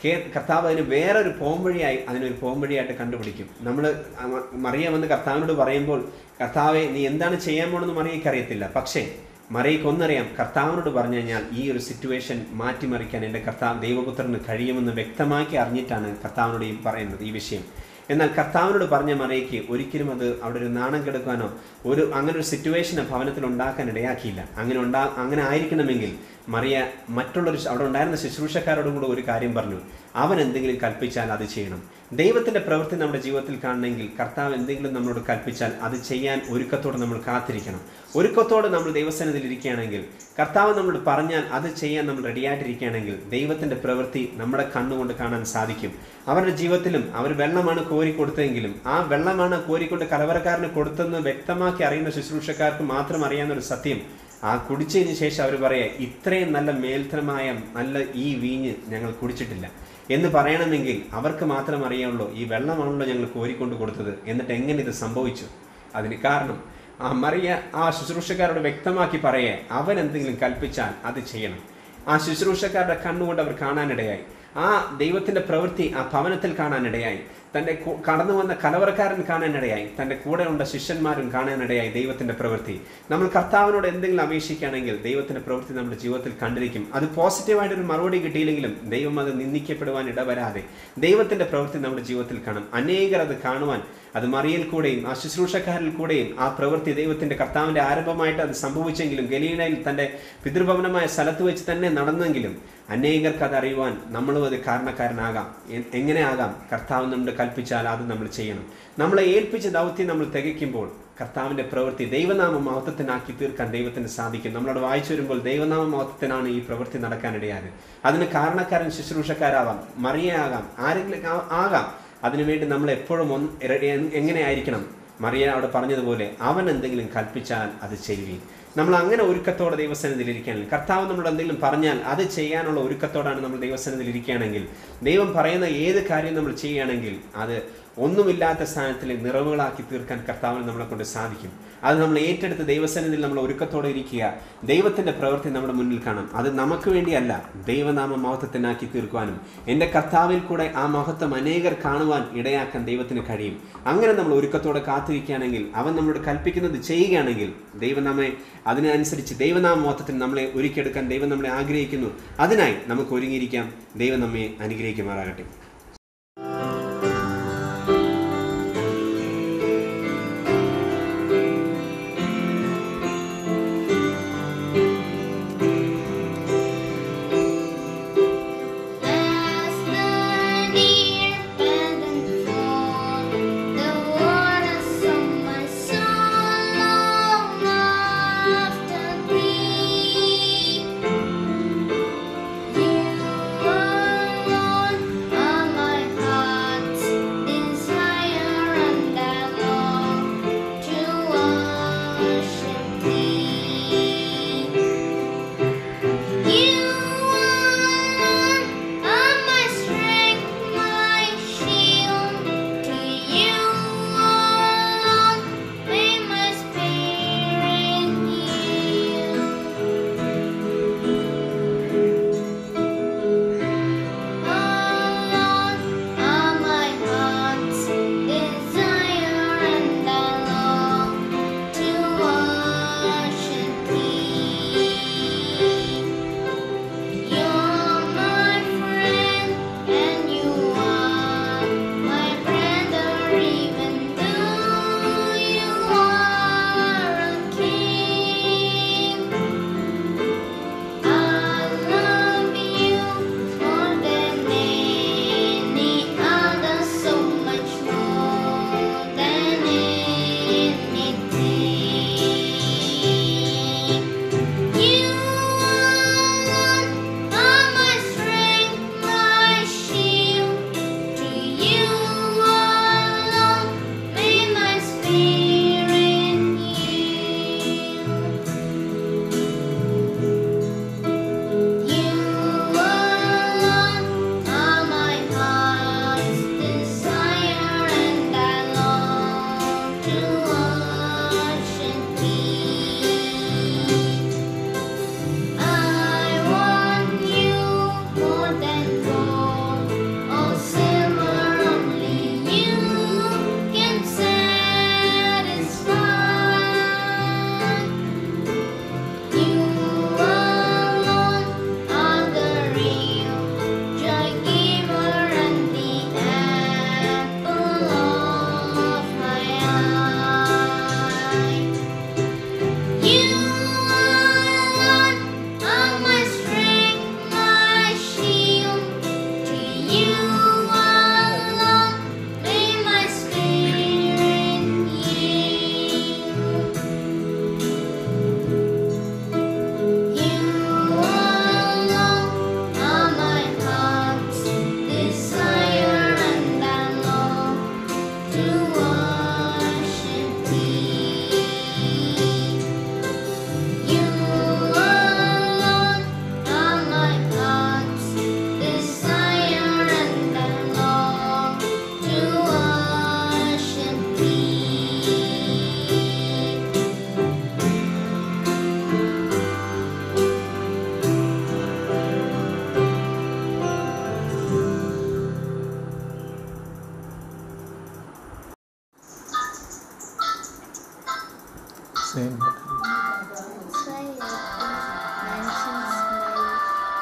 കേ കർത്താവ് അതിന് വേറൊരു പോംവഴിയായി അതിനൊരു പോംവഴിയായിട്ട് കണ്ടുപിടിക്കും നമ്മൾ മറിയ വന്ന് കർത്താവിനോട് പറയുമ്പോൾ കർത്താവെ നീ എന്താണ് ചെയ്യാൻ പോണെന്ന് മറിയയ്ക്ക് അറിയത്തില്ല പക്ഷേ മറിയയ്ക്ക് ഒന്നറിയാം കർത്താവിനോട് പറഞ്ഞു കഴിഞ്ഞാൽ ഈ ഒരു സിറ്റുവേഷൻ മാറ്റിമറിക്കാൻ എൻ്റെ കർത്താവ് ദൈവപുത്രന് കഴിയുമെന്ന് വ്യക്തമാക്കി അറിഞ്ഞിട്ടാണ് കർത്താവിനോട് ഈ പറയുന്നത് ഈ വിഷയം എന്നാൽ കർത്താവിനോട് പറഞ്ഞ മറിയയ്ക്ക് ഒരിക്കലും അത് അവിടെ ഒരു നാണം കെടുക്കാനോ ഒരു അങ്ങനെ ഒരു സിറ്റുവേഷനെ ഭവനത്തിൽ ഉണ്ടാക്കാൻ ഇടയാക്കിയില്ല അങ്ങനെ ഉണ്ടാ അങ്ങനെ ആയിരിക്കണമെങ്കിൽ മറിയ മറ്റുള്ളൊരു അവിടെ ഉണ്ടായിരുന്ന ശുശ്രൂഷക്കാരോടും കൂടെ ഒരു കാര്യം പറഞ്ഞു അവൻ എന്തെങ്കിലും കൽപ്പിച്ചാൽ അത് ചെയ്യണം ദൈവത്തിന്റെ പ്രവൃത്തി നമ്മുടെ ജീവിതത്തിൽ കാണണമെങ്കിൽ കർത്താവ് എന്തെങ്കിലും നമ്മളോട് കൽപ്പിച്ചാൽ അത് ചെയ്യാൻ ഒരുക്കത്തോടെ നമ്മൾ കാത്തിരിക്കണം ഒരുക്കത്തോടെ നമ്മൾ ദൈവസന്നിധിയിൽ ഇരിക്കുകയാണെങ്കിൽ കർത്താവ് നമ്മളോട് പറഞ്ഞാൽ അത് ചെയ്യാൻ നമ്മൾ റെഡിയായിട്ടിരിക്കുകയാണെങ്കിൽ ദൈവത്തിന്റെ പ്രവൃത്തി നമ്മുടെ കണ്ണുകൊണ്ട് കാണാൻ സാധിക്കും അവരുടെ ജീവിതത്തിലും അവർ വെള്ളമാണ് കോരി കൊടുത്തതെങ്കിലും ആ വെള്ളമാണ് കോരിക്കൊണ്ട് കലവറക്കാരന് കൊടുത്തെന്ന് വ്യക്തമാക്കി അറിയുന്ന ശുശ്രൂഷക്കാർക്ക് മാത്രം അറിയാവുന്ന ഒരു സത്യം ആ കുടിച്ചതിന് ശേഷം അവർ പറയാ ഇത്രയും നല്ല മേൽത്തരമായ നല്ല ഈ വീഞ്ഞ് ഞങ്ങൾ കുടിച്ചിട്ടില്ല എന്ന് പറയണമെങ്കിൽ അവർക്ക് മാത്രം അറിയാവുള്ളൂ ഈ വെള്ളമാണല്ലോ ഞങ്ങൾ കോരിക്കൊണ്ട് കൊടുത്തത് എന്നിട്ട് എങ്ങനെ ഇത് സംഭവിച്ചു അതിന് കാരണം ആ മറിയ ആ ശുശ്രൂഷക്കാരോട് വ്യക്തമാക്കി പറയേ അവൻ എന്തെങ്കിലും കൽപ്പിച്ചാൽ അത് ചെയ്യണം ആ ശുശ്രൂഷക്കാരുടെ കണ്ണുകൊണ്ട് അവർ കാണാനിടയായി ആ ദൈവത്തിന്റെ പ്രവൃത്തി ആ ഭവനത്തിൽ കാണാനിടയായി തൻ്റെ കു- കടന്നു വന്ന കലവറക്കാരൻ കാണാനിടയായി തൻ്റെ കൂടെ ഉണ്ട ശിഷ്യന്മാരും കാണാനിടയായി ദൈവത്തിന്റെ പ്രവൃത്തി നമ്മൾ കർത്താവിനോട് എന്തെങ്കിലും അപേക്ഷിക്കുകയാണെങ്കിൽ ദൈവത്തിന്റെ പ്രവൃത്തി നമ്മുടെ ജീവിതത്തിൽ കണ്ടിരിക്കും അത് പോസിറ്റീവായിട്ടൊരു മറുപടി കിട്ടിയില്ലെങ്കിലും ദൈവം അത് നിന്ദിക്കപ്പെടുവാൻ ഇടവരാതെ ദൈവത്തിന്റെ പ്രവൃത്തി നമ്മുടെ ജീവിതത്തിൽ കാണും അനേകർ അത് കാണുവാൻ അത് മറിയൽ കൂടെയും ആ ശുശ്രൂഷക്കാരിൽ കൂടെയും ആ പ്രവൃത്തി ദൈവത്തിന്റെ കർത്താവിന്റെ ആരംഭമായിട്ട് അത് സംഭവിച്ചെങ്കിലും ഗലീലയിൽ തന്റെ പിതൃഭവനമായ സ്ഥലത്ത് വെച്ച് തന്നെ നടന്നെങ്കിലും അനേകർക്ക് അത് അറിയുവാൻ നമ്മളും അത് കാരണക്കാരനാകാം എ- എങ്ങനെ ആകാം കർത്താവ് നമ്മുടെ കൽപ്പിച്ചാൽ അത് നമ്മൾ ചെയ്യണം നമ്മളെ ഏൽപ്പിച്ച ദൗത്യം നമ്മൾ തികയ്ക്കുമ്പോൾ കർത്താവിന്റെ പ്രവൃത്തി ദൈവനാമ മഹത്വത്തിനാക്കി തീർക്കാൻ ദൈവത്തിന് സാധിക്കും നമ്മളോട് വായിച്ചു വരുമ്പോൾ ദൈവനാമ മഹത്വത്തിനാണ് ഈ പ്രവൃത്തി നടക്കാനിടയാത് അതിന് കാരണക്കാരൻ ശുശ്രൂഷക്കാരാവാം മറിയയാകാം ആരെങ്കിലും ആ- ആകാം അതിനുവേണ്ടി നമ്മൾ എപ്പോഴും ഒന്ന് എ- എ- എങ്ങനെയായിരിക്കണം മറിയ അവിടെ പറഞ്ഞതുപോലെ അവൻ എന്തെങ്കിലും കൽപ്പിച്ചാൽ അത് ചെയ്യുകയും നമ്മൾ അങ്ങനെ ഒരുക്കത്തോടെ ദൈവസന്നിധിയിൽ ഇരിക്കുകയാണെങ്കിൽ കർത്താവ് നമ്മളോട് എന്തെങ്കിലും പറഞ്ഞാൽ അത് ചെയ്യാനുള്ള ഒരുക്കത്തോടാണ് നമ്മൾ ദൈവസന്നിധിയിൽ ഇരിക്കുകയാണെങ്കിൽ ദൈവം പറയുന്ന ഏത് കാര്യം നമ്മൾ ചെയ്യുകയാണെങ്കിൽ അത് ഒന്നുമില്ലാത്ത സ്ഥാനത്തിൽ നിറവുകളാക്കി തീർക്കാൻ കർത്താവിന് നമ്മളെ കൊണ്ട് സാധിക്കും അത് നമ്മൾ ഏറ്റെടുത്ത് ദൈവസന്നിധിയിൽ നമ്മൾ ഒരുക്കത്തോടെ ഇരിക്കുക ദൈവത്തിന്റെ പ്രവൃത്തി നമ്മുടെ മുന്നിൽ കാണാം അത് നമുക്ക് വേണ്ടിയല്ല ദൈവനാമ മഹത്വത്തിനാക്കി തീർക്കുവാനും എൻ്റെ കർത്താവിൽ കൂടെ ആ മഹത്വം അനേകർ കാണുവാൻ ഇടയാക്കാൻ ദൈവത്തിന് കഴിയും അങ്ങനെ നമ്മൾ ഒരുക്കത്തോടെ കാത്തിരിക്കുകയാണെങ്കിൽ അവൻ നമ്മളോട് കൽപ്പിക്കുന്നത് ചെയ്യുകയാണെങ്കിൽ ദൈവം നമ്മെ അതിനനുസരിച്ച് ദൈവനാമ മഹത്വത്തിന് നമ്മളെ ഒരുക്കിയെടുക്കാൻ ദൈവം നമ്മളെ ആഗ്രഹിക്കുന്നു അതിനായി നമുക്ക് ഒരുങ്ങിയിരിക്കാം ദൈവം നമ്മെ അനുഗ്രഹിക്കുമാറാകട്ടെ As the deer pant for the waters of my soul long after thee, you alone Same. Smiley. Mention smiley.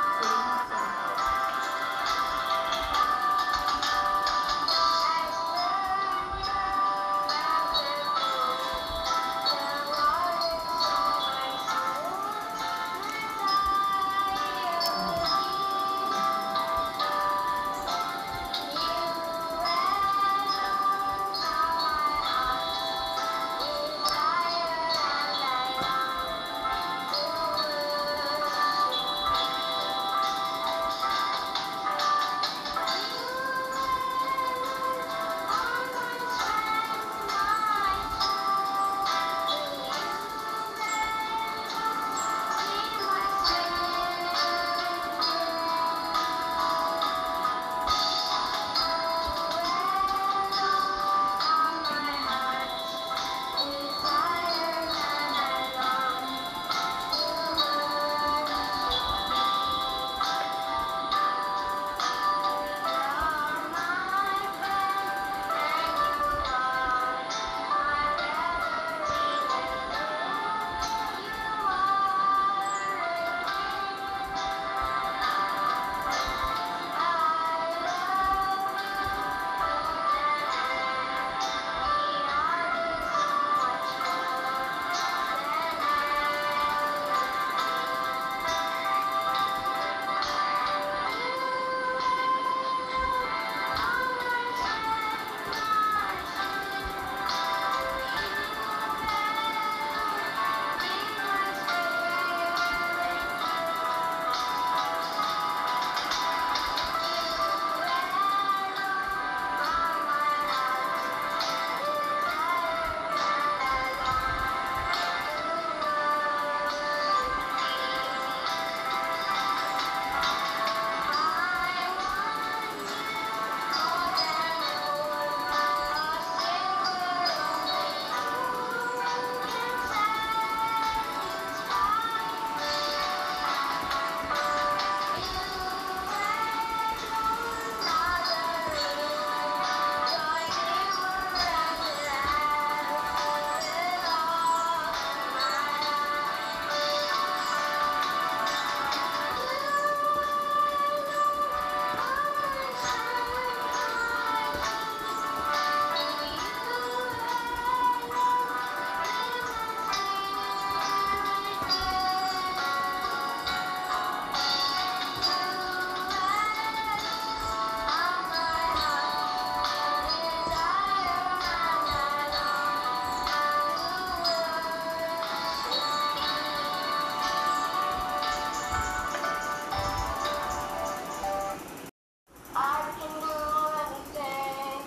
I can do anything.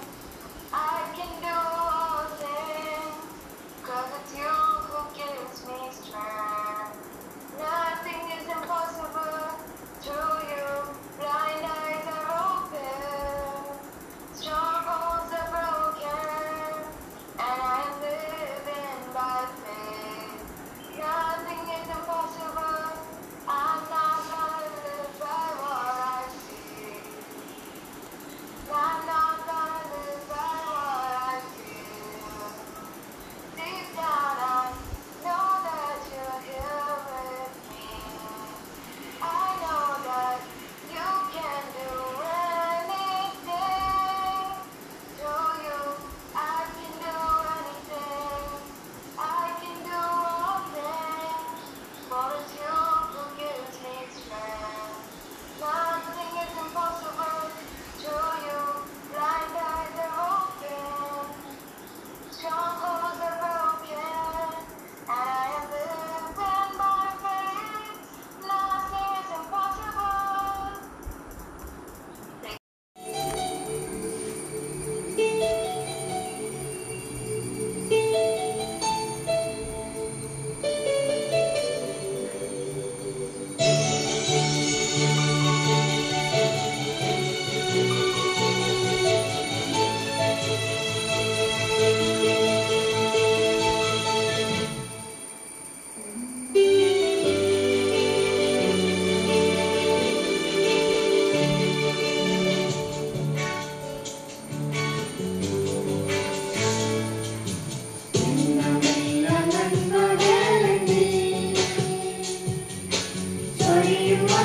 I can do all things. Cause it's you who gives me strength. Nothing is impossible to you. Blind eyes are open. Strongholds are broken. And I am living by faith. Nothing is impossible. I'm not gonna live by what I see. I'm not gonna live by what I feel. Deep down, I know that you're here with me. I know that you can do anything. Through you, I can do anything. I can do all things. For it's you who gives me strength. Nothing is impossible to you. Blind eyes are open. Strongholds are broken. And I am living by faith. Nothing is impossible. വഴിയും